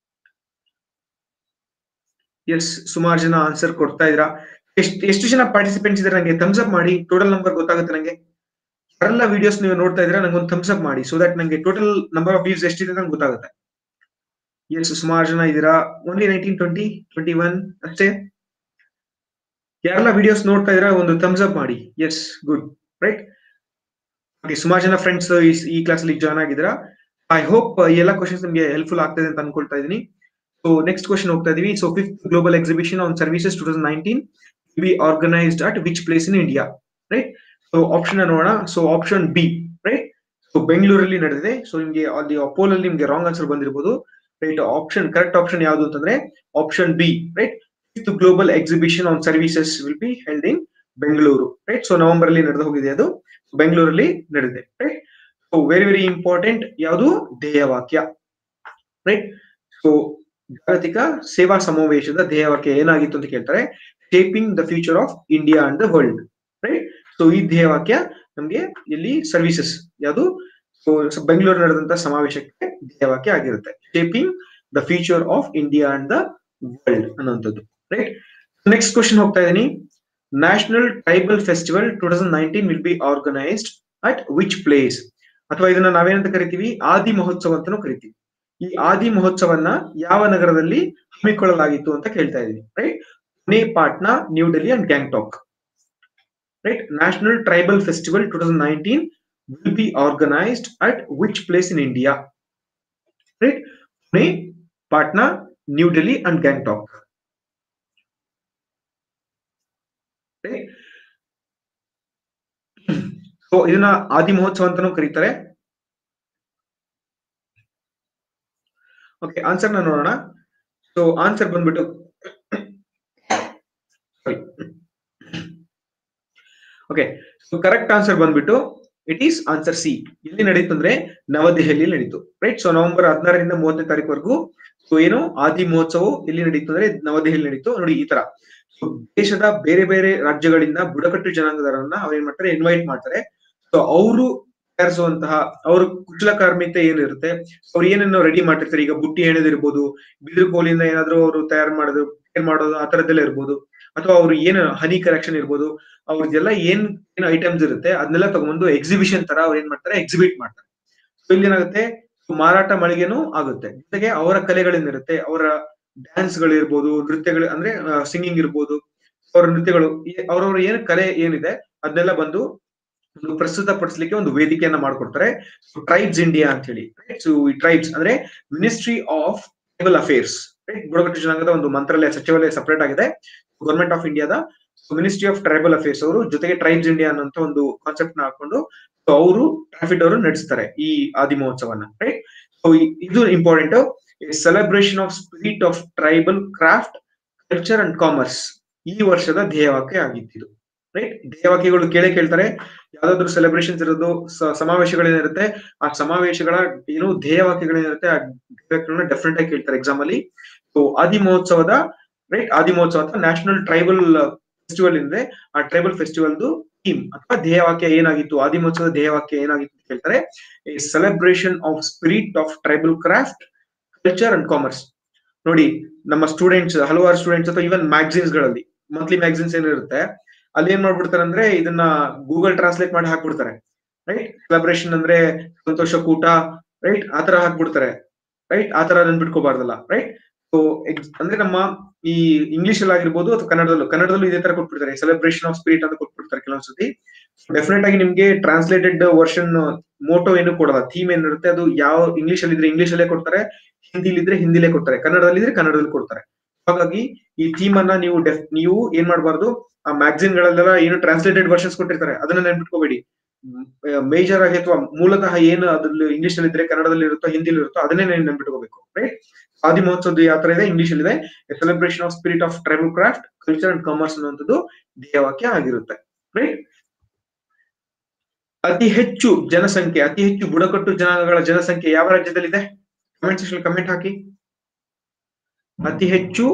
A: ಎಸ್ ಸುಮಾರು ಜನ ಆನ್ಸರ್ ಕೊಡ್ತಾ ಇದ್ದೀರಾ ಎಷ್ಟು ಎಷ್ಟು ಜನ ಪಾರ್ಟಿಸಿಪೆಂಟ್ಸ್ ಇದ್ದಾರೆ ನಂಗೆ ಥಮ್ಸ್ ಅಪ್ ಮಾಡಿ ಟೋಟಲ್ ನಂಬರ್ ಗೊತ್ತಾಗುತ್ತೆ ನಂಗೆ ಯಾರೆಲ್ಲ ವಿಡಿಯೋಸ್ ನೀವು ನೋಡ್ತಾ ಇದ್ದೀರಾ ನಂಗೆ ಒಂದು ಥಮ್ಸ್ ಅಪ್ ಮಾಡಿ ಸೊ ದಟ್ ನಂಗೆ ಟೋಟಲ್ ನಂಬರ್ ಆಫ್ ವ್ಯೂಸ್ ಎಷ್ಟಿದೆ ನಂಗೆ ಗೊತ್ತಾಗುತ್ತೆ ಎಸ್ ಸುಮಾರು ಜನ ಇದ್ದೀರಾ only nineteen twenty twenty one ಅಷ್ಟೇ ಯಾರೆಲ್ಲ ವಿಡಿಯೋಸ್ ನೋಡ್ತಾ ಇದ್ದೀರಾ ಒಂದು ಥಮ್ಸ್ ಅಪ್ ಮಾಡಿ ಎಸ್ ಗುಡ್ ರೈಟ್ ಓಕೆ ಸುಮಾರು ಜನ ಫ್ರೆಂಡ್ಸ್ ಈ ಕ್ಲಾಸ್ ಅಲ್ಲಿ ಜಾಯ್ನ್ ಆಗಿದ್ದೀರಾ ಐ ಹೋಪ್ ಈ ಎಲ್ಲ ಕ್ವಶನ್ಸ್ ನಿಮಗೆ ಹೆಲ್ಪ್ಫುಲ್ ಆಗ್ತದೆ ಅಂತ ಅನ್ಕೊಳ್ತಾ ಇದೀನಿ ಸೊ ನೆಕ್ಸ್ಟ್ ಕ್ವಶನ್ ಹೋಗ್ತಾ ಇದೀವಿ so fifth global exhibition on services two thousand nineteen be organised at which place in India right so option ನೋಡೋಣ so option B right so ಬೆಂಗಳೂರಲ್ಲಿ ನಡೆದಿದೆ ಸೊ ನಿಮ್ಗೆ ಅಲ್ಲಿ ಅಪೋಲ್ ಅಲ್ಲಿ ನಿಮ್ಗೆ ರಾಂಗ್ ಆನ್ಸರ್ ಬಂದಿರಬಹುದು ರೈಟ್ ಆಪ್ಷನ್ ಕರೆಕ್ಟ್ ಆಪ್ಷನ್ ಯಾವುದು ಅಂತಂದ್ರೆ option B right fifth global exhibition on services will be held in Bengaluru right so November ಅಲ್ಲಿ ನಡೆದು ಹೋಗಿದೆ ಅದು ಬೆಂಗಳೂರಲ್ಲಿ ನಡೆದಿದೆ right so very very important ಯಾವುದು ಧ್ಯೇಯವಾಕ್ಯ ರೈಟ್ ಸೊ ಜಾಗತಿಕ ಸೇವಾ ಸಮಾವೇಶದ ಧ್ಯೇಯವಾಕ್ಯ ಏನಾಗಿತ್ತು ಅಂತ ಕೇಳ್ತಾರೆ shaping the future of India and the world right so ಈ ಧ್ಯೇಯವಾಕ್ಯ ನಮ್ಗೆ ಇಲ್ಲಿ ಸರ್ವಿಸಸ್ ಯಾವುದು ಸೊ ಬೆಂಗಳೂರು ನಡೆದಂತ ಸಮಾವೇಶಕ್ಕೆ ಧ್ಯೇಯವಾಕ್ಯ ಆಗಿರುತ್ತೆ shaping the future of India and the world ಅನ್ನುವಂಥದ್ದು ರೈಟ್ ನೆಕ್ಸ್ಟ್ ಕ್ವಶನ್ ಹೋಗ್ತಾ ಇದೀನಿ national tribal festival two thousand nineteen will be organised at which place ಅಥವಾ ಇದನ್ನ ನಾವೇನಂತ ಕರಿತೀವಿ ಆದಿ ಮಹೋತ್ಸವ ಅಂತಾನೂ ಕರಿತೀವಿ ಈ ಆದಿ ಮಹೋತ್ಸವನ್ನ ಯಾವ ನಗರದಲ್ಲಿ ಹಮ್ಮಿಕೊಳ್ಳಲಾಗಿತ್ತು ಅಂತ ಕೇಳ್ತಾ ಇದೀನಿ right Pune Patna New Delhi and Gangtok right national tribal festival two thousand nineteen will be organised at which place in India right Pune Patna New Delhi and Gangtok so ಇದನ್ನ ಆದಿ ಮಹೋತ್ಸವ ಅಂತಾನೂ ಕರೀತಾರೆ ಓಕೆ ಆನ್ಸರ್ ನ ನೋಡೋಣ ಸೊ ಆನ್ಸರ್ ಬಂದ್ಬಿಟ್ಟು ಓಕೆ ಸೊ ಕರೆಕ್ಟ್ ಆನ್ಸರ್ ಬಂದ್ಬಿಟ್ಟು ಇಟ್ ಈಸ್ ಆನ್ಸರ್ ಸಿ ಎಲ್ಲಿ ನಡೀತು ಅಂದ್ರೆ ನವದೆಹಲಿಯಲ್ಲಿ ನಡೀತು ರೈಟ್ ಸೊ ನವೆಂಬರ್ ಹದಿನಾರರಿಂದ ಮೂವತ್ತನೇ ತಾರೀಕುವರೆಗೂ ಸೊ ಏನು ಆದಿ ಮಹೋತ್ಸವ ಎಲ್ಲಿ ನಡೀತು ಅಂದ್ರೆ ನವದೆಹಲಿ ನಡೀತು ನೋಡಿ ಈ ತರ ಸೊ ದೇಶದ ಬೇರೆ ಬೇರೆ ರಾಜ್ಯಗಳಿಂದ ಬುಡಕಟ್ಟು ಜನಾಂಗದವರನ್ನ ಅವ್ರು ಏನ್ ಮಾಡ್ತಾರೆ ಇನ್ವೈಟ್ ಮಾಡ್ತಾರೆ ಸೊ ಅವರು ತಯಾರಿಸುವಂತಹ ಅವ್ರ ಕುಶಲಕರ್ಮಿತೆ ಏನಿರುತ್ತೆ ಅವ್ರು ಏನೇನೋ ರೆಡಿ ಮಾಡಿರ್ತಾರೆ ಈಗ ಬುಟ್ಟಿ ಹೆಣದಿರ್ಬೋದು ಬಿದಿರು ಕೋಲಿಂದ ಏನಾದ್ರು ಅವರು ತಯಾರು ಮಾಡೋದು ಏನ್ ಮಾಡೋದು ಆ ತರದ್ದೆಲ್ಲ ಇರ್ಬೋದು ಅಥವಾ ಅವ್ರು ಏನು ಹನಿ ಕಲೆಕ್ಷನ್ ಇರ್ಬೋದು ಅವ್ರದ್ದೆಲ್ಲ ಏನ್ ಏನು ಐಟಮ್ಸ್ ಇರುತ್ತೆ ಅದನ್ನೆಲ್ಲ ತಗೊಂಡು ಎಕ್ಸಿಬಿಷನ್ ತರ ಅವ್ರು ಏನ್ ಮಾಡ್ತಾರೆ ಎಕ್ಸಿಬಿಟ್ ಮಾಡ್ತಾರೆ ಸೊ ಇಲ್ಲಿ ಏನಾಗುತ್ತೆ ಮಾರಾಟ ಮಳಿಗೆನೂ ಆಗುತ್ತೆ ಜೊತೆಗೆ ಅವರ ಕಲೆಗಳೇನಿರುತ್ತೆ ಅವರ ಡ್ಯಾನ್ಸ್ ಗಳಿರ್ಬೋದು ನೃತ್ಯಗಳು ಅಂದ್ರೆ ಸಿಂಗಿಂಗ್ ಇರ್ಬೋದು ಅವರ ನೃತ್ಯಗಳು ಅವ್ರವ್ರ ಏನ್ ಕಲೆ ಏನಿದೆ ಅದನ್ನೆಲ್ಲ ಬಂದು ಒಂದು ಪ್ರಸ್ತುತ ಪಡಿಸ್ಲಿಕ್ಕೆ ಒಂದು ವೇದಿಕೆಯನ್ನ ಮಾಡ್ಕೊಡ್ತಾರೆ ಟ್ರೈಬ್ಸ್ ಇಂಡಿಯಾ ಅಂತ ಹೇಳಿ ಸೊ ಈ ಟ್ರೈಬ್ಸ್ ಅಂದ್ರೆ ministry of tribal affairs right ಬುಡಕಟ್ಟು ಜನಾಂಗದ ಒಂದು ಮಂತ್ರಾಲಯ ಸಚಿವಾಲಯ ಸಪರೇಟ್ ಆಗಿದೆ ಗೌರ್ಮೆಂಟ್ ಆಫ್ ಇಂಡಿಯಾದ ಮಿನಿಸ್ಟ್ರಿ ಆಫ್ ಟ್ರೈಬಲ್ ಅಫೇರ್ಸ್ ಅವರು ಜೊತೆಗೆ ಟ್ರೈಬ್ಸ್ ಇಂಡಿಯಾ ಅನ್ನೋ ಒಂದು ಕಾನ್ಸೆಪ್ಟ್ ನ ಹಾಕೊಂಡು ಅವರು ಟ್ರಾಫಿಟ್ ಅವರು ನಡೆಸ್ತಾರೆ ಈ ಆದಿ ಮಹೋತ್ಸವನ ರೈಟ್ ಸೊ ಇದು important celebration of spirit of tribal craft culture and commerce ಈ ವರ್ಷದ ಧ್ಯೇಯವಾಕ್ಯ ಆಗಿತ್ತು ರೈಟ್ ಧ್ಯೇಯವಾಕ್ಯಗಳು ಕೇಳೇ ಕೇಳ್ತಾರೆ ಯಾವ್ದಾದ್ರು ಸೆಲೆಬ್ರೇಷನ್ಸ್ ಇರೋದು ಸ- ಸಮಾವೇಶಗಳೇನಿರುತ್ತೆ ಆ ಸಮಾವೇಶಗಳ ಏನು ಧ್ಯೇಯವಾಕ್ಯಗಳೇನಿರುತ್ತೆ ಆ ಧ್ಯೇಯವಾಕ್ಯಗಳನ್ನ ಡೆಫಿನೆಟ್ ಆಗಿ ಕೇಳ್ತಾರೆ ಎಕ್ಸಾಮ್ ಅಲ್ಲಿ ಸೊ ಆದಿ ಮಹೋತ್ಸವದ ರೈಟ್ ಆದಿ ಮಹೋತ್ಸವ ಅಥವಾ ನ್ಯಾಷನಲ್ ಟ್ರೈಬಲ್ ಫೆಸ್ಟಿವಲ್ ಇದೆ ಆ ಟ್ರೈಬಲ್ ಫೆಸ್ಟಿವಲ್ದು ಥೀಮ್ ಅಥವಾ ಧ್ಯೇಯವಾಕ್ಯ ಏನಾಗಿತ್ತು ಆದಿ ಮಹೋತ್ಸವದ ಧ್ಯೇಯವಾಕ್ಯ ಏನಾಗಿತ್ತು ಅಂತ ಕೇಳ್ತಾರೆ celebration of spirit of tribal craft culture and commerce ನೋಡಿ ನಮ್ಮ ಸ್ಟೂಡೆಂಟ್ಸ್ ಹಲವಾರು ಸ್ಟೂಡೆಂಟ್ಸ್ ಅಥವಾ ಇವನ್ ಮ್ಯಾಗಝಿನ್ಸ್ ಗಳಲ್ಲಿ ಮಂತ್ಲಿ ಮ್ಯಾಗಝಿನ್ಸ್ ಏನಿರುತ್ತೆ ಅಲ್ಲಿ ಏನ್ ಮಾಡ್ಬಿಡ್ತಾರೆ ಅಂದ್ರೆ ಇದನ್ನ ಗೂಗಲ್ ಟ್ರಾನ್ಸ್ಲೇಟ್ ಮಾಡಿ ಹಾಕ್ಬಿಡ್ತಾರೆ ರೈಟ್ ಸೆಲೆಬ್ರೇಷನ್ ಅಂದ್ರೆ ಸಂತೋಷ ಕೂಟ ರೈಟ್ ಆತರ ಹಾಕ್ಬಿಡ್ತಾರೆ ರೈಟ್ ಆತರ ನೆನ್ಬಿಟ್ಕೋಬಾರ್ದಲ್ಲ ರೈಟ್ ಸೊ ಅಂದ್ರೆ ನಮ್ಮ ಈ ಇಂಗ್ಲಿಷ್ ಅಲ್ಲಿ ಆಗಿರ್ಬೋದು ಅಥವಾ ಕನ್ನಡದಲ್ಲೂ ಕನ್ನಡದಲ್ಲೂ ಇದೇ ತರ ಕೊಟ್ಬಿಡ್ತಾರೆ ಸೆಲೆಬ್ರೇಷನ್ ಆಫ್ ಸ್ಪಿರಿಟ್ ಅಂತ ಕೊಟ್ಬಿಡ್ತಾರೆ ಕೆಲವೊಂದ್ಸತಿ ಡೆಫಿನೆಟ್ ಆಗಿ ನಿಮ್ಗೆ ಟ್ರಾನ್ಸ್ಲೇಟೆಡ್ ವರ್ಷನ್ ಮೋಟೋ ಏನು ಕೊಡಲ್ಲ ಥೀಮ್ ಏನಿರುತ್ತೆ ಅದು ಯಾವ ಇಂಗ್ಲಿಷ್ ಅಲ್ಲಿ ಇದ್ರೆ ಇಂಗ್ಲಿಷ್ ಅಲ್ಲೇ ಕೊಡ್ತಾರೆ ಹಿಂದಿಲಿ ಇದ್ರೆ ಹಿಂದಿಲೇ ಕೊಡ್ತಾರೆ ಕನ್ನಡದಲ್ಲಿ ಇದ್ರೆ ಕನ್ನಡದಲ್ಲಿ ಕೊಡ್ತಾರೆ ಹಾಗಾಗಿ ಈ ಥೀಮ್ ಅನ್ನ ನೀವು ಡೆಫ್ ನೀವು ಏನ್ ಮಾಡಬಾರ್ದು ಆ ಮ್ಯಾಗಝಿನ್ ಗಳಲ್ಲೆಲ್ಲ ಏನು ಟ್ರಾನ್ಸ್ಲೇಟೆಡ್ ವರ್ಷನ್ಸ್ ಕೊಟ್ಟಿರ್ತಾರೆ ಅದನ್ನ ನೆನ್ಬಿಟ್ಕೋಬೇಡಿ ಮೇಜರ್ ಆಗಿ ಅಥವಾ ಮೂಲತಃ ಏನು ಅದ್ರಲ್ಲಿ ಇಂಗ್ಲಿಷ್ ಅಲ್ಲಿ ಇದ್ರೆ ಕನ್ನಡದಲ್ಲಿ ಇರುತ್ತೋ ಹಿಂದಿಲಿ ಇರುತ್ತೋ ಅದನ್ನೇ ನೀವು ನೆನ್ಬಿಟ್ಕೋಬೇಕು ರೈಟ್ ಆದಿ ಮಹೋತ್ಸವದ ಯಾವ ತರ ಇದೆ ಇಂಗ್ಲಿಷ್ ಅಲ್ಲಿ ಇದೆ celebration of spirit of tribal craft culture and commerce ಅನ್ನುವಂಥದ್ದು ಧ್ಯೇಯವಾಕ್ಯ ಆಗಿರುತ್ತೆ ರೈಟ್ ಅತಿ ಹೆಚ್ಚು ಜನಸಂಖ್ಯೆ ಅತಿ ಹೆಚ್ಚು ಬುಡಕಟ್ಟು ಜನಾಂಗಗಳ ಜನಸಂಖ್ಯೆ ಯಾವ ರಾಜ್ಯದಲ್ಲಿದೆ ಕಮೆಂಟ್ ಸೆಕ್ಷನ್ ಕಮೆಂಟ್ ಹಾಕಿ ಅತಿ ಹೆಚ್ಚು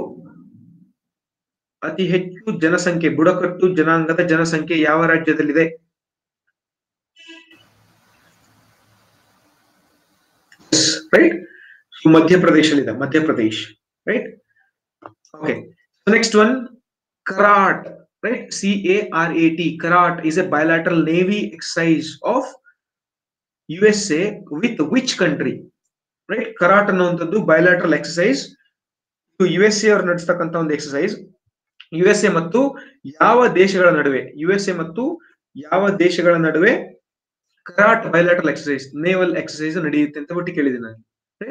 A: ಅತಿ ಹೆಚ್ಚು ಜನಸಂಖ್ಯೆ ಬುಡಕಟ್ಟು ಜನಾಂಗದ ಜನಸಂಖ್ಯೆ ಯಾವ ರಾಜ್ಯದಲ್ಲಿದೆ ರೈಟ್ ಮಧ್ಯಪ್ರದೇಶಲ್ಲಿದೆ Madhya Pradesh right okay next one ಕರಾಟ್ right c a r a t karat is a bilateral navy exercise of usa with which country right karat ಅನ್ನುವಂಥದ್ದು bilateral exercise ಇದು ಯು ಎಸ್ ಎ ಅವರು ನಡೆಸ್ತಕ್ಕಂಥ ಒಂದು ಎಕ್ಸಸೈಸ್ ಯು ಎಸ್ ಎ ಮತ್ತು ಯಾವ ದೇಶಗಳ ನಡುವೆ ಯು ಎಸ್ ಎ ಮತ್ತು ಯಾವ ದೇಶಗಳ ನಡುವೆ CARAT bilateral exercise naval exercise ನಡೆಯುತ್ತೆ ಅಂತ ಬಿಟ್ಟು ಕೇಳಿದ್ದೀನಿ ನಾನು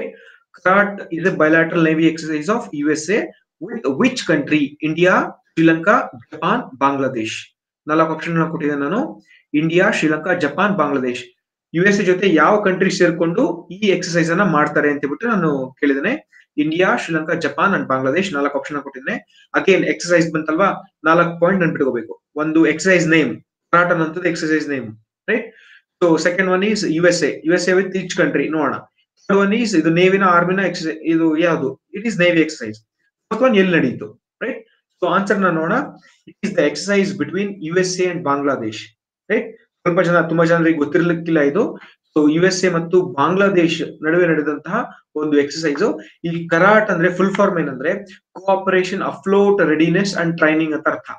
A: CARAT is a bilateral navy exercise of U S A with which country India Sri Lanka Japan Bangladesh ನಾಲ್ಕು ಆಪ್ಷನ್ ಕೊಟ್ಟಿದ್ದೇನೆ ನಾನು India Sri Lanka Japan Bangladesh U S A ಜೊತೆ ಯಾವ ಕಂಟ್ರಿ ಸೇರ್ಕೊಂಡು ಈ ಎಕ್ಸಸೈಸ್ ಅನ್ನ ಮಾಡ್ತಾರೆ ಅಂತ ಬಿಟ್ಟು ನಾನು ಕೇಳಿದ್ದೇನೆ India Sri Lanka Japan and Bangladesh ನಾಲ್ಕು ಆಪ್ಷನ್ ಕೊಟ್ಟಿದ್ದೇನೆ ಅಗೇನ್ ಎಕ್ಸಸೈಸ್ ಬಂತಲ್ವಾ ನಾಲ್ಕು ಪಾಯಿಂಟ್ ನೆನ್ಪಿಟ್ಕೋಬೇಕು ಒಂದು ಎಕ್ಸಸೈಸ್ ನೇಮ್ ಕರಾಟ್ ಅನ್ನೋಂಥದ್ದು exercise name right so second one is U S A U S A with each country ನೋಡೋಣ ಥರ್ಡ್ ಒನ್ ಈಸ್ ಇದು ನೇವಿನ ಆರ್ಮಿನ ಎಕ್ಸಸೈಸ್ ಇದು ಯಾವುದು it is navy exercise fourth one ಎಲ್ಲಿ ನಡೀತು ರೈಟ್ ಸೊ ಆನ್ಸರ್ ನ ನೋಡೋಣ it is the exercise between U S A and Bangladesh right ಸ್ವಲ್ಪ ಜನ ತುಂಬಾ ಜನರಿಗೆ ಗೊತ್ತಿರ್ಲಿಕ್ಕಿಲ್ಲ ಇದು ಸೊ ಯು ಎಸ್ ಎ ಮತ್ತು ಬಾಂಗ್ಲಾದೇಶ್ ನಡುವೆ ನಡೆದಂತಹ ಒಂದು ಎಕ್ಸಸೈಸ್ ಈ ಕರಾಟ್ ಅಂದ್ರೆ ಫುಲ್ ಫಾರ್ಮ್ ಏನಂದ್ರೆ cooperation afloat readiness and training ಅಂತ ಅರ್ಥ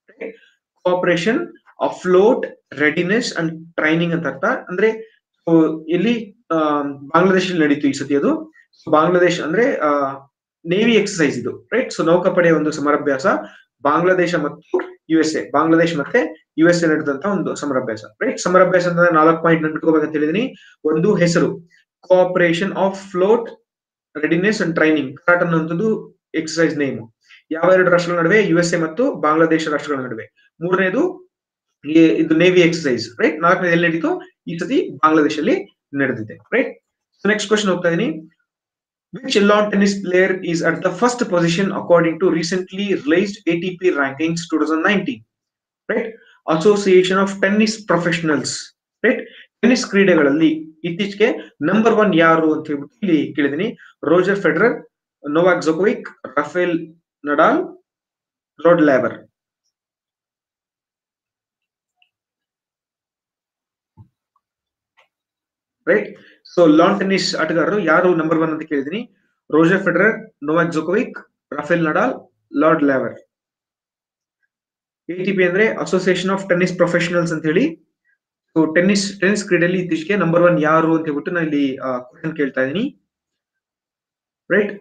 A: cooperation afloat readiness and training ಅಂತ ಅರ್ಥ ಅಂದ್ರೆ ಇಲ್ಲಿ ಬಾಂಗ್ಲಾದೇಶಲ್ಲಿ ನಡೀತು ಈ ಸತಿ ಅದು ಬಾಂಗ್ಲಾದೇಶ್ ಅಂದ್ರೆ ನೇವಿ ಎಕ್ಸಸೈಸ್ ಇದು ರೈಟ್ ಸೊ ನೌಕಾಪಡೆಯ ಒಂದು ಸಮರಾಭ್ಯಾಸ ಬಾಂಗ್ಲಾದೇಶ ಮತ್ತು ಯು ಎಸ್ ಎ ಬಾಂಗ್ಲಾದೇಶ್ ಮತ್ತೆ ಯು ಎಸ್ ಎ ನಡೆದಂತ ಒಂದು ಸಮರಾಭ್ಯಾಸ ರೈಟ್ ಸಮರಾಭ್ಯಾಸ ಅಂತಂದ್ರೆ ನಾಲ್ಕು ಪಾಯಿಂಟ್ ನೆನ್ಪಿಟ್ಕೋಬೇಕಂತ ಹೇಳಿದೀನಿ ಒಂದು ಹೆಸರು cooperation afloat readiness and training CARAT ಅನ್ನುವಂಥದ್ದು ಎಕ್ಸಸೈಸ್ ನೇಮ್ ಯಾವ ಎರಡು ರಾಷ್ಟ್ರಗಳ ನಡುವೆ ಯು ಎಸ್ ಎ ಮತ್ತು ಬಾಂಗ್ಲಾದೇಶ ರಾಷ್ಟ್ರಗಳ ನಡುವೆ ಮೂರನೇದು ಇದು ನೇವಿ ಎಕ್ಸಸೈಸ್ ರೈಟ್ ನಾಲ್ಕನೇದು ಎಲ್ಲಿ ನಡೀತು ಈ ಸತಿ ಬಾಂಗ್ಲಾದೇಶಲ್ಲಿ ನಡೆದಿದೆ ರೈಟ್ ನೆಕ್ಸ್ಟ್ ಕ್ವಶನ್ ಹೋಗ್ತಾ ಇದೀನಿ Which lawn tennis player is at the first position according to recently released ATP rankings 2019? Right? Association of Tennis Professionals. Right? Tennis ಕ್ರೀಡೆಗಳಲ್ಲಿ ಇತ್ತೀಚೆಗೆ ನಂಬರ್ ಒನ್ ಯಾರು ಅಂತ ಹೇಳ್ಬಿಟ್ಟು ಇಲ್ಲಿ ಕೇಳಿದೀನಿ Roger Federer Novak Djokovic Rafael Nadal Rod ಲ್ಯಾಬರ್ ರೈಟ್ ಸೊ ಲಾನ್ ಟೆನ್ನಿಸ್ ಆಟಗಾರರು ಯಾರು ನಂಬರ್ ಒನ್ ಅಂತ ಕೇಳಿದೀನಿ Roger Federer Novak Djokovic Rafael Nadal Rod Laver ATP ಅಂದ್ರೆ ಅಸೋಸಿಯೇಷನ್ ಆಫ್ ಟೆನ್ನಿಸ್ ಪ್ರೊಫೆಷನಲ್ಸ್ ಅಂತ ಹೇಳಿ ಸೊ ಟೆನ್ನಿಸ್ ಟೆನ್ನಿಸ್ ಕ್ರೀಡೆಯಲ್ಲಿ ಇತ್ತೀಚೆಗೆ ನಂಬರ್ ಒನ್ ಯಾರು ಅಂತ ಹೇಳ್ಬಿಟ್ಟು ನಾನು ಇಲ್ಲಿ ಕ್ವಶನ್ ಕೇಳ್ತಾ ಇದ್ದೀನಿ ರೈಟ್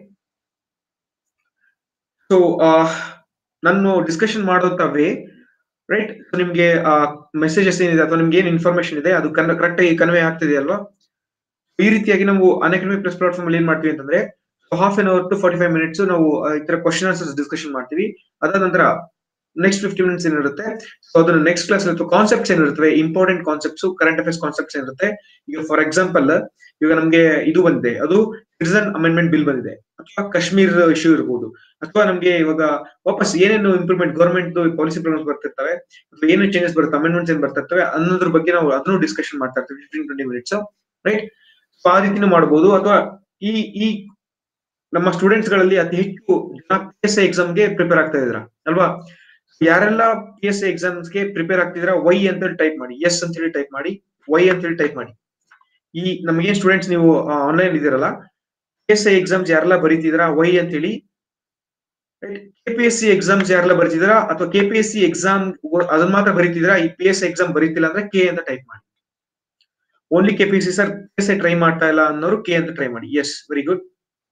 A: ಸೊ ನಾನು ಡಿಸ್ಕಷನ್ ಮಾಡೋಂತ ವೇ ರೈಟ್ ನಿಮ್ಗೆ ಮೆಸೇಜಸ್ ಏನಿದೆ ಅಥವಾ ನಿಮ್ಗೆ ಏನ್ ಇನ್ಫಾರ್ಮೇಶನ್ ಇದೆ ಅದು ಕರೆಕ್ಟ್ ಆಗಿ ಕನ್ವೆ ಆಗ್ತಿದೆ ಅಲ್ವಾ ಈ ರೀತಿಯಾಗಿ ನಾವು ಅನ್ಅಕಾಡೆಮಿ ಪ್ಲಸ್ ಪ್ಲಾಟ್ಫಾರ್ಮ್ ಅಲ್ಲಿ ಏನ್ ಮಾಡ್ತೀವಿ ಅಂತಂದ್ರೆ half an hour to forty five minutes ನಾವು ಈ ತರ ಕ್ವಶನ್ ಆನ್ಸರ್ಸ್ ಡಿಸ್ಕಷನ್ ಮಾಡ್ತೀವಿ ಅದಾದ ನಂತರ ನೆಕ್ಸ್ಟ್ ಫಿಫ್ಟಿ ಮಿನಿಟ್ಸ್ ಏನಿರುತ್ತೆ ಸೊ ಅದನ್ನ ನೆಕ್ಸ್ಟ್ ಕ್ಲಾಸ್ ಇರುತ್ತೆ ಕಾನ್ಸೆಪ್ಟ್ಸ್ ಏನಿರುತ್ತವೆ important concepts current affairs concepts ಏನಿರುತ್ತೆ ಈಗ ಫಾರ್ ಎಕ್ಸಾಂಪಲ್ ಈಗ ನಮ್ಗೆ ಇದು ಬಂದಿದೆ ಅದು ಸಿಟಿಸನ್ ಅಮೆಂಡ್ಮೆಂಟ್ ಬಿಲ್ ಬಂದಿದೆ ಅಥವಾ ಕಾಶ್ಮೀರ್ ಇಶ್ಯೂ ಇರ್ಬೋದು ಅಥವಾ ನಮ್ಗೆ ಇವಾಗ ವಾಪಸ್ ಏನೇನು ಇಂಪ್ರೂವ್ಮೆಂಟ್ ಗವರ್ಮೆಂಟ್ ಪಾಲಿಸಿ ಪ್ರಾಬ್ಲಮ್ಸ್ ಬರ್ತಿರ್ತವೆ ಅಥವಾ ಏನು ಚೇಂಜಸ್ ಬರುತ್ತೆ ಅಮೆಂಡ್ಮೆಂಟ್ಸ್ ಏನ್ ಬರ್ತಿರ್ತವೆ ಅನ್ನೋದ್ರ ಬಗ್ಗೆ ನಾವು ಅದನ್ನು ಡಿಸ್ಕಷನ್ ಮಾಡ್ತಾ ಇರ್ತೀವಿ fifteen twenty minutes right so ಆ ರೀತಿನೂ ಮಾಡಬಹುದು ಅಥವಾ ಈ ಈ ನಮ್ಮ ಸ್ಟೂಡೆಂಟ್ಸ್ ಗಳಲ್ಲಿ ಅತಿ ಹೆಚ್ಚು ಜನ ಪಿ ಎಸ್ ಐ ಎಕ್ಸಾಮ್ಗೆ ಪ್ರಿಪೇರ್ ಆಗ್ತಾ ಇದ್ರ ಅಲ್ವಾ ಯಾರೆಲ್ಲ ಪಿ ಎಸ್ ಐ ಎಕ್ಸಾಮ್ಸ್ಗೆ ಪ್ರಿಪೇರ್ ಆಗ್ತಿದ್ರ ವೈ ಅಂತ ಹೇಳಿ ಟೈಪ್ ಮಾಡಿ ಎಸ್ ಅಂತ ಹೇಳಿ ಟೈಪ್ ಮಾಡಿ ವೈ ಅಂತ ಹೇಳಿ ಟೈಪ್ ಮಾಡಿ ಈ ನಮಗೆ ಸ್ಟೂಡೆಂಟ್ಸ್ ನೀವು ಆನ್ಲೈನ್ ಇದ್ದೀರಲ್ಲ ಪಿ ಎಸ್ ಐ ಎಕ್ಸಾಮ್ಸ್ ಯಾರೆಲ್ಲ ಬರೀತಿದ್ರ ವೈ ಅಂತ ಹೇಳಿ K P S C exams ಯಾರೆಲ್ಲ ಬರೀತಿದ್ರ ಅಥವಾ K P S C exam ಅದನ್ನ ಮಾತ್ರ ಬರೀತಿದ್ರ ಈ ಪಿ ಎಸ್ ಐ ಎಕ್ಸಾಮ್ ಬರೀತಿಲ್ಲ ಅಂದ್ರೆ ಕೆ ಅಂತ ಟೈಪ್ ಮಾಡಿ only K P C sir P S I try ಮಾಡ್ತಾ ಇಲ್ಲ ಅನ್ನೋರು ಕೆ ಅಂತ ಟ್ರೈ ಮಾಡಿ ಎಸ್ ವೆರಿ ಗುಡ್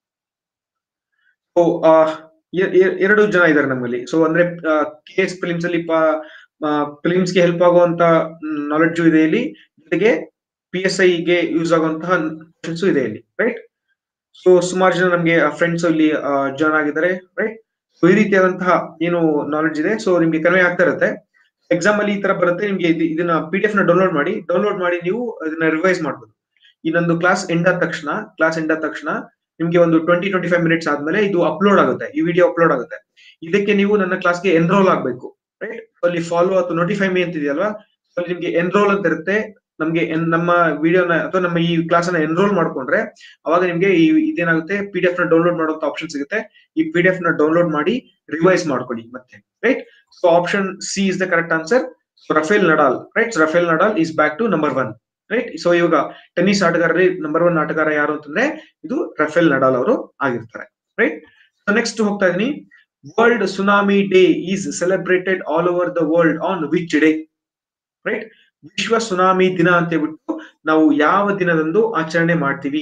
A: ಸೊ ಎರಡು ಜನ ಇದಾರೆ ನಮ್ಮಲ್ಲಿ ಸೊ ಅಂದ್ರೆ ಕೆ ಎಸ್ ಫಿಲಿಮ್ಸ್ ಅಲ್ಲಿ ಫಿಲಿಮ್ಸ್ ಗೆ ಹೆಲ್ಪ್ ಆಗುವಂತ ನಾಲೆಡ್ಜು ಇದೆ ಇಲ್ಲಿ ಜೊತೆಗೆ ಪಿ ಎಸ್ ಐ ಗೆ ಯೂಸ್ ಆಗುವಂತಹ ಕ್ವಶನ್ಸ್ ಇದೆ ಇಲ್ಲಿ ರೈಟ್ ಸೊ ಸುಮಾರು ಜನ ನಮ್ಗೆ ಫ್ರೆಂಡ್ಸ್ ಇಲ್ಲಿ ಜಾಯ್ನ್ ಆಗಿದ್ದಾರೆ ರೈಟ್ ಸೊ ಈ ರೀತಿಯಾದಂತಹ ಏನು ನಾಲೆಡ್ಜ್ ಇದೆ ಸೊ ನಿಮ್ಗೆ ಕನ್ವೆ ಆಗ್ತಾ ಇರುತ್ತೆ ಎಕ್ಸಾಮ್ ಅಲ್ಲಿ ಈ ತರ ಬರುತ್ತೆ ನಿಮ್ಗೆ ಇದನ್ನ ಪಿ ಡಿ ಎಫ್ ನ ಡೌನ್ಲೋಡ್ ಮಾಡಿ ಡೌನ್ಲೋಡ್ ಮಾಡಿ ನೀವು ಅದನ್ನ ರಿವೈಸ್ ಮಾಡ್ಬೋದು ಇನ್ನೊಂದು ಕ್ಲಾಸ್ ಎಂಡ್ ಆದ ತಕ್ಷಣ ಕ್ಲಾಸ್ ಎಂಡ್ ಆದ ತಕ್ಷಣ ನಿಮ್ಗೆ ಒಂದು ಟ್ವೆಂಟಿ ಟ್ವೆಂಟಿ ಫೈವ್ ಮಿನಿಟ್ಸ್ ಆದ್ಮೇಲೆ ಇದು ಅಪ್ಲೋಡ್ ಆಗುತ್ತೆ ಈ ವಿಡಿಯೋ ಅಪ್ಲೋಡ್ ಆಗುತ್ತೆ ಇದಕ್ಕೆ ನೀವು ನನ್ನ ಕ್ಲಾಸ್ಗೆ ಎನ್ರೋಲ್ ಆಗ್ಬೇಕು ರೈಟ್ ಅಲ್ಲಿ ಫಾಲೋ ಅಥವಾ ನೋಟಿಫೈ ಮೀ ಅಂತ ಇದೆಯಲ್ವಾ ಅಲ್ಲಿ ನಿಮ್ಗೆ ಎನ್ರೋಲ್ ಅಂತ ಇರುತ್ತೆ ನಮ್ಗೆ ನಮ್ಮ ವಿಡಿಯೋನ ಅಥವಾ ನಮ್ಮ ಈ ಕ್ಲಾಸ್ ಅನ್ನ ಎನ್ರೋಲ್ ಮಾಡ್ಕೊಂಡ್ರೆ ಅವಾಗ ನಿಮ್ಗೆ ಈ ಇದೇನಾಗುತ್ತೆ ಪಿ ಡಿ ಎಫ್ ನ ಡೌನ್ಲೋಡ್ ಮಾಡುವಂತ ಆಪ್ಷನ್ ಸಿಗುತ್ತೆ ಈ ಪಿ ಡಿ ಎಫ್ ನ ಡೌನ್ಲೋಡ್ ಮಾಡಿ ರಿವೈಸ್ ಮಾಡ್ಕೊಳ್ಳಿ ಮತ್ತೆ right so option C is the correct answer Rafael Nadal right Rafael Nadal is back to number one right so ಇವಾಗ ಟೆನ್ನಿಸ್ ಆಟಗಾರರಲ್ಲಿ ನಂಬರ್ ಒನ್ ಆಟಗಾರ ಯಾರು ಅಂತಂದ್ರೆ ಇದು ರಫೇಲ್ ನಡಾಲ್ ಅವರು ಆಗಿರ್ತಾರೆ ರೈಟ್ ಸೊ ನೆಕ್ಸ್ಟ್ ಹೋಗ್ತಾ ಇದೀನಿ world tsunami day is celebrated all over the world on which day right ವಿಶ್ವ ಸುನಾಮಿ ದಿನ ಅಂತ ಹೇಳ್ಬಿಟ್ಟು ನಾವು ಯಾವ ದಿನದಂದು ಆಚರಣೆ ಮಾಡ್ತೀವಿ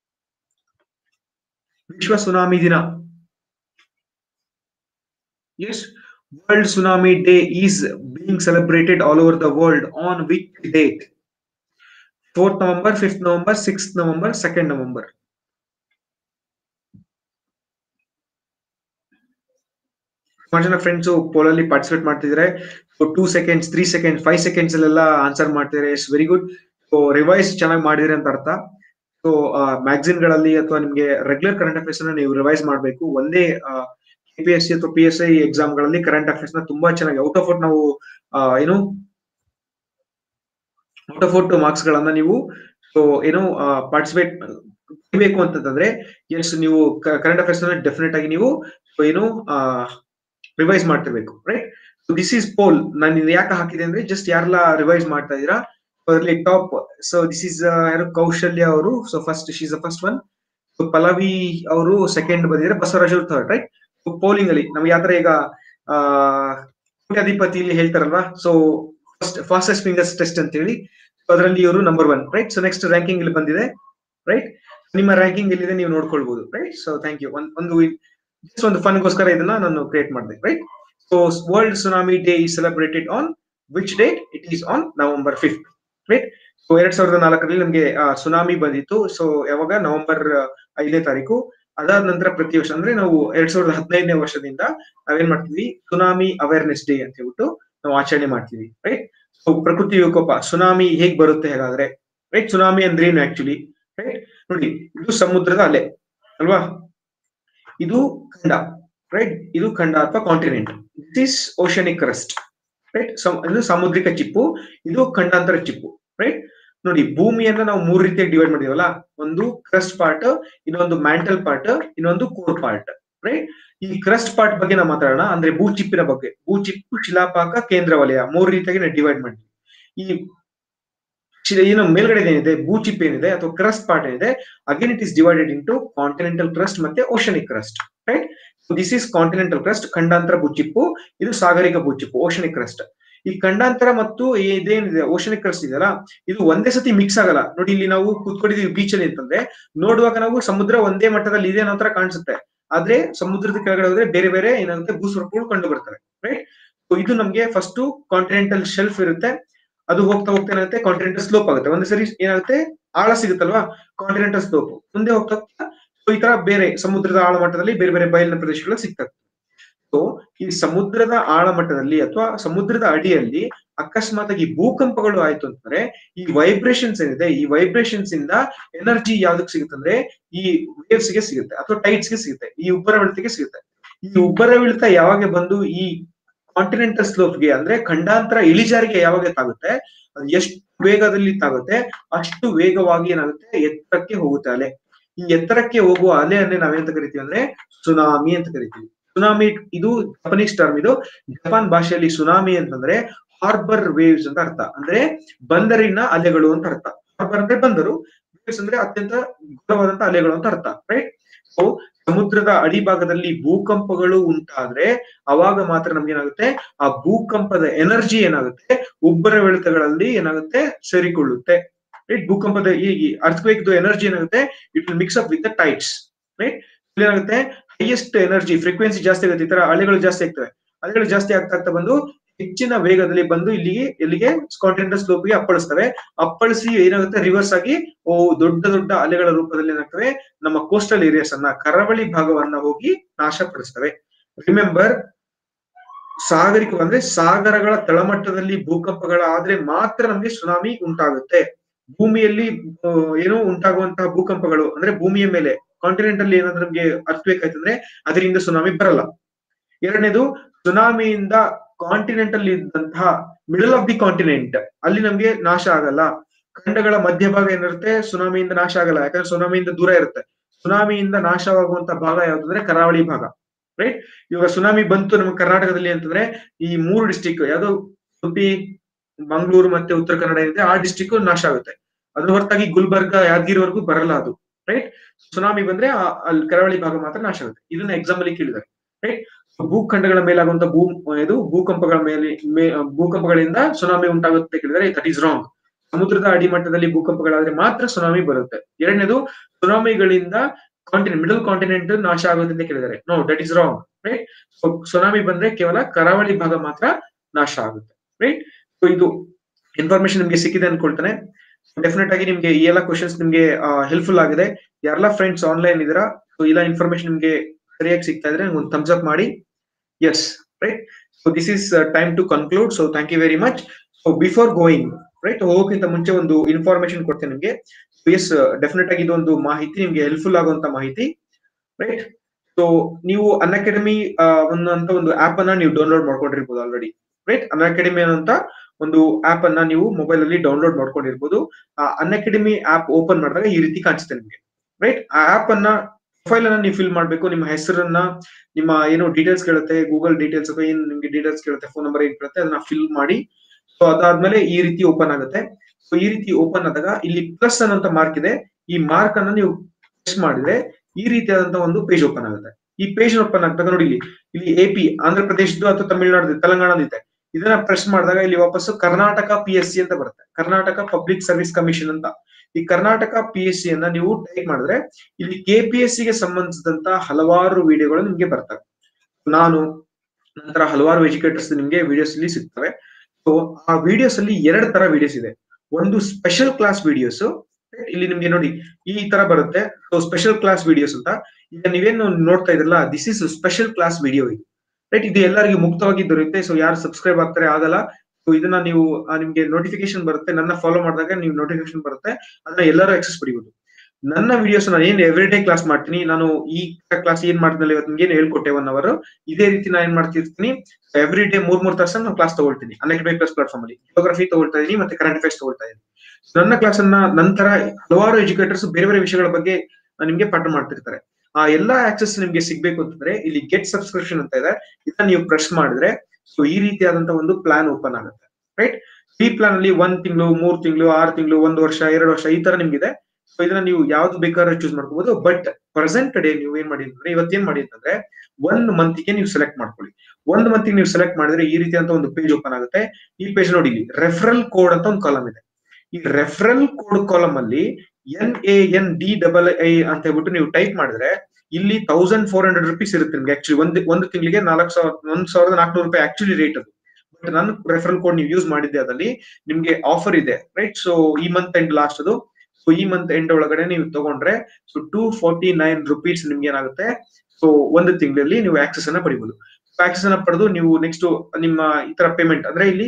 A: ವಿಶ್ವ ಸುನಾಮಿ ದಿನ yes world tsunami day is being celebrated all over the world on which date fourth November fifth November six November second November ಸುಮಾರು ಜನ ಫ್ರೆಂಡ್ಸ್ ಪೋಲ್ ಅಲ್ಲಿ ಪಾರ್ಟಿಸಿಪೇಟ್ ಮಾಡ್ತಿದ್ರೆ two seconds three seconds five seconds ಅಲ್ಲೆಲ್ಲ ಆನ್ಸರ್ ಮಾಡ್ತಿದ್ದಾರೆ yes very good so revise ಚೆನ್ನಾಗಿ ಮಾಡಿದಿರಿ ಅಂತ ಅರ್ಥ ಸೊ ಮ್ಯಾಗಝಿನ್ ಗಳಲ್ಲಿ ಅಥವಾ ನಿಮ್ಗೆ ರೆಗ್ಯುಲರ್ ಕರೆಂಟ್ ಅಫೇರ್ಸ್ ನ ನೀವು ರಿವೈಸ್ ಮಾಡಬೇಕು ಒಂದೇ ಕೆ ಪಿ ಎಸ್ ಸಿ ಅಥವಾ ಪಿ ಎಸ್ ಐ ಎಕ್ಸಾಮ್ ಗಳಲ್ಲಿ ಕರೆಂಟ್ ಅಫೇರ್ಸ್ ನ ತುಂಬಾ ಚೆನ್ನಾಗಿ ಔಟ್ ಆಫ್ ಔಟ್ ನಾವು ಏನು ಔಟ್ ಆಫ್ ಔಟ್ ಮಾರ್ಕ್ಸ್ ಗಳನ್ನ ನೀವು ಸೊ ಏನು ಪಾರ್ಟಿಸಿಪೇಟ್ ಬೇಕು ಅಂತಂದ್ರೆ ಎಸ್ ನೀವು ಕರೆಂಟ್ ಅಫೇರ್ಸ್ ನ ಡೆಫಿನೆಟ್ ಆಗಿ ನೀವು ಏನು ರಿವೈಸ್ ಮಾಡ್ತಿರ್ಬೇಕು right so this is poll ನಾನು ಯಾಕೆ ಹಾಕಿದೆ ಅಂದ್ರೆ ಜಸ್ಟ್ ಯಾರೆಲ್ಲ ರಿವೈಸ್ ಮಾಡ್ತಾ ಇದೀರಾ ಅದರಲ್ಲಿ ಟಾಪ್ ಸೊ ದಿಸ್ ಇಸ್ ಯಾರು ಕೌಶಲ್ಯ ಅವರು so first she's first one so Pallavi ಅವರು ಸೆಕೆಂಡ್ ಬಂದಿದ್ದಾರೆ ಬಸವರಾಜ್ ಅವರು ಥರ್ಡ್ ರೈಟ್ ಪೋಲಿಂಗ್ ಅಲ್ಲಿ ನಮ್ಗೆ ಯಾವ ತರ ಈಗ ಆ ಕೋಟ್ಯಾಧಿಪತಿ ಇಲ್ಲಿ ಹೇಳ್ತಾರಲ್ವಾ so first fastest fingers test ಅಂತ ಹೇಳಿ ಅದರಲ್ಲಿ ಇವರು number one right so next ranking ಇಲ್ಲಿ ಬಂದಿದೆ ರೈಟ್ ನಿಮ್ಮ ರ್ಯಾಂಕಿಂಗ್ ಇಲ್ಲಿದೆ ನೀವು ನೋಡ್ಕೊಳ್ಬಹುದು ರೈಟ್ ಸೊ ಥ್ಯಾಂಕ್ ಯು ಒಂದು ಜಸ್ಟ್ ಒಂದು ಫನ್ಗೋಸ್ಕರ ಇದನ್ನ ನಾನು ಕ್ರಿಯೇಟ್ ಮಾಡಿದೆ right so world tsunami day is celebrated on which date it is on November fifth right so ಎರಡ್ ಸಾವಿರದ ನಾಲ್ಕರಲ್ಲಿ ನಮಗೆ ಸುನಾಮಿ ಬಂದಿತ್ತು ಸೊ ಯಾವಾಗ ನವೆಂಬರ್ ಐದನೇ ತಾರೀಕು ಅದಾದ ನಂತರ ಪ್ರತಿ ವರ್ಷ ಅಂದ್ರೆ ನಾವು ಎರಡ್ ಸಾವಿರದ ಹದಿನೈದನೇ ವರ್ಷದಿಂದ ನಾವೇನ್ ಮಾಡ್ತೀವಿ ಸುನಾಮಿ ಅವೇರ್ನೆಸ್ ಡೇ ಅಂತ ಹೇಳ್ಬಿಟ್ಟು ನಾವು ಆಚರಣೆ ಮಾಡ್ತೀವಿ ರೈಟ್ ಸೊ ಪ್ರಕೃತಿ ವಿಕೋಪ ಸುನಾಮಿ ಹೇಗ್ ಬರುತ್ತೆ ಹೇಗಾದ್ರೆ ರೈಟ್ ಸುನಾಮಿ ಅಂದ್ರೆ ಏನು ಆಕ್ಚುಲಿ ರೈಟ್ ನೋಡಿ ಇದು ಸಮುದ್ರದ ಅಲೆ ಅಲ್ವಾ ಇದು ಖಂಡ ರೈಟ್ ಇದು ಖಂಡ ಅಥವಾ continent this oceanic crust right ಇದು ಸಾಮುದ್ರಿಕ ಚಿಪ್ಪು ಇದು ಖಂಡಾಂತರ ಚಿಪ್ಪು ರೈಟ್ ನೋಡಿ ಭೂಮಿಯನ್ನ ನಾವು ಮೂರು ರೀತಿಯಾಗಿ ಡಿವೈಡ್ ಮಾಡಿದೀವಲ್ಲ ಒಂದು ಕ್ರಸ್ಟ್ ಪಾರ್ಟ್ ಇನ್ನೊಂದು ಮ್ಯಾಂಟಲ್ ಪಾರ್ಟ್ ಇನ್ನೊಂದು ಕೋರ್ ಪಾರ್ಟ್ ರೈಟ್ ಈ ಕ್ರಸ್ಟ್ ಪಾರ್ಟ್ ಬಗ್ಗೆ ನಾವು ಮಾತಾಡೋಣ ಅಂದ್ರೆ ಭೂಚಿಪ್ಪಿನ ಬಗ್ಗೆ ಭೂಚಿಪ್ಪು ಶಿಲಾಪಾಕ ಕೇಂದ್ರ ವಲಯ ಮೂರು ರೀತಿಯಾಗಿ ನಾವು ಡಿವೈಡ್ ಮಾಡಿದ್ವಿ ಈ ಏನು ಮೇಲ್ಗಡೆ ಏನಿದೆ ಭೂಚಿಪ್ ಏನಿದೆ ಅಥವಾ ಕ್ರಸ್ಟ್ ಪಾರ್ಟ್ ಏನಿದೆ again it is divided into continental crust ಮತ್ತೆ oceanic crust right this is continental crust ಖಂಡಾಂತರ ಭೂಚಿಪ್ಪು ಇದು ಸಾಗರಿಕ ಭೂಚಿಪ್ಪು ಓಷನಿಕ್ ಕ್ರಸ್ಟ್ ಈ ಖಂಡಾಂತರ ಮತ್ತು ಇದೇನಿದೆ ಓಷನಿಕ್ ಕ್ರಸ್ಟ್ ಇದೆಯಲ್ಲ ಇದು ಒಂದೇ ಸತಿ ಮಿಕ್ಸ್ ಆಗಲ್ಲ ನೋಡಿ ಇಲ್ಲಿ ನಾವು ಕೂತ್ಕೊಂಡಿದೀವಿ ಬೀಚ್ ಅಲ್ಲಿ ಅಂತಂದ್ರೆ ನೋಡುವಾಗ ನಾವು ಸಮುದ್ರ ಒಂದೇ ಮಟ್ಟದಲ್ಲಿ ಇದೆ ಅನ್ನೋ ತರ ಕಾಣಿಸುತ್ತೆ ಆದ್ರೆ ಸಮುದ್ರದ ಕೆಳಗಡೆ ಹೋದ್ರೆ ಬೇರೆ ಬೇರೆ ಏನಾಗುತ್ತೆ ಭೂಸ್ವರೂಪಗಳು ಕಂಡು ಬರ್ತವೆ ರೈಟ್ ಇದು ನಮ್ಗೆ ಫಸ್ಟ್ ಕಾಂಟಿನೆಂಟಲ್ ಶೆಲ್ಫ್ ಇರುತ್ತೆ ಅದು ಹೋಗ್ತಾ ಹೋಗ್ತಾ ಏನಾಗುತ್ತೆ ಕಾಂಟಿನೆಂಟಲ್ ಸ್ಲೋಪ್ ಆಗುತ್ತೆ ಒಂದೇ ಸರಿ ಏನಾಗುತ್ತೆ ಆಳ ಸಿಗುತ್ತಲ್ವಾ ಕಾಂಟಿನೆಂಟಲ್ ಸ್ಲೋಪ್ ಮುಂದೆ ಹೋಗ್ತಾ ಹೋಗ್ತಾ ಸೊ ಈ ತರ ಬೇರೆ ಸಮುದ್ರದ ಆಳ ಮಟ್ಟದಲ್ಲಿ ಬೇರೆ ಬೇರೆ ಬಯಲಿನ ಪ್ರದೇಶಗಳು ಸಿಗ್ತವೆ ಸೊ ಈ ಸಮುದ್ರದ ಆಳ ಮಟ್ಟದಲ್ಲಿ ಅಥವಾ ಸಮುದ್ರದ ಅಡಿಯಲ್ಲಿ ಅಕಸ್ಮಾತ್ ಆಗಿ ಭೂಕಂಪಗಳು ಆಯ್ತು ಅಂತಂದ್ರೆ ಈ ವೈಬ್ರೇಷನ್ಸ್ ಏನಿದೆ ಈ ವೈಬ್ರೇಷನ್ಸ್ ಇಂದ ಎನರ್ಜಿ ಯಾವ್ದಕ್ ಸಿಗುತ್ತೆ ಅಂದ್ರೆ ಈ ವೇವ್ಸ್ ಗೆ ಸಿಗುತ್ತೆ ಅಥವಾ ಟೈಟ್ಸ್ ಗೆ ಸಿಗುತ್ತೆ ಈ ಉಬ್ಬರವಿಳಿತಕ್ಕೆ ಸಿಗುತ್ತೆ ಈ ಉಬ್ಬರವಿಳಿತ ಯಾವಾಗ ಬಂದು ಈ ಕಾಂಟಿನೆಂಟಲ್ ಸ್ಲೋಪ್ ಗೆ ಅಂದ್ರೆ ಖಂಡಾಂತರ ಇಳಿಜಾರಿಗೆ ಯಾವಾಗ ತಾಗುತ್ತೆ ಅದು ಎಷ್ಟು ವೇಗದಲ್ಲಿ ತಾಗುತ್ತೆ ಅಷ್ಟು ವೇಗವಾಗಿ ಏನಾಗುತ್ತೆ ಎತ್ತರಕ್ಕೆ ಹೋಗುತ್ತೆ ಅಲೆ ಈ ಎತ್ತರಕ್ಕೆ ಹೋಗುವ ಅಲೆಯನ್ನೇ ನಾವೇಂತ ಕರಿತೀವಿ ಅಂದ್ರೆ ಸುನಾಮಿ ಅಂತ ಕರಿತೀವಿ ಸುನಾಮಿ ಇದು ಜಪನೀಸ್ ಟರ್ಮ್ ಇದು ಜಪಾನ್ ಭಾಷೆಯಲ್ಲಿ ಸುನಾಮಿ ಅಂತಂದ್ರೆ ಹಾರ್ಬರ್ ವೇವ್ಸ್ ಅಂತ ಅರ್ಥ ಅಂದ್ರೆ ಬಂದರಿನ ಅಲೆಗಳು ಅಂತ ಅರ್ಥ ಹಾರ್ಬರ್ ಅಂದ್ರೆ ಬಂದರು ವೇವ್ಸ್ ಅಂದ್ರೆ ಅತ್ಯಂತ ಘೋರವಾದಂತ ಅಲೆಗಳು ಅಂತ ಅರ್ಥ ರೈಟ್ ಸೊ ಸಮುದ್ರದ ಅಡಿಭಾಗದಲ್ಲಿ ಭೂಕಂಪಗಳು ಉಂಟಾದ್ರೆ ಅವಾಗ ಮಾತ್ರ ನಮ್ಗೆ ಏನಾಗುತ್ತೆ ಆ ಭೂಕಂಪದ ಎನರ್ಜಿ ಏನಾಗುತ್ತೆ ಉಬ್ಬರವಿಳಿತಗಳಲ್ಲಿ ಏನಾಗುತ್ತೆ ಸೇರಿಕೊಳ್ಳುತ್ತೆ ರೈಟ್ ಭೂಕಂಪದ ಈ ಅರ್ಥಕ್ವೇಕ್ ಎನರ್ಜಿ ಏನಾಗುತ್ತೆ it will mix up with the tides right ಏನಾಗುತ್ತೆ ಹೈಯೆಸ್ಟ್ ಎನರ್ಜಿ ಫ್ರೀಕ್ವೆನ್ಸಿ ಜಾಸ್ತಿ ಆಗುತ್ತೆ ಈ ತರ ಅಲೆಗಳು ಜಾಸ್ತಿ ಆಗ್ತವೆ ಅಲೆಗಳು ಜಾಸ್ತಿ ಆಗ್ತಾ ಆಗ್ತಾ ಬಂದು ಹೆಚ್ಚಿನ ವೇಗದಲ್ಲಿ ಬಂದು ಇಲ್ಲಿಗೆ ಇಲ್ಲಿಗೆ ಕಾಂಟಿನೆಂಟಲ್ ಸ್ಲೋಪ್ ಗೆ ಅಪ್ಪಳಿಸ್ತವೆ ಅಪ್ಪಳಿಸಿ ಏನಾಗುತ್ತೆ ರಿವರ್ಸ್ ಆಗಿ ಓ ದೊಡ್ಡ ದೊಡ್ಡ ಅಲೆಗಳ ರೂಪದಲ್ಲಿ ಏನಾಗ್ತವೆ ನಮ್ಮ ಕೋಸ್ಟಲ್ ಏರಿಯಾಸ್ ಅನ್ನ ಕರಾವಳಿ ಭಾಗವನ್ನ ಹೋಗಿ ನಾಶಪಡಿಸ್ತವೆ ರಿಮೆಂಬರ್ ಸಾಗರಿಕ ಅಂದ್ರೆ ಸಾಗರಗಳ ತಳಮಟ್ಟದಲ್ಲಿ ಭೂಕಂಪಗಳಾದ್ರೆ ಮಾತ್ರ ನಮ್ಗೆ ಸುನಾಮಿ ಉಂಟಾಗುತ್ತೆ ಭೂಮಿಯಲ್ಲಿ ಆ, ಏನೋ ಉಂಟಾಗುವಂತಹ ಭೂಕಂಪಗಳು ಅಂದ್ರೆ ಭೂಮಿಯ ಮೇಲೆ ಕಾಂಟಿನೆಂಟ್ ಅಲ್ಲಿ ಏನಾದ್ರೂ ನಮ್ಗೆ ಅರ್ಥಬೇಕಾಯ್ತಂದ್ರೆ ಅದರಿಂದ ಸುನಾಮಿ ಬರಲ್ಲ ಎರಡನೇದು ಸುನಾಮಿಯಿಂದ ಕಾಂಟಿನೆಂಟ್ ಅಲ್ಲಿ ಇದ್ದಂತಹ ಮಿಡಲ್ ಆಫ್ ದಿ ಕಾಂಟಿನೆಂಟ್ ಅಲ್ಲಿ ನಮ್ಗೆ ನಾಶ ಆಗಲ್ಲ ಖಂಡಗಳ ಮಧ್ಯಭಾಗ ಏನಿರುತ್ತೆ ಸುನಾಮಿಯಿಂದ ನಾಶ ಆಗಲ್ಲ ಯಾಕಂದ್ರೆ ಸುನಾಮಿಯಿಂದ ದೂರ ಇರುತ್ತೆ ಸುನಾಮಿಯಿಂದ ನಾಶವಾಗುವಂತ ಭಾಗ ಯಾವ್ದಂದ್ರೆ ಕರಾವಳಿ ಭಾಗ ರೈಟ್ ಇವಾಗ ಸುನಾಮಿ ಬಂತು ನಮ್ಮ ಕರ್ನಾಟಕದಲ್ಲಿ ಅಂತಂದ್ರೆ ಈ ಮೂರು ಡಿಸ್ಟಿಕ್ ಯಾವ್ದು ಉಡುಪಿ ಮಂಗಳೂರು ಮತ್ತೆ ಉತ್ತರ ಕನ್ನಡ ಏನಿದೆ ಆ ಡಿಸ್ಟಿಕ್ ನಾಶ ಆಗುತ್ತೆ ಅದ್ರ ಹೊರತಾಗಿ ಗುಲ್ಬರ್ಗ ಯಾದಗಿರಿವರೆಗೂ ಬರಲ್ಲ ಅದು ರೈಟ್ ಸುನಾಮಿ ಬಂದ್ರೆ ಆ- ಅಲ್ಲಿ ಕರಾವಳಿ ಭಾಗ ಮಾತ್ರ ನಾಶ ಆಗುತ್ತೆ ಇದನ್ನ ಎಕ್ಸಾಮ್ ಅಲ್ಲಿ ಕೇಳಿದ್ದಾರೆ ರೈಟ್ ಭೂಖಂಡಗಳ ಮೇಲಾಗುವಂತ ಭೂ ಇದು ಭೂಕಂಪಗಳ ಮೇಲೆ ಮೇ- ಭೂಕಂಪಗಳಿಂದ ಸುನಾಮಿ ಉಂಟಾಗುತ್ತೆ ಕೇಳಿದರೆ ದಟ್ ಈಸ್ ರಾಂಗ್ ಸಮುದ್ರದ ಅಡಿಮಟ್ಟದಲ್ಲಿ ಭೂಕಂಪಗಳಾದ್ರೆ ಮಾತ್ರ ಸುನಾಮಿ ಬರುತ್ತೆ ಎರಡನೇದು ಸುನಾಮಿಗಳಿಂದ ಕಾಂಟಿನೆಂಟ್ ಮಿಡಲ್ ಕಾಂಟಿನೆಂಟ್ ನಾಶ ಆಗುತ್ತೆ ಅಂತ ಕೇಳಿದ್ದಾರೆ no that is wrong right tsunami ಬಂದ್ರೆ ಕೇವಲ ಕರಾವಳಿ ಭಾಗ ಮಾತ್ರ ನಾಶ ಆಗುತ್ತೆ ರೈಟ್ ಸೊ ಇದು ಇನ್ಫಾರ್ಮೇಶನ್ ನಿಮ್ಗೆ ಸಿಕ್ಕಿದೆ ಅನ್ಕೊಳ್ತಾನೆ ಡೆಫಿನೆಟ್ ಆಗಿ ನಿಮ್ಗೆ ಈ ಎಲ್ಲ ಕ್ವಶನ್ಸ್ ನಿಮ್ಗೆ ಹೆಲ್ಪ್ಫುಲ್ ಆಗಿದೆ ಯಾರೆಲ್ಲ ಫ್ರೆಂಡ್ಸ್ ಆನ್ಲೈನ್ ಇದೀರಾ ಸೊ ಇಲ್ಲ ಇನ್ಫಾರ್ಮೇಶನ್ ನಿಮ್ಗೆ ಸರಿಯಾಗಿ ಸಿಗ್ತಾ ಇದ್ರೆ ಒಂದು ಥಮ್ಸ್ ಅಪ್ ಮಾಡಿ yes right so this is time to conclude so thank you very much so before going right ಹೋಗೋಕ್ಕಿಂತ ಮುಂಚೆ ಒಂದು ಇನ್ಫಾರ್ಮೇಶನ್ ಕೊಡ್ತೇನೆ ನಿಮ್ಗೆ ಎಸ್ ಡೆಫಿನೆಟ್ ಆಗಿ ಇದೊಂದು ಮಾಹಿತಿ ನಿಮ್ಗೆ ಹೆಲ್ಪ್ಫುಲ್ ಆಗುವಂತ ಮಾಹಿತಿ ರೈಟ್ ಸೊ ನೀವು ಅನ್ ಅಕಾಡೆಮಿ ಅಂತ ಒಂದು ಆಪ್ ಅನ್ನ ನೀವು ಡೌನ್ಲೋಡ್ ಮಾಡ್ಕೊಂಡಿರ್ಬೋದು ಆಲ್ರೆಡಿ ರೈಟ್ ಅನ್ ಅಕಾಡೆಮಿ ಅನ್ನೋಂತ ಒಂದು ಆಪ್ ಅನ್ನ ನೀವು ಮೊಬೈಲ್ ಅಲ್ಲಿ ಡೌನ್ಲೋಡ್ ಮಾಡ್ಕೊಂಡಿರ್ಬೋದು ಆ ಅನ್ ಅಕಾಡೆಮಿ ಆಪ್ ಓಪನ್ ಮಾಡಿದಾಗ ಈ ರೀತಿ ಕಾಣಿಸುತ್ತೆ ನಿಮ್ಗೆ ರೈಟ್ ಆ ಆಪ್ ಅನ್ನ ಪ್ರೊಫೈಲ್ ಅನ್ನ ನೀವು ಫಿಲ್ ಮಾಡ್ಬೇಕು ನಿಮ್ಮ ಹೆಸರನ್ನ ನಿಮ್ಮ ಏನು ಡೀಟೇಲ್ಸ್ ಕೇಳುತ್ತೆ ಗೂಗಲ್ ಡೀಟೇಲ್ಸ್ ಅಥವಾ ಏನ್ ನಿಮ್ಗೆ ಡೀಟೇಲ್ಸ್ ಕೇಳುತ್ತೆ ಫೋನ್ ನಂಬರ್ ಏನ್ ಕೇಳುತ್ತೆ ಅದನ್ನ ಫಿಲ್ ಮಾಡಿ ಸೊ ಅದಾದ್ಮೇಲೆ ಈ ರೀತಿ ಓಪನ್ ಆಗುತ್ತೆ ಸೊ ಈ ರೀತಿ ಓಪನ್ ಆದಾಗ ಇಲ್ಲಿ ಪ್ಲಸ್ ಅನ್ನೋಂತ ಮಾರ್ಕ್ ಇದೆ ಈ ಮಾರ್ಕ್ ಅನ್ನ ನೀವು ಪ್ರೆಸ್ ಮಾಡಿದ್ರೆ ಈ ರೀತಿಯಾದಂತ ಒಂದು ಪೇಜ್ ಓಪನ್ ಆಗುತ್ತೆ ಈ ಪೇಜ್ ಓಪನ್ ಆಗ್ತದೆ ನೋಡಿ ಇಲ್ಲಿ ಇಲ್ಲಿ ಎಪಿ ಆಂಧ್ರ ಪ್ರದೇಶದ್ದು ಅಥವಾ ತಮಿಳುನಾಡು ತೆಲಂಗಾಣದಿದೆ ಇದನ್ನ ಪ್ರೆಸ್ ಮಾಡಿದಾಗ ಇಲ್ಲಿ ವಾಪಸ್ಸು ಕರ್ನಾಟಕ ಪಿ ಎಸ್ ಸಿ ಅಂತ ಬರುತ್ತೆ ಕರ್ನಾಟಕ ಪಬ್ಲಿಕ್ ಸರ್ವಿಸ್ ಕಮಿಷನ್ ಅಂತ ಈ ಕರ್ನಾಟಕ ಪಿ ಎಸ್ ಸಿ ಅನ್ನ ನೀವು ಟೈಪ್ ಮಾಡಿದ್ರೆ ಇಲ್ಲಿ ಕೆ ಪಿ ಎಸ್ ಗೆ ಸಂಬಂಧಿಸಿದಂತ ಹಲವಾರು ವಿಡಿಯೋಗಳು ನಿಮ್ಗೆ ಬರ್ತವೆ ನಾನು ನಂತರ ಹಲವಾರು ಎಜುಕೇಟರ್ಸ್ ನಿಮ್ಗೆ ವಿಡಿಯೋಸ್ ಇಲ್ಲಿ ಸಿಗ್ತವೆ ಸೊ ಆ ವಿಡಿಯೋಸ್ ಅಲ್ಲಿ ಎರಡು ತರ ವಿಡಿಯೋಸ್ ಇದೆ ಒಂದು ಸ್ಪೆಷಲ್ ಕ್ಲಾಸ್ ವಿಡಿಯೋಸ್ ಇಲ್ಲಿ ನಿಮ್ಗೆ ನೋಡಿ ಈ ತರ ಬರುತ್ತೆ ಸೊ ಸ್ಪೆಷಲ್ ಕ್ಲಾಸ್ ವಿಡಿಯೋಸ್ ಅಂತ ಈಗ ನೀವೇನು ನೋಡ್ತಾ ಇದ್ರಲ್ಲ this is special class video ಇದು ರೈಟ್ ಇದು ಎಲ್ಲರಿಗೂ ಮುಕ್ತವಾಗಿ ದೊರೆಯುತ್ತೆ ಸೊ ಯಾರು ಸಬ್ಸ್ಕ್ರೈಬ್ ಆಗ್ತಾರೆ ಆಗಲ್ಲ ಸೊ ಇದನ್ನ ನೀವು ಆ, ನಿಮ್ಗೆ ನೋಟಿಫಿಕೇಶನ್ ಬರುತ್ತೆ ನನ್ನ ಫಾಲೋ ಮಾಡಿದಾಗ ನೀವು ನೋಟಿಫಿಕೇಶನ್ ಬರುತ್ತೆ ಅದನ್ನ ಎಲ್ಲರೂ ಆಕ್ಸೆಸ್ ಪಡಿಬಹುದು ನನ್ನ ವಿಡಿಯೋಸ್ ನಾನು ಏನ್ ಎವ್ರಿ ಡೇ ಕ್ಲಾಸ್ ಮಾಡ್ತೀನಿ ನಾನು ಈ ಕ್ಲಾಸ್ ಏನ್ ಮಾಡ್ತಿಲ್ಲ ಇವತ್ತು ನಿಮ್ಗೆ ಏನ್ ಹೇಳ್ಕೊಟ್ಟೆ ಒನ್ ಅವರ್ ಇದೇ ರೀತಿ ನಾನು ಏನ್ ಮಾಡ್ತಿರ್ತೀನಿ ಎವ್ರಿ ಡೇ ಮೂರ್ ಮೂರ್ ತಾಸು ನಾನು ಕ್ಲಾಸ್ ತಗೊಳ್ತೀನಿ ಅನ್ಅಕಾಡೆಮಿ ಪ್ಲಸ್ ಪ್ಲಾಟ್ಫಾರ್ಮ್ ಅಲ್ಲಿ ಜಿಯೋಗ್ರಫಿ ತಗೊಳ್ತಾ ಇದೀನಿ ಮತ್ತೆ ಕರೆಂಟ್ ಅಫೇರ್ಸ್ ತಗೊಳ್ತಾ ಇದೀನಿ ನನ್ನ ಕ್ಲಾಸ್ ಅನ್ನ ನಂತರ ಹಲವಾರು ಎಜುಕೇಟರ್ಸ್ ಬೇರೆ ಬೇರೆ ವಿಷಯಗಳ ಬಗ್ಗೆ ನಿಮ್ಗೆ ಪಾಠ ಮಾಡ್ತಿರ್ತಾರೆ ಆ ಎಲ್ಲಾ ಆಕ್ಸೆಸ್ ನಿಮ್ಗೆ ಸಿಗ್ಬೇಕು ಅಂತಂದ್ರೆ ಇಲ್ಲಿ ಗೆಟ್ ಸಬ್ಸ್ಕ್ರಿಪ್ಷನ್ ಅಂತ ಇದೆ ಇದನ್ನ ನೀವು ಪ್ರೆಸ್ ಮಾಡಿದ್ರೆ ಸೊ ಈ ರೀತಿಯಾದಂತ ಒಂದು ಪ್ಲಾನ್ ಓಪನ್ ಆಗುತ್ತೆ ರೈಟ್ ಈ ಪ್ಲಾನ್ ಅಲ್ಲಿ ಒಂದ್ ತಿಂಗಳು ಮೂರ್ ತಿಂಗಳು ಆರು ತಿಂಗಳು ಒಂದು ವರ್ಷ ಎರಡು ವರ್ಷ ಈ ತರ ನಿಮ್ಗಿದೆ ಸೊ ಇದನ್ನ ನೀವು ಯಾವ್ದು ಬೇಕಾದ್ರೂ ಚೂಸ್ ಮಾಡ್ಕೋಬಹುದು ಬಟ್ ಪ್ರೆಸೆಂಟ್ ಡೇ ನೀವು ಏನ್ ಮಾಡಿ ಅಂತಂದ್ರೆ ಇವತ್ತೇನ್ ಮಾಡಿ ಅಂತಂದ್ರೆ ಒಂದ್ ಮಂತ್ಗೆ ನೀವು ಸೆಲೆಕ್ಟ್ ಮಾಡ್ಕೊಳ್ಳಿ ಒಂದ್ ಮಂತ್ಗೆ ನೀವು ಸೆಲೆಕ್ಟ್ ಮಾಡಿದ್ರೆ ಈ ರೀತಿಯಂತ ಒಂದು ಪೇಜ್ ಓಪನ್ ಆಗುತ್ತೆ ಈ ಪೇಜ್ ನೋಡಿ ಇಲ್ಲಿ ರೆಫರಲ್ ಕೋಡ್ ಅಂತ ಒಂದು ಕಾಲಮ್ ಇದೆ ಈ ರೆಫರಲ್ ಕೋಡ್ ಕಾಲಮ್ ಅಲ್ಲಿ N A N D double I ಅಂತ ಹೇಳ್ಬಿಟ್ಟು ನೀವು ಟೈಪ್ ಮಾಡಿದ್ರೆ ಇಲ್ಲಿ ತೌಸಂಡ್ ಫೋರ್ ಹಂಡ್ರೆಡ್ ರುಪೀಸ್ ಇರುತ್ತೆ ನಿಮ್ಗೆ ಆಕ್ಚುಲಿ ಒಂದು ಒಂದು ತಿಂಗಳಿಗೆ ನಾಲ್ಕು ಸಾವಿರ ಒಂದ್ ಸಾವಿರದ ನಾಲ್ಕುನೂರು ರೂಪಾಯಿ ಆಕ್ಚುಲಿ ರೇಟ್ ಅದು ಬಟ್ ನನ್ನ ರೆಫರಲ್ ಕೋಡ್ ನೀವು ಯೂಸ್ ಮಾಡಿದ್ದೆ ಅದಲ್ಲಿ ನಿಮ್ಗೆ ಆಫರ್ ಇದೆ ರೈಟ್ ಸೊ ಈ ಮಂತ್ ಎಂಡ್ ಲಾಸ್ಟ್ ಅದು ಸೊ ಈ ಮಂತ್ ಎಂಡ್ ಒಳಗಡೆ ನೀವು ತಗೊಂಡ್ರೆ so two forty nine rupees ನಿಮ್ಗೆ ಏನಾಗುತ್ತೆ ಸೊ ಒಂದು ತಿಂಗಳಲ್ಲಿ ನೀವು ಆಕ್ಸೆಸ್ ಅನ್ನ ಪಡಿಬಹುದು ಆಕ್ಸೆಸ್ ಅನ್ನ ಪಡೆದು ನೀವು ನೆಕ್ಸ್ಟ್ ನಿಮ್ಮ ಈ ತರ ಪೇಮೆಂಟ್ ಅಂದ್ರೆ ಇಲ್ಲಿ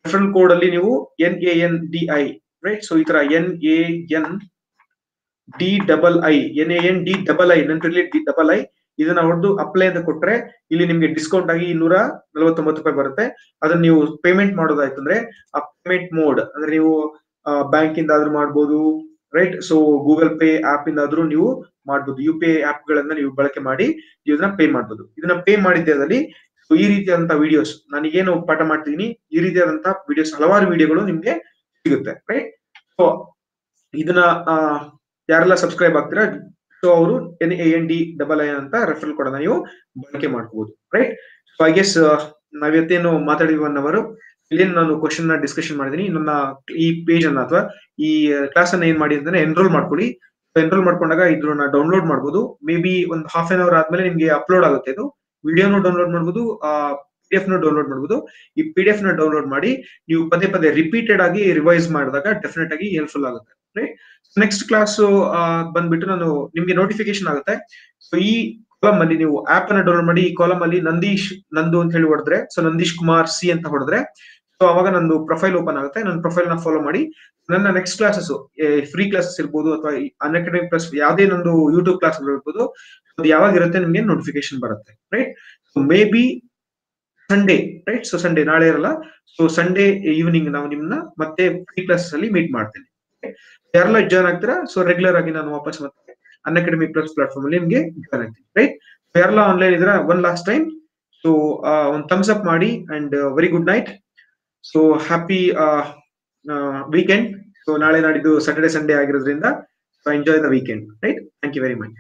A: ರೆಫರಲ್ ಕೋಡ್ ಅಲ್ಲಿ ನೀವು N A N D I right so ಈ ತರ N A N D double I N A N D double I ನೆನ್ಪಿರ್ಲಿ ಡಿ ಡಬಲ್ ಐ ಇದನ್ನ ಹೊಡೆದು ಅಪ್ಲೈ ಅಂತ ಕೊಟ್ರೆ ಇಲ್ಲಿ ನಿಮ್ಗೆ ಡಿಸ್ಕೌಂಟ್ ಆಗಿ ಇನ್ನೂರ ನಲವತ್ತೊಂಬತ್ತು ರೂಪಾಯಿ ಬರುತ್ತೆ ಅದನ್ನ ನೀವು ಪೇಮೆಂಟ್ ಮಾಡೋದಾಯ್ತು ಅಂದ್ರೆ ಆ ಪೇಮೆಂಟ್ ಮೋಡ್ ಅಂದ್ರೆ ನೀವು ಬ್ಯಾಂಕ್ ಇಂದ ಆದ್ರೂ ಮಾಡ್ಬೋದು right so Google Pay app ಇಂದ ಆದ್ರೂ ನೀವು ಮಾಡ್ಬೋದು ಯು ಪಿ ಐ ಆಪ್ ಗಳನ್ನ ನೀವು ಬಳಕೆ ಮಾಡಿ ನೀವು ಇದನ್ನ ಪೇ ಮಾಡ್ಬೋದು ಇದನ್ನ ಪೇ ಮಾಡಿದ್ದೇದಲ್ಲಿ ಸೊ ಈ ರೀತಿಯಾದಂತಹ ವಿಡಿಯೋಸ್ ನಾನೀಗೇನು ಪಾಠ ಮಾಡ್ತಿದೀನಿ ಈ ರೀತಿಯಾದಂತಹ ವಿಡಿಯೋಸ್ ಹಲವಾರು ವಿಡಿಯೋಗಳು ನಿಮ್ಗೆ ಸಿಗುತ್ತೆ ರೈಟ್ ಸೊ ಇದನ್ನ ಆ, ಯಾರೆಲ್ಲ ಸಬ್ಸ್ಕ್ರೈಬ್ ಆಗ್ತೀರಾ ಸೊ ಅವರು N A N D double I ಅಂತ ರೆಫರಲ್ ಕೋಡನ್ನ ನೀವು ಬಳಕೆ ಮಾಡ್ಕೋಬಹುದು ರೈಟ್ ಸೊ ಐ ಗೆಸ್ ನಾವಿವತ್ತೇನು ಮಾತಾಡಿದ್ವಿ ಒನ್ ಅವರು ಇಲ್ಲೇನು ನಾನು ಕ್ವಶನ್ ನ ಡಿಸ್ಕಷನ್ ಮಾಡಿದೀನಿ ನನ್ನ ಈ ಪೇಜ್ ಅನ್ನ ಅಥವಾ ಈ ಕ್ಲಾಸ್ ಅನ್ನ ಏನ್ ಮಾಡಿ ಅಂದ್ರೆ ಎನ್ರೋಲ್ ಮಾಡ್ಕೊಳ್ಳಿ ಎನ್ರೋಲ್ ಮಾಡ್ಕೊಂಡಾಗ ಇದ್ರನ್ನ ಡೌನ್ಲೋಡ್ ಮಾಡ್ಬೋದು ಮೇ ಬಿ ಒಂದು ಹಾಫ್ ಅನ್ ಅವರ್ ಆದ್ಮೇಲೆ ನಿಮ್ಗೆ ಅಪ್ಲೋಡ್ ಆಗುತ್ತೆ ಇದು ವಿಡಿಯೋನು ಡೌನ್ಲೋಡ್ ಮಾಡ್ಬೋದು ಪಿ ಡಿ ಎಫ್ ನ ಡೌನ್ಲೋಡ್ ಮಾಡ್ಬೋದು ಈ ಪಿ ಡಿ ಎಫ್ ನ ಡೌನ್ಲೋಡ್ ಮಾಡಿ ನೀವು ಪದೇ ಪದೇ ರಿಪೀಟೆಡ್ ಆಗಿ ರಿವೈಸ್ ಮಾಡಿದಾಗ ಡೆಫಿನೆಟ್ ಆಗಿ ಹೆಲ್ಪ್ಫುಲ್ ಆಗುತ್ತೆ ರೈಟ್ ನೆಕ್ಸ್ಟ್ ಕ್ಲಾಸ್ ಬಂದ್ಬಿಟ್ಟು ನಾನು ನಿಮ್ಗೆ ನೋಟಿಫಿಕೇಶನ್ ಆಗುತ್ತೆ ಸೊ ಈ ಕಾಲಮ್ ಅಲ್ಲಿ ನೀವು ಆಪ್ ಅನ್ನ ಡೌನ್ಲೋಡ್ ಮಾಡಿ ಈ ಕಾಲಮ್ ಅಲ್ಲಿ ನಂದೀಶ್ ನಂದು ಅಂತ ಹೇಳಿ ಹೊಡೆದ್ರೆ ಸೊ ನಂದೀಶ್ ಕುಮಾರ್ ಸಿ ಅಂತ ಹೊಡೆದ್ರೆ ಸೊ ಅವಾಗ ನಂದು ಪ್ರೊಫೈಲ್ ಓಪನ್ ಆಗುತ್ತೆ ನನ್ನ ಪ್ರೊಫೈಲ್ ನ ಫಾಲೋ ಮಾಡಿ ನನ್ನ ನೆಕ್ಸ್ಟ್ ಕ್ಲಾಸಸ್ ಫ್ರೀ ಕ್ಲಾಸಸ್ ಇರ್ಬೋದು ಅಥವಾ ಅನ್ಅಕಾಡೆಮಿ ಪ್ಲಸ್ ಯಾವುದೇ ನಂದು ಯೂಟ್ಯೂಬ್ ಕ್ಲಾಸ್ ಇರ್ಬೋದು ಅದು ಯಾವಾಗ ಇರುತ್ತೆ ನಿಮ್ಗೆ ನೋಟಿಫಿಕೇಶನ್ ಬರುತ್ತೆ right so maybe Sunday right so Sunday ನಾಳೆ ಇರಲ್ಲ ಸೊ ಸಂಡೇ ಈವ್ನಿಂಗ್ ನಾವು ನಿಮ್ನ ಮತ್ತೆ ಫ್ರೀ ಕ್ಲಾಸಸ್ ಅಲ್ಲಿ ಮೀಟ್ ಮಾಡ್ತೇನೆ ಯಾರೆಲ್ಲ ಜಾಯ್ನ್ ಆಗ್ತೀರಾ ಸೊ ರೆಗ್ಯುಲರ್ ಆಗಿ ನಾನು ವಾಪಸ್ ಮತ್ತೆ ಅನ್ ಅಕಾಡೆಮಿ ಪ್ಲಸ್ ಪ್ಲಾಟ್ಫಾರ್ಮ್ ಅಲ್ಲಿ ನಿಮ್ಗೆ ಜಾಯ್ನ್ ಆಗ್ತೀನಿ ರೈಟ್ ಯಾರೆಲ್ಲ ಆನ್ಲೈನ್ ಇದ್ರ ಒನ್ ಲಾಸ್ಟ್ ಟೈಮ್ ಸೊ ಒಂದು ಥಮ್ಸ್ ಅಪ್ ಮಾಡಿ and very good night so happy weekend so ನಾಳೆ ನಾಡಿದ್ದು ಸ್ಯಾಟರ್ಡೆ ಸಂಡೇ ಆಗಿರೋದ್ರಿಂದ so enjoy the weekend right thank you very much